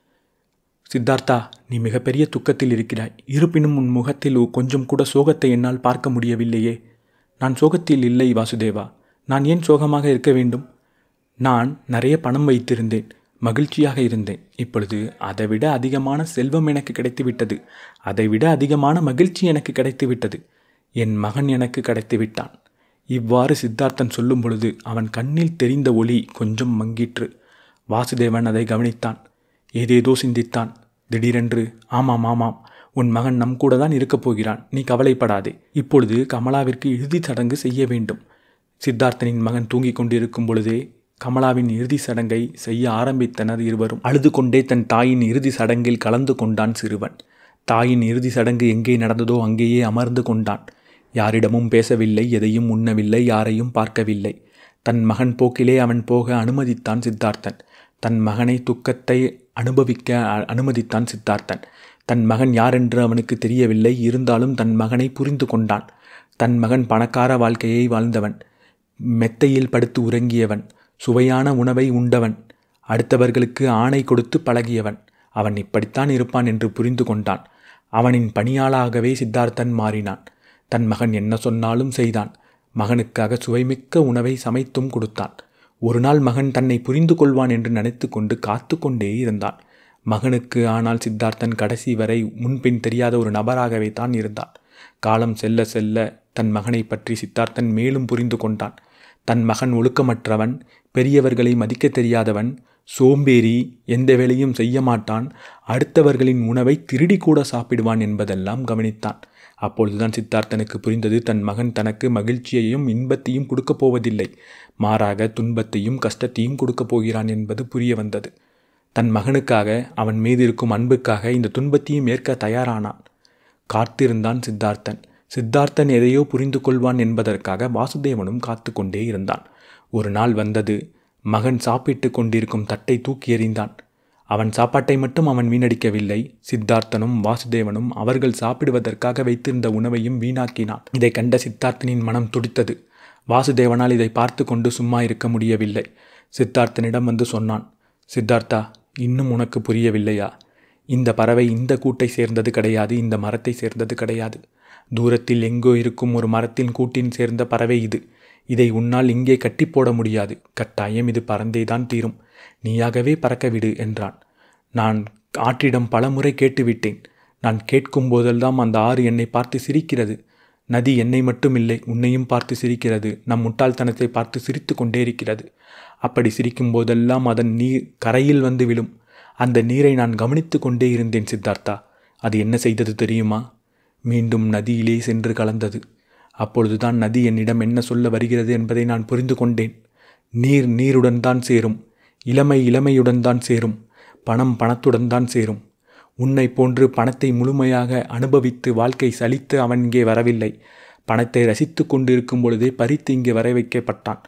சித்தார்த்தா நீ மிகப்பெரிய துக்கத்தில் இருக்கிறாய் இருப்பினும் உன் முகத்தில் கொஞ்சம் கூட சோகத்தை என்னால் பார்க்க முடியவில்லையே நான் சோகத்தில் இல்லை வாசுதேவா நான் ஏன் சோகமாக இருக்க வேண்டும் நான் நிறைய பணம் வைத்திருந்தேன் மகிழ்ச்சியாக இருந்தேன் இப்பொழுது அதைவிட அதிகமான செல்வம் எனக்கு கிடைத்துவிட்டது அதைவிட அதிகமான மகிழ்ச்சி எனக்கு கிடைத்துவிட்டது என் மகன் எனக்கு கிடைத்து விட்டான் இவ்வாறு சித்தார்த்தன் சொல்லும் பொழுது அவன் கண்ணில் தெரிந்த ஒளி கொஞ்சம் மங்கிற்று வாசுதேவன் அதை கவனித்தான் ஏதேதோ சிந்தித்தான் திடீரென்று ஆமாம் ஆமாம் உன் மகன் நம் கூட தான் இருக்கப் போகிறான் நீ கவலைப்படாதே இப்பொழுது கமலாவிற்கு இறுதிச் சடங்கு செய்ய வேண்டும் சித்தார்த்தனின் மகன் தூங்கிக் கொண்டிருக்கும் பொழுதே கமலாவின் இறுதி சடங்கை செய்ய ஆரம்பித்தனர் இருவரும் அழுது கொண்டே தன் தாயின் இறுதி சடங்கில் கலந்து கொண்டான் சிறுவன் தாயின் இறுதி சடங்கு எங்கே நடந்ததோ அங்கேயே அமர்ந்து கொண்டான் யாரிடமும் பேசவில்லை எதையும் உண்ணவில்லை யாரையும் பார்க்கவில்லை தன் மகன் போக்கிலே அவன் போக அனுமதித்தான் சித்தார்த்தன் தன் மகனை துக்கத்தை அனுபவிக்க அ- அனுமதித்தான் சித்தார்த்தன் தன் மகன் யாரென்று அவனுக்கு தெரியவில்லை இருந்தாலும் தன் மகனை புரிந்து கொண்டான் தன் மகன் பணக்கார வாழ்க்கையை வாழ்ந்தவன் மெத்தையில் படுத்து உறங்கியவன் சுவையான உணவை உண்டவன் அடுத்தவர்களுக்கு ஆணை கொடுத்து பழகியவன் அவன் இப்படித்தான் இருப்பான் என்று புரிந்து கொண்டான் அவனின் பணியாளாகவே சித்தார்த்தன் மாறினான் தன் மகன் என்ன சொன்னாலும் செய்தான் மகனுக்காக சுவைமிக்க உணவை சமைத்தும் கொடுத்தான் ஒரு நாள் மகன் தன்னை புரிந்து கொள்வான் என்று நினைத்து கொண்டு காத்து கொண்டே இருந்தான் மகனுக்கு ஆனால் சித்தார்த்தன் கடைசி வரை முன்பின் தெரியாத ஒரு நபராகவே தான் இருந்தான் காலம் செல்ல செல்ல தன் மகனை பற்றி சித்தார்த்தன் மேலும் புரிந்து கொண்டான் தன் மகன் ஒழுக்கமற்றவன் பெரியவர்களை மதிக்க தெரியாதவன் சோம்பேறி எந்த வேலையும் செய்ய மாட்டான் அடுத்தவர்களின் உணவை திருடி கூட சாப்பிடுவான் என்பதெல்லாம் கவனித்தான் அப்பொழுதுதான் சித்தார்த்தனுக்கு புரிந்தது தன் மகன் தனக்கு மகிழ்ச்சியையும் இன்பத்தையும் கொடுக்கப் போவதில்லை மாறாக துன்பத்தையும் கஷ்டத்தையும் கொடுக்கப் போகிறான் என்பது புரிய வந்தது தன் மகனுக்காக அவன் மீது இருக்கும் அன்புக்காக இந்த துன்பத்தையும் ஏற்க தயாரானான் காத்திருந்தான் சித்தார்த்தன் சித்தார்த்தன் எதையோ புரிந்து கொள்வான் என்பதற்காக வாசுதேவனும் காத்து கொண்டே இருந்தான் ஒரு நாள் வந்தது மகன் சாப்பிட்டு கொண்டிருக்கும் தட்டை தூக்கி எறிந்தான் அவன் சாப்பாட்டை மட்டும் அவன் வீணடிக்கவில்லை சித்தார்த்தனும் வாசுதேவனும் அவர்கள் சாப்பிடுவதற்காக வைத்திருந்த உணவையும் வீணாக்கினான் இதை கண்ட சித்தார்த்தனின் மனம் துடித்தது வாசுதேவனால் இதை பார்த்து கொண்டு சும்மா இருக்க முடியவில்லை சித்தார்த்தனிடம் வந்து சொன்னான் சித்தார்த்தா இன்னும் உனக்கு புரியவில்லையா இந்த பறவை இந்த கூட்டை சேர்ந்தது கிடையாது இந்த மரத்தை சேர்ந்தது கிடையாது தூரத்தில் எங்கோ இருக்கும் ஒரு மரத்தின் கூட்டின் சேர்ந்த பறவை இது இதை உன்னால் இங்கே கட்டி போட முடியாது கட்டாயம் இது பறந்தேதான் தீரும் நீயாகவே பறக்க விடு என்றான் நான் ஆற்றிடம் பலமுறை கேட்டுவிட்டேன் நான் கேட்கும் போதெல்லாம் அந்த ஆறு என்னை பார்த்து சிரிக்கிறது நதி என்னை மட்டும் இல்லை உன்னையும் பார்த்து சிரிக்கிறது நம் முட்டாள்தனத்தை பார்த்து சிரித்து கொண்டே இருக்கிறது அப்படி சிரிக்கும் போதெல்லாம் அதன் நீர் கரையில் வந்து விழும் அந்த நீரை நான் கவனித்து கொண்டே இருந்தேன் சித்தார்த்தா அது என்ன செய்தது தெரியுமா மீண்டும் நதியிலே சென்று கலந்தது அப்பொழுதுதான் நதி என்னிடம் என்ன சொல்ல வருகிறது என்பதை நான் புரிந்து கொண்டேன் நீர் நீருடன் தான் சேரும் இளமை இளமையுடன் தான் சேரும் பணம் பணத்துடன் தான் சேரும் உன்னை போன்று பணத்தை முழுமையாக அனுபவித்து வாழ்க்கை சலித்து அவன் இங்கே வரவில்லை பணத்தை ரசித்து கொண்டிருக்கும் பொழுதே பறித்து இங்கே வர வைக்கப்பட்டான்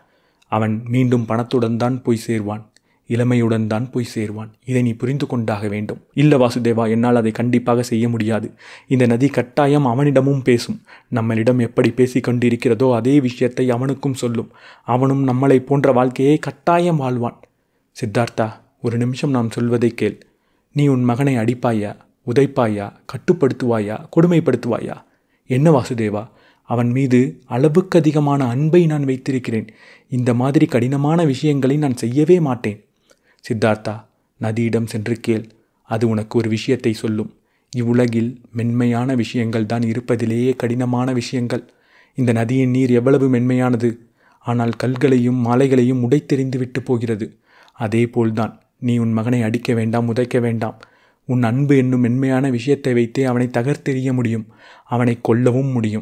அவன் மீண்டும் பணத்துடன் தான் போய் சேர்வான் இளமையுடன் தான் போய் சேர்வான் இதை நீ புரிந்து கொண்டாக வேண்டும் இல்ல வாசுதேவா என்னால் அதை கண்டிப்பாக செய்ய முடியாது இந்த நதி கட்டாயம் அவனிடமும் பேசும் நம்மளிடம் எப்படி பேசிக் கொண்டிருக்கிறதோ அதே விஷயத்தை அவனுக்கும் சொல்லும் அவனும் நம்மளைப் போன்ற வாழ்க்கையை கட்டாயம் வாழ்வான் சித்தார்த்தா ஒரு நிமிஷம் நாம் சொல்வதை கேள் நீ உன் மகனை அடிப்பாயா உதைப்பாயா கட்டுப்படுத்துவாயா கொடுமைப்படுத்துவாயா என்ன வாசுதேவா அவன் மீது அளவுக்கு அதிகமான அன்பை நான் வைத்திருக்கிறேன் இந்த மாதிரி கடினமான விஷயங்களை நான் செய்யவே மாட்டேன் சித்தார்த்தா நதியிடம் சென்று கேள் அது உனக்கு ஒரு விஷயத்தை சொல்லும் இவ்வுலகில் மென்மையான விஷயங்கள் தான் இருப்பதிலேயே கடினமான விஷயங்கள் இந்த நதியின் நீர் எவ்வளவு மென்மையானது ஆனால் கல்களையும் மாலைகளையும் உடைத்தெறிந்து விட்டு போகிறது அதே போல்தான் நீ உன் மகனை அடிக்க வேண்டாம் உதைக்க வேண்டாம் உன் அன்பு என்னும் மென்மையான விஷயத்தை வைத்தே அவனை தகர்த்தெறிய முடியும் அவனை கொல்லவும் முடியும்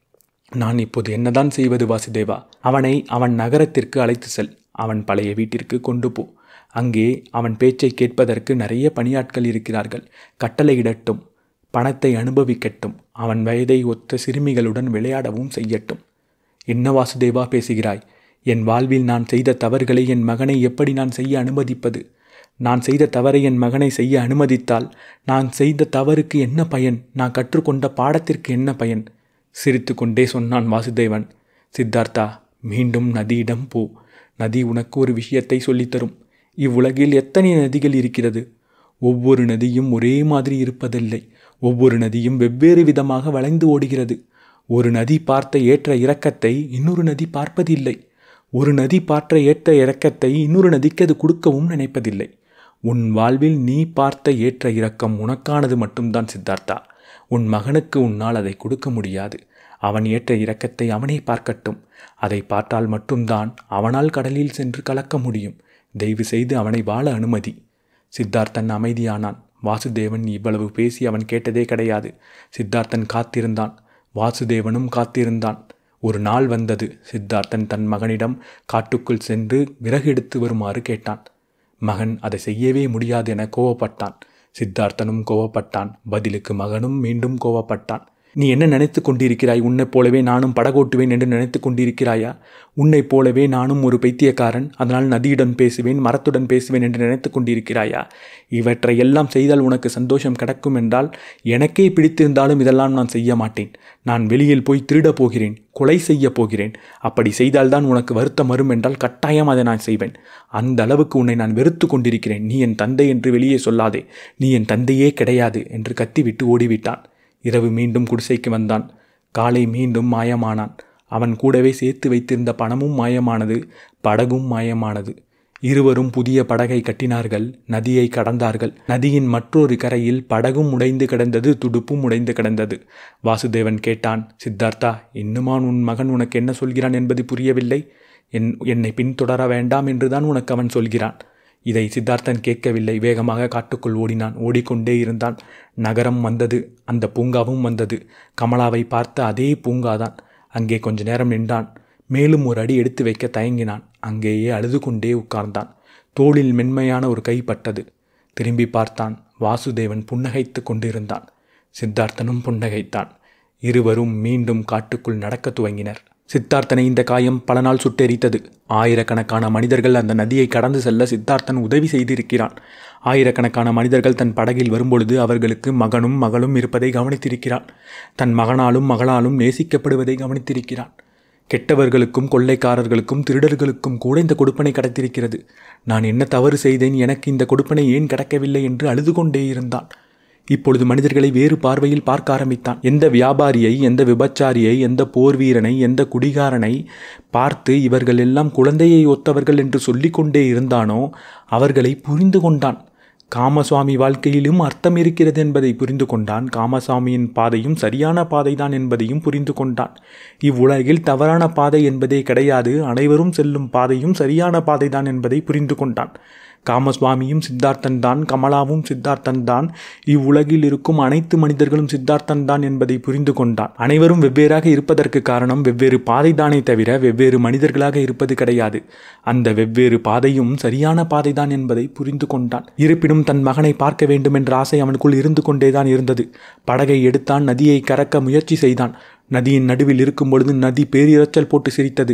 நான் இப்போது என்னதான் செய்வது வாசுதேவா அவனை அவன் நகரத்திற்கு அழைத்து செல் அவன் பழைய வீட்டிற்கு கொண்டு போ அங்கே அவன் பேச்சை கேட்பதற்கு நிறைய பணியாட்கள் இருக்கிறார்கள் கட்டளையிடட்டும் பணத்தை அனுபவிக்கட்டும் அவன் வயதை ஒத்த சிறுமிகளுடன் விளையாடவும் செய்யட்டும் என்ன வாசுதேவா பேசுகிறாய் என் வாழ்வில் நான் செய்த தவறுகளை என் மகனை எப்படி நான் செய்ய அனுமதிப்பது நான் செய்த தவறை என் மகனை செய்ய அனுமதித்தால் நான் செய்த தவறுக்கு என்ன பயன் நான் கற்றுக்கொண்ட பாடத்திற்கு என்ன பயன் சிரித்து கொண்டே சொன்னான் வாசுதேவன் சித்தார்த்தா மீண்டும் நதியிடம் போ நதி உனக்கு ஒரு விஷயத்தை சொல்லித்தரும் இவ்வுலகில் எத்தனை நதிகள் இருக்கிறது ஒவ்வொரு நதியும் ஒரே மாதிரி இருப்பதில்லை ஒவ்வொரு நதியும் வெவ்வேறு விதமாக வளைந்து ஓடுகிறது ஒரு நதி பார்த்த ஏற்ற இறக்கத்தை இன்னொரு நதி பார்ப்பதில்லை ஒரு நதி பார்த்த ஏற்ற இறக்கத்தை இன்னொரு நதிக்கு அது கொடுக்கவும் நினைப்பதில்லை உன் வாழ்வில் நீ பார்த்த ஏற்ற இறக்கம் உனக்கானது மட்டும்தான் சித்தார்த்தா உன் மகனுக்கு உன்னால் அதை கொடுக்க முடியாது அவன் ஏற்ற இறக்கத்தை அவனே பார்க்கட்டும் அதை பார்த்தால் மட்டும்தான் அவனால் கடலில் சென்று கலக்க முடியும் தயவு செய்து அவனை வாழ அனுமதி சித்தார்த்தன் அமைதியானான் வாசுதேவன் இவ்வளவு பேசி அவன் கேட்டதே கிடையாது சித்தார்த்தன் காத்திருந்தான் வாசுதேவனும் காத்திருந்தான் ஒரு நாள் வந்தது சித்தார்த்தன் தன் மகனிடம் காட்டுக்குள் சென்று விறகு எடுத்து வருமாறு கேட்டான் மகன் அதை செய்யவே முடியாது என கோவப்பட்டான் சித்தார்த்தனும் கோவப்பட்டான் பதிலுக்கு மகனும் மீண்டும் கோவப்பட்டான் நீ என்ன நினைத்து கொண்டிருக்கிறாய் உன்னைப் போலவே நானும் படகோட்டுவேன் என்று நினைத்து கொண்டிருக்கிறாயா உன்னைப் போலவே நானும் ஒரு பைத்தியக்காரன் அதனால் நதியுடன் பேசுவேன் மரத்துடன் பேசுவேன் என்று நினைத்து கொண்டிருக்கிறாயா இவற்றை எல்லாம் செய்தால் உனக்கு சந்தோஷம் கிடைக்கும் என்றால் எனக்கே பிடித்திருந்தாலும் இதெல்லாம் நான் செய்ய மாட்டேன் நான் வெளியில் போய் திருடப் போகிறேன் கொலை செய்ய போகிறேன் அப்படி செய்தால்தான் உனக்கு வருத்தம் வரும் என்றால் கட்டாயம் அதை நான் செய்வேன் அந்த அளவுக்கு உன்னை நான் வெறுத்து கொண்டிருக்கிறேன் நீ என் தந்தை என்று வெளியே சொல்லாதே நீ என் தந்தையே கிடையாது என்று கத்திவிட்டு ஓடிவிட்டான் இரவு மீண்டும் குடிசைக்கு வந்தான் காலை மீண்டும் மாயமானான் அவன் கூடவே சேர்த்து வைத்திருந்த பணமும் மாயமானது படகும் மாயமானது இருவரும் புதிய படகை கட்டினார்கள் நதியை கடந்தார்கள் நதியின் மற்றொரு கரையில் படகும் உடைந்து கிடந்தது துடுப்பும் உடைந்து கிடந்தது வாசுதேவன் கேட்டான் சித்தார்த்தா இன்னுமான் உன் மகன் உனக்கு என்ன சொல்கிறான் என்பது புரியவில்லை என் என்னை பின்தொடர வேண்டாம் என்றுதான் உனக்கு அவன் சொல்கிறான் இதை சித்தார்த்தன் கேட்கவில்லை வேகமாக காட்டுக்குள் ஓடினான் ஓடிக்கொண்டே இருந்தான் நகரம் வந்தது அந்த பூங்காவும் வந்தது கமலாவை பார்த்த அதே பூங்காதான் அங்கே கொஞ்ச நேரம் நின்றான் மேலும் ஒரு அடி எடுத்து வைக்க தயங்கினான் அங்கேயே அழுது கொண்டே உட்கார்ந்தான் தோளில் மென்மையான ஒரு கை பட்டது திரும்பி பார்த்தான் வாசுதேவன் புன்னகைத்து கொண்டிருந்தான் சித்தார்த்தனும் புன்னகைத்தான் இருவரும் மீண்டும் காட்டுக்குள் நடக்கத் துவங்கினர் சித்தார்த்தனை இந்த காயம் பல நாள் சுட்டெரித்தது ஆயிரக்கணக்கான மனிதர்கள் அந்த நதியை கடந்து செல்ல சித்தார்த்தன் உதவி செய்திருக்கிறான் ஆயிரக்கணக்கான மனிதர்கள் தன் படகில் வரும்பொழுது அவர்களுக்கு மகனும் மகளும் இருப்பதை கவனித்திருக்கிறான் தன் மகனாலும் மகளாலும் நேசிக்கப்படுவதை கவனித்திருக்கிறான் கெட்டவர்களுக்கும் கொள்ளைக்காரர்களுக்கும் திருடர்களுக்கும் கூட இந்த கொடுப்பனை கிடைத்திருக்கிறது நான் என்ன தவறு செய்தேன் எனக்கு இந்த கொடுப்பனை ஏன் கிடைக்கவில்லை என்று அழுது கொண்டே இருந்தான் இப்பொழுது மனிதர்களை வேறு பார்வையில் பார்க்க ஆரம்பித்தான் எந்த வியாபாரியை எந்த விபச்சாரியை எந்த போர் வீரனை எந்த குடிகாரனை பார்த்து இவர்கள் எல்லாம் குழந்தையை ஒத்தவர்கள் என்று சொல்லிக்கொண்டே இருந்தானோ அவர்களை புரிந்து கொண்டான் காமசுவாமி வாழ்க்கையிலும் அர்த்தம் இருக்கிறது என்பதை புரிந்து கொண்டான் காமசாமியின் பாதையும் சரியான பாதைதான் என்பதையும் புரிந்து கொண்டான் இவ்வுலகில் தவறான பாதை என்பதே கிடையாது அனைவரும் செல்லும் பாதையும் சரியான பாதைதான் என்பதை புரிந்து கொண்டான் காமசுவாமியும் சித்தார்த்தன் தான் கமலாவும் சித்தார்த்தன் தான் இவ்வுலகில் இருக்கும் அனைத்து மனிதர்களும் சித்தார்த்தன் தான் என்பதை புரிந்து கொண்டான் அனைவரும் வெவ்வேறாக இருப்பதற்கு காரணம் வெவ்வேறு பாதைதானே தவிர வெவ்வேறு மனிதர்களாக இருப்பது கிடையாது அந்த வெவ்வேறு பாதையும் சரியான பாதைதான் என்பதை புரிந்து கொண்டான் இருப்பினும் தன் மகனை பார்க்க வேண்டும் என்ற ஆசை அவனுக்குள் இருந்து கொண்டேதான் இருந்தது படகை எடுத்தான் நதியை கறக்க முயற்சி செய்தான் நதியின் நடுவில் இருக்கும் பொழுது நதி பேரிரைச்சல் போட்டு சிரித்தது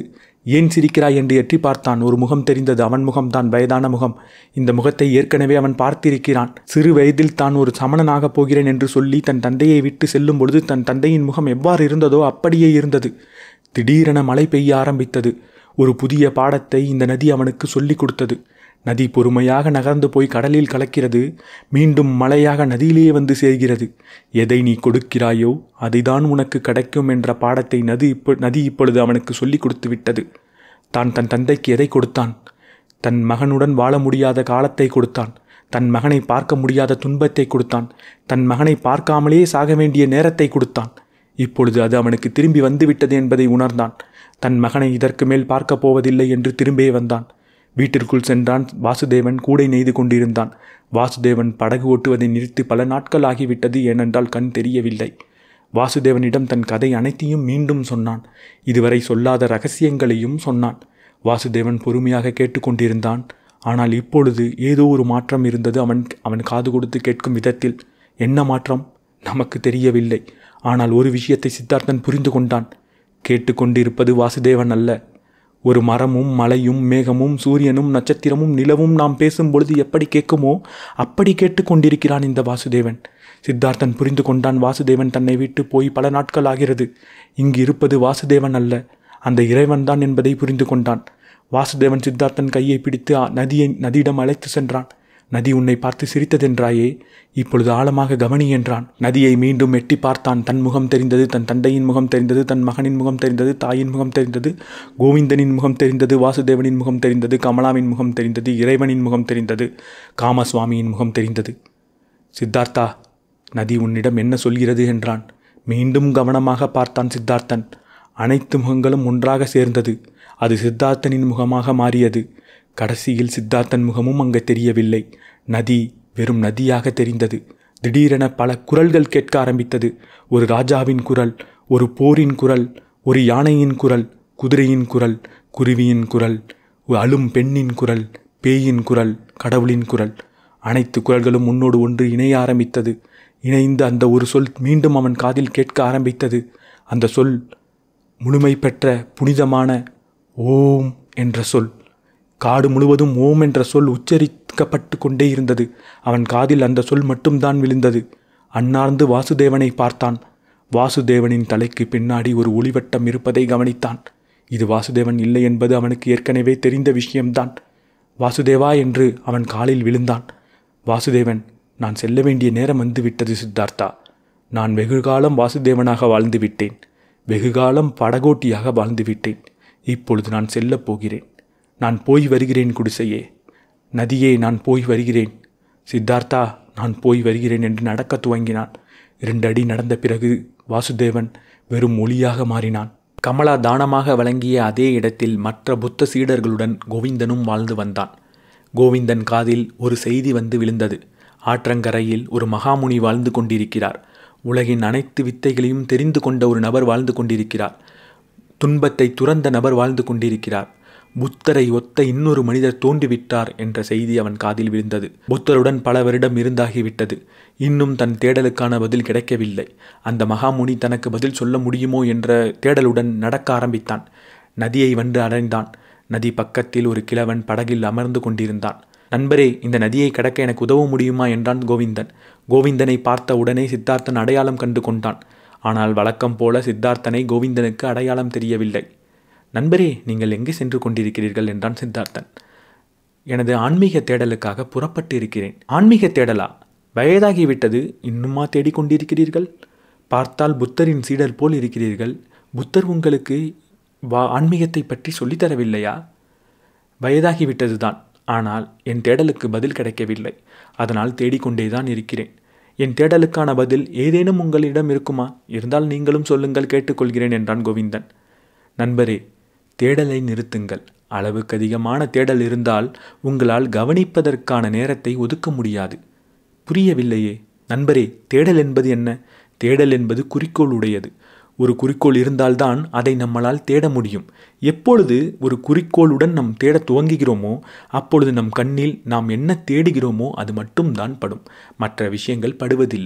ஏன் சிரிக்கிறாய் என்று எட்டி பார்த்தான் ஒரு முகம் தெரிந்தது அவன் முகம்தான் வயதான முகம் இந்த முகத்தை ஏற்கனவே அவன் பார்த்திருக்கிறான் சிறு வயதில் தான் ஒரு சமணனாகப் போகிறேன் என்று சொல்லி தன் தந்தையை விட்டு செல்லும் பொழுது தன் தந்தையின் முகம் எவ்வாறு இருந்ததோ அப்படியே இருந்தது திடீரென மழை பெய்ய ஆரம்பித்தது ஒரு புதிய பாடத்தை இந்த நதி அவனுக்கு சொல்லிக் கொடுத்தது நதி பொறுமையாக நகர்ந்து போய் கடலில் கலக்கிறது மீண்டும் மழையாக நதியிலேயே வந்து சேர்கிறது எதை நீ கொடுக்கிறாயோ அதுதான் உனக்கு கிடைக்கும் என்ற பாடத்தை நதி இப்போ நதி இப்பொழுது அவனுக்கு சொல்லிக் கொடுத்து விட்டது தான் தன் தந்தைக்கு எதை கொடுத்தான் தன் மகனுடன் வாழ முடியாத காலத்தை கொடுத்தான் தன் மகனை பார்க்க முடியாத துன்பத்தை கொடுத்தான் தன் மகனை பார்க்காமலே சாக வேண்டிய நேரத்தை கொடுத்தான் இப்பொழுது அது அவனுக்கு திரும்பி வந்துவிட்டது என்பதை உணர்ந்தான் தன் மகனை இதற்கு மேல் பார்க்கப் போவதில்லை என்று திரும்பியே வந்தான் வீட்டிற்குள் சென்றான் வாசுதேவன் கூடை நெய்து கொண்டிருந்தான் வாசுதேவன் படகு ஓட்டுவதை நிறுத்தி பல நாட்கள் ஆகிவிட்டது ஏனென்றால் கண் தெரியவில்லை வாசுதேவனிடம் தன் கதை அனைத்தையும் மீண்டும் சொன்னான் இதுவரை சொல்லாத ரகசியங்களையும் சொன்னான் வாசுதேவன் பொறுமையாக கேட்டுக்கொண்டிருந்தான் ஆனால் இப்பொழுது ஏதோ ஒரு மாற்றம் இருந்தது அவன் அவன் காது கொடுத்து கேட்கும் விதத்தில் என்ன மாற்றம் நமக்கு தெரியவில்லை ஆனால் ஒரு விஷயத்தை சித்தார்த்தன் புரிந்து கொண்டான் கேட்டுக்கொண்டிருப்பது வாசுதேவன் அல்ல ஒரு மரமும் மலையும் மேகமும் சூரியனும் நட்சத்திரமும் நிலவும் நாம் பேசும் பொழுது எப்படி கேட்குமோ அப்படி கேட்டுக்கொண்டிருக்கிறான் இந்த வாசுதேவன் சித்தார்த்தன் புரிந்து கொண்டான் வாசுதேவன் தன்னை விட்டு போய் பல நாட்கள் ஆகிறது இங்கு இருப்பது வாசுதேவன் அல்ல அந்த இறைவன்தான் என்பதை புரிந்து கொண்டான் வாசுதேவன் சித்தார்த்தன் கையை பிடித்து ஆ- நதியை நதியிடம் அழைத்து சென்றான் நதி உன்னை பார்த்து சிரித்ததென்றாயே இப்பொழுது ஆழமாக கவனி என்றான் நதியை மீண்டும் எட்டி பார்த்தான் தன் முகம் தெரிந்தது தன் தந்தையின் முகம் தெரிந்தது தன் மகனின் முகம் தெரிந்தது தாயின் முகம் தெரிந்தது கோவிந்தனின் முகம் தெரிந்தது வாசுதேவனின் முகம் தெரிந்தது கமலாவின் முகம் தெரிந்தது இறைவனின் முகம் தெரிந்தது காமசுவாமியின் முகம் தெரிந்தது சித்தார்த்தா நதி உன்னிடம் என்ன சொல்கிறது என்றான் மீண்டும் கவனமாக பார்த்தான் சித்தார்த்தன் அனைத்து முகங்களும் ஒன்றாக சேர்ந்தது அது சித்தார்த்தனின் முகமாக மாறியது கடைசியில் சித்தார்த்தன் முகமும் அங்கே தெரியவில்லை நதி வெறும் நதியாக தெரிந்தது திடீரென பல குரல்கள் கேட்க ஆரம்பித்தது ஒரு ராஜாவின் குரல் ஒரு போரின் குரல் ஒரு யானையின் குரல் குதிரையின் குரல் குருவியின் குரல் ஒரு அழும் பெண்ணின் குரல் பேயின் குரல் கடவுளின் குரல் அனைத்து குரல்களும் உன்னோடு ஒன்று இணைய ஆரம்பித்தது இணைந்து அந்த ஒரு சொல் மீண்டும் அவன் காதில் கேட்க ஆரம்பித்தது அந்த சொல் முழுமை பெற்ற புனிதமான ஓம் என்ற சொல் காடு முழுவதும் ஓம் என்ற சொல் உச்சரிக்கப்பட்டு கொண்டே இருந்தது அவன் காதில் அந்த சொல் மட்டும்தான் விழுந்தது அன்னார்ந்து வாசுதேவனை பார்த்தான் வாசுதேவனின் தலைக்கு பின்னாடி ஒரு ஒளிவட்டம் இருப்பதை கவனித்தான் இது வாசுதேவன் இல்லை என்பது அவனுக்கு ஏற்கனவே தெரிந்த விஷயம்தான் வாசுதேவா என்று அவன் காலில் விழுந்தான் வாசுதேவன் நான் செல்ல வேண்டிய நேரம் வந்துவிட்டது சித்தார்த்தா நான் வெகுகாலம் வாசுதேவனாக வாழ்ந்து விட்டேன் வெகுகாலம் படகோட்டியாக வாழ்ந்து விட்டேன் இப்பொழுது நான் செல்லப் போகிறேன் நான் போய் வருகிறேன் குடிசையே நதியே நான் போய் வருகிறேன் சித்தார்த்தா நான் போய் வருகிறேன் என்று நடக்கத் துவங்கினான் இரண்டு அடி நடந்த பிறகு வாசுதேவன் வெறும் ஒளியாக மாறினான் கமலா தானமாக வழங்கிய அதே இடத்தில் மற்ற புத்த சீடர்களுடன் கோவிந்தனும் வாழ்ந்து வந்தான் கோவிந்தன் காதில் ஒரு செய்தி வந்து விழுந்தது ஆற்றங்கரையில் ஒரு மகாமுனி வாழ்ந்து கொண்டிருக்கிறார் உலகின் அனைத்து வித்தைகளையும் தெரிந்து கொண்ட ஒரு நபர் வாழ்ந்து கொண்டிருக்கிறார் துன்பத்தை துறந்த நபர் வாழ்ந்து கொண்டிருக்கிறார் புத்தரை ஒத்த இன்னொரு மனிதர் தோன்றிவிட்டார் என்ற செய்தி அவன் காதில் விழுந்தது புத்தருடன் பல வருடம் இருந்தாகிவிட்டது இன்னும் தன் தேடலுக்கான பதில் கிடைக்கவில்லை அந்த மகாமுனி தனக்கு பதில் சொல்ல முடியுமோ என்ற தேடலுடன் நடக்க ஆரம்பித்தான் நதியை வந்து அடைந்தான் நதி பக்கத்தில் ஒரு கிழவன் படகில் அமர்ந்து கொண்டிருந்தான் நண்பரே இந்த நதியை கடக்க எனக்கு உதவ முடியுமா என்றான் கோவிந்தன் கோவிந்தனை பார்த்த உடனே சித்தார்த்தன் அடையாளம் கண்டு கொண்டான் ஆனால் வழக்கம் போல சித்தார்த்தனை கோவிந்தனுக்கு அடையாளம் தெரியவில்லை நண்பரே நீங்கள் எங்கே சென்று கொண்டிருக்கிறீர்கள் என்றான் சித்தார்த்தன் எனது ஆன்மீக தேடலுக்காக புறப்பட்டு இருக்கிறேன் ஆன்மீக தேடலா வயதாகிவிட்டது இன்னுமா தேடிக்கொண்டிருக்கிறீர்கள் பார்த்தால் புத்தரின் சீடர் போல் இருக்கிறீர்கள் புத்தர் உங்களுக்கு வா ஆன்மீகத்தை பற்றி சொல்லித்தரவில்லையா வயதாகிவிட்டதுதான் ஆனால் என் தேடலுக்கு பதில் கிடைக்கவில்லை அதனால் தேடிக்கொண்டேதான் இருக்கிறேன் என் தேடலுக்கான பதில் ஏதேனும் உங்களிடம் இருக்குமா இருந்தால் நீங்களும் சொல்லுங்கள் கேட்டுக்கொள்கிறேன் என்றான் கோவிந்தன் நண்பரே தேடலை நிறுத்துங்கள் அளவுக்கு அதிகமான தேடல் இருந்தால் உங்களால் கவனிப்பதற்கான நேரத்தை ஒதுக்க முடியாது புரியவில்லையே நண்பரே தேடல் என்பது என்ன தேடல் என்பது குறிக்கோள் உடையது ஒரு குறிக்கோள் இருந்தால்தான் அதை நம்மளால் தேட முடியும் எப்பொழுது ஒரு குறிக்கோளுடன் நம் தேட துவங்குகிறோமோ அப்பொழுது நம் கண்ணில் நாம் என்ன தேடுகிறோமோ அது மட்டும்தான் படும் மற்ற விஷயங்கள் படுவதில்லை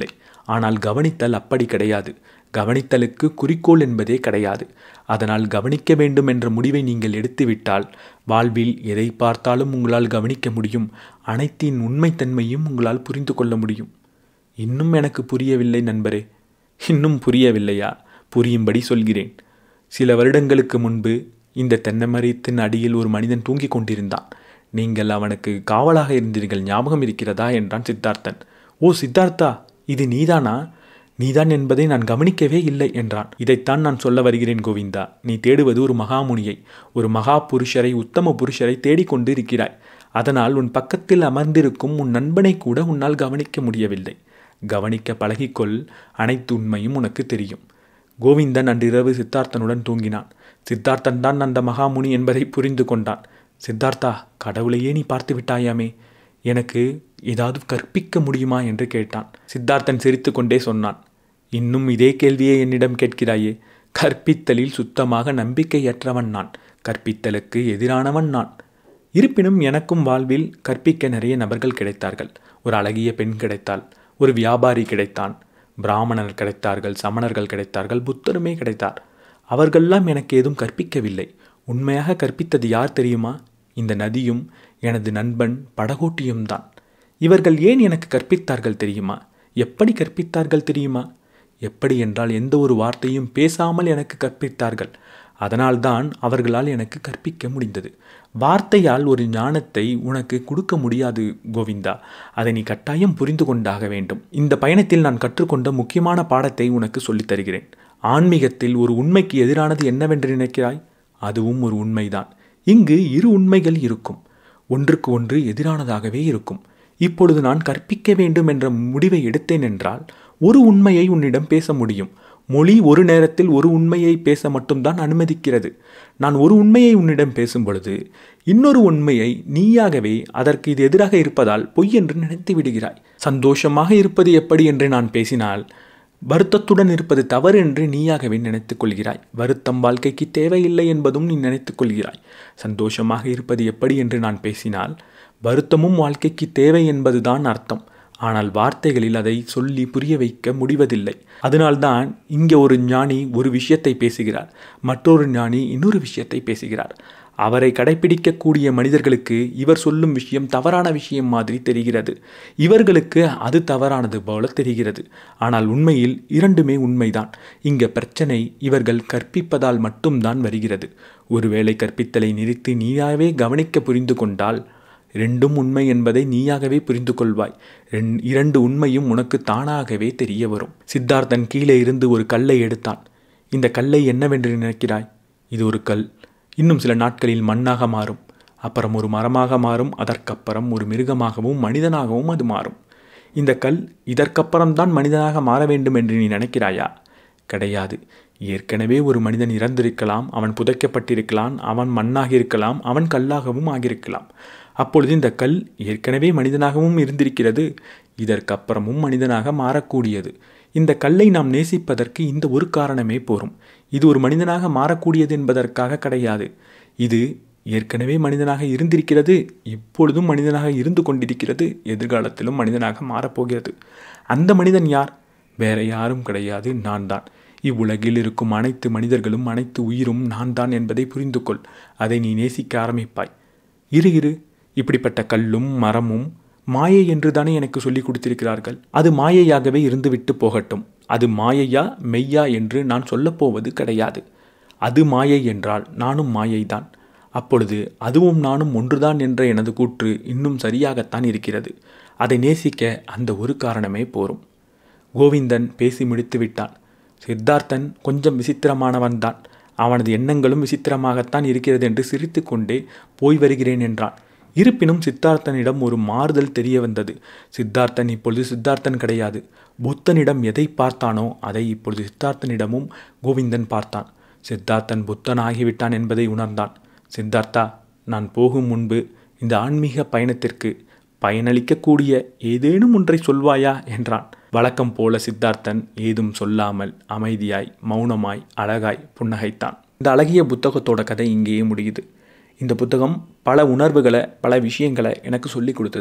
ஆனால் கவனித்தல் அப்படி கிடையாது கவனித்தலுக்கு குறிக்கோள் என்பதே கிடையாது அதனால் கவனிக்க வேண்டும் என்ற முடிவை நீங்கள் எடுத்துவிட்டால் வாழ்வில் எதை பார்த்தாலும் உங்களால் கவனிக்க முடியும் அனைத்தின் உண்மைத்தன்மையும் உங்களால் புரிந்து கொள்ள முடியும் இன்னும் எனக்கு புரியவில்லை நண்பரே இன்னும் புரியவில்லையா புரியும்படி சொல்கிறேன் சில வருடங்களுக்கு முன்பு இந்த தென்னை மரத்தின் அடியில் ஒரு மனிதன் தூங்கிக் கொண்டிருந்தான் நீங்கள் அவனுக்கு காவலாக இருந்தீர்கள் ஞாபகம் இருக்கிறதா என்றான் சித்தார்த்தன் ஓ சித்தார்த்தா இது நீதானா நீதான் என்பதை நான் கவனிக்கவே இல்லை என்றான் இதைத்தான் நான் சொல்ல வருகிறேன் கோவிந்தா நீ தேடுவது ஒரு மகாமுனியை ஒரு மகா புருஷரை உத்தம புருஷரை தேடிக்கொண்டு இருக்கிறாய் அதனால் உன் பக்கத்தில் அமர்ந்திருக்கும் உன் நண்பனை கூட உன்னால் கவனிக்க முடியவில்லை கவனிக்க பழகிக்கொள் அனைத்து உண்மையும் உனக்கு தெரியும் கோவிந்தன் அன்றிரவு சித்தார்த்தனுடன் தூங்கினான் சித்தார்த்தன் தான் அந்த மகாமுனி என்பதை புரிந்து கொண்டான் சித்தார்த்தா கடவுளையே நீ பார்த்து விட்டாயாமே எனக்கு ஏதாவது கற்பிக்க முடியுமா என்று கேட்டான் சித்தார்த்தன் சிரித்துக்கொண்டே சொன்னான் இன்னும் இதே கேள்வியை என்னிடம் கேட்கிறாயே கற்பித்தலில் சுத்தமாக நம்பிக்கையற்றவன் நான் கற்பித்தலுக்கு எதிரானவன் நான் இருப்பினும் எனக்கும் வாழ்வில் கற்பிக்க நிறைய நபர்கள் கிடைத்தார்கள் ஒரு அழகிய பெண் கிடைத்தாள் ஒரு வியாபாரி கிடைத்தான் பிராமணர் கிடைத்தார்கள் சமணர்கள் கிடைத்தார்கள் புத்தருமே கிடைத்தார் அவர்களெல்லாம் எனக்கு ஏதும் கற்பிக்கவில்லை உண்மையாக கற்பித்தது யார் தெரியுமா இந்த நதியும் எனது நண்பன் படகோட்டியும் தான் இவர்கள் ஏன் எனக்கு கற்பித்தார்கள் தெரியுமா எப்படி கற்பித்தார்கள் தெரியுமா எப்படி என்றால் எந்த ஒரு வார்த்தையும் பேசாமல் எனக்கு கற்பித்தார்கள் அதனால்தான் அவர்களால் எனக்கு கற்பிக்க முடிந்தது வார்த்தையால் ஒரு ஞானத்தை உனக்கு கொடுக்க முடியாது கோவிந்தா அதை நீ கட்டாயம் புரிந்து கொண்டாக வேண்டும் இந்த பயணத்தில் நான் கற்றுக்கொண்ட முக்கியமான பாடத்தை உனக்கு சொல்லித் தருகிறேன் ஆன்மீகத்தில் ஒரு உண்மைக்கு எதிரானது என்னவென்று நினைக்கிறாய் அதுவும் ஒரு உண்மைதான் இங்கு இரு உண்மைகள் இருக்கும் ஒன்றுக்கு ஒன்று எதிரானதாகவே இருக்கும் இப்பொழுது நான் கற்பிக்க வேண்டும் என்ற முடிவை எடுத்தேன் என்றால் ஒரு உண்மையை உன்னிடம் பேச முடியும் மொழி ஒரு நேரத்தில் ஒரு உண்மையை பேச மட்டும்தான் அனுமதிக்கிறது நான் ஒரு உண்மையை உன்னிடம் பேசும் பொழுது இன்னொரு உண்மையை நீயாகவே அதற்கு இது எதிராக இருப்பதால் பொய் என்று நினைத்து விடுகிறாய் சந்தோஷமாக இருப்பது எப்படி என்று நான் பேசினால் வருத்தத்துடன் இருப்பது தவறு என்று நீயாகவே நினைத்துக் கொள்கிறாய் வருத்தம் வாழ்க்கைக்கு தேவையில்லை என்பதும் நீ நினைத்துக் கொள்கிறாய் சந்தோஷமாக இருப்பது எப்படி என்று நான் பேசினால் வருத்தமும் வாழ்க்கைக்கு தேவை என்பதுதான் அர்த்தம் ஆனால் வார்த்தைகளில் அதை சொல்லி புரிய வைக்க முடிவதில்லை அதனால்தான் இங்கே ஒரு ஞானி ஒரு விஷயத்தை பேசுகிறார் மற்றொரு ஞானி இன்னொரு விஷயத்தை பேசுகிறார் அவரை கடைபிடிக்கக்கூடிய மனிதர்களுக்கு இவர் சொல்லும் விஷயம் தவறான விஷயம் மாதிரி தெரிகிறது இவர்களுக்கு அது தவறானது போல தெரிகிறது ஆனால் உண்மையில் இரண்டுமே உண்மைதான் இங்க பிரச்சனை இவர்கள் கற்பிப்பதால் மட்டும்தான் வருகிறது ஒருவேளை கற்பித்தலை நிறுத்தி நீயாவே கவனிக்க புரிந்து கொண்டால் ரெண்டும் உண்மை என்பதை நீயாகவே புரிந்து கொள்வாய் இரண்டு உண்மையும் உனக்கு தானாகவே தெரிய வரும் சித்தார்த்தன் கீழே இருந்து ஒரு கல்லை எடுத்தான் இந்த கல்லை என்னவென்று நினைக்கிறாய் இது ஒரு கல் இன்னும் சில நாட்களில் மண்ணாக மாறும் அப்புறம் ஒரு மரமாக மாறும் அதற்கப்புறம் ஒரு மிருகமாகவும் மனிதனாகவும் அது மாறும் இந்த கல் இதற்கப்புறம்தான் மனிதனாக மாற வேண்டும் என்று நீ நினைக்கிறாயா கிடையாது ஏற்கனவே ஒரு மனிதன் இறந்திருக்கலாம் அவன் புதைக்கப்பட்டிருக்கலாம் அவன் மண்ணாக இருக்கலாம் அவன் கல்லாகவும் ஆகியிருக்கலாம் அப்பொழுது இந்த கல் ஏற்கனவே மனிதனாகவும் இருந்திருக்கிறது இதற்கப்புறமும் மனிதனாக மாறக்கூடியது இந்த கல்லை நாம் நேசிப்பதற்கு இந்த ஒரு காரணமே போரும் இது ஒரு மனிதனாக மாறக்கூடியது என்பதற்காக கிடையாது இது ஏற்கனவே மனிதனாக இருந்திருக்கிறது இப்பொழுதும் மனிதனாக இருந்து கொண்டிருக்கிறது எதிர்காலத்திலும் மனிதனாக மாறப்போகிறது அந்த மனிதன் யார் வேற யாரும் கிடையாது நான் தான் இவ்வுலகில் இருக்கும் அனைத்து மனிதர்களும் அனைத்து உயிரும் நான் தான் என்பதை புரிந்து கொள் அதை நீ நேசிக்க ஆரம்பிப்பாய் இரு இரு இப்படிப்பட்ட கல்லும் மரமும் மாயை என்று தானே எனக்கு சொல்லிக் கொடுத்திருக்கிறார்கள் அது மாயையாகவே இருந்துவிட்டு போகட்டும் அது மாயையா மெய்யா என்று நான் சொல்லப்போவது கிடையாது அது மாயை என்றால் நானும் மாயைதான் அப்பொழுது அதுவும் நானும் ஒன்றுதான் என்ற எனது கூற்று இன்னும் சரியாகத்தான் இருக்கிறது அதை நேசிக்க அந்த ஒரு காரணமே போரும் கோவிந்தன் பேசி முடித்து விட்டான் சித்தார்த்தன் கொஞ்சம் விசித்திரமானவன்தான் அவனது எண்ணங்களும் விசித்திரமாகத்தான் இருக்கிறது என்று சிரித்துக்கொண்டே போய் வருகிறேன் என்றான் இருப்பினும் சித்தார்த்தனிடம் ஒரு மாறுதல் தெரிய வந்தது சித்தார்த்தன் இப்பொழுது சித்தார்த்தன் கிடையாது புத்தனிடம் எதை பார்த்தானோ அதை இப்பொழுது சித்தார்த்தனிடமும் கோவிந்தன் பார்த்தான் சித்தார்த்தன் புத்தன் ஆகிவிட்டான் என்பதை உணர்ந்தான் சித்தார்த்தா நான் போகும் முன்பு இந்த ஆன்மீக பயணத்திற்கு பயனளிக்கக்கூடிய ஏதேனும் ஒன்றை சொல்வாயா என்றான் வழக்கம் போல சித்தார்த்தன் ஏதும் சொல்லாமல் அமைதியாய் மௌனமாய் அழகாய் புன்னகைத்தான் இந்த அழகிய புத்தகத்தோட கதை இங்கேயே முடியுது இந்த புத்தகம் பல உணர்வுகளை பல விஷயங்களை எனக்கு சொல்லி கொடுத்தது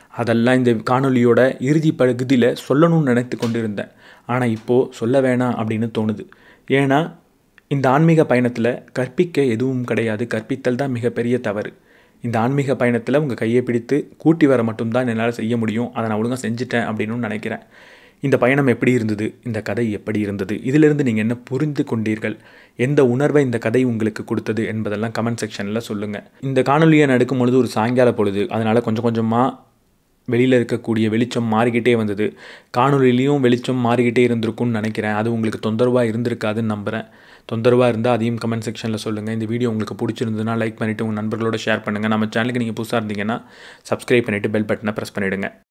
அதெல்லாம் இந்த காணொலியோட இறுதி பகுதியில் சொல்லணும்னு நினைத்து கொண்டிருந்தேன் ஆனால் இப்போது சொல்ல வேணாம் அப்படின்னு தோணுது ஏன்னா இந்த ஆன்மீக பயணத்தில் கற்பிக்க எதுவும் கிடையாது கற்பித்தல் தான் மிகப்பெரிய தவறு இந்த ஆன்மீக பயணத்தில் உங்கள் கையை பிடித்து கூட்டி வர மட்டும்தான் என்னால் செய்ய முடியும் அதை நான் ஒழுங்காக செஞ்சுட்டேன் அப்படின்னு நினைக்கிறேன் இந்த பயணம் எப்படி இருந்தது இந்த கதை எப்படி இருந்தது இதிலிருந்து நீங்கள் என்ன புரிந்து கொண்டீர்கள் எந்த உணர்வை இந்த கதை உங்களுக்கு கொடுத்தது என்பதெல்லாம் கமெண்ட் செக்ஷனில் சொல்லுங்கள் இந்த காணொலியை நான் எடுக்கும் பொழுது ஒரு சாயங்கால பொழுது அதனால் கொஞ்சம் கொஞ்சமாக வெளியில் இருக்கக்கூடிய வெளிச்சம் மாறிக்கிட்டே வந்தது காணொலியிலையும் வெளிச்சம் மாறிக்கிட்டே இருந்திருக்கும்னு நினைக்கிறேன் அது உங்களுக்கு தொந்தரவாக இருந்திருக்காதுன்னு நம்புகிறேன் தொந்தரவாக இருந்தால் அதையும் கமெண்ட் செக்ஷனில் சொல்லுங்கள் இந்த வீடியோ உங்களுக்கு பிடிச்சிருந்ததுன்னா லைக் பண்ணிவிட்டு உங்கள் நண்பர்களோட ஷேர் பண்ணுங்கள் நம்ம சேனலுக்கு நீங்கள் புதுசாக இருந்தீங்கன்னா சப்ஸ்கிரைப் பண்ணிவிட்டு பெல் பட்டனை ப்ரெஸ் பண்ணிவிடுங்க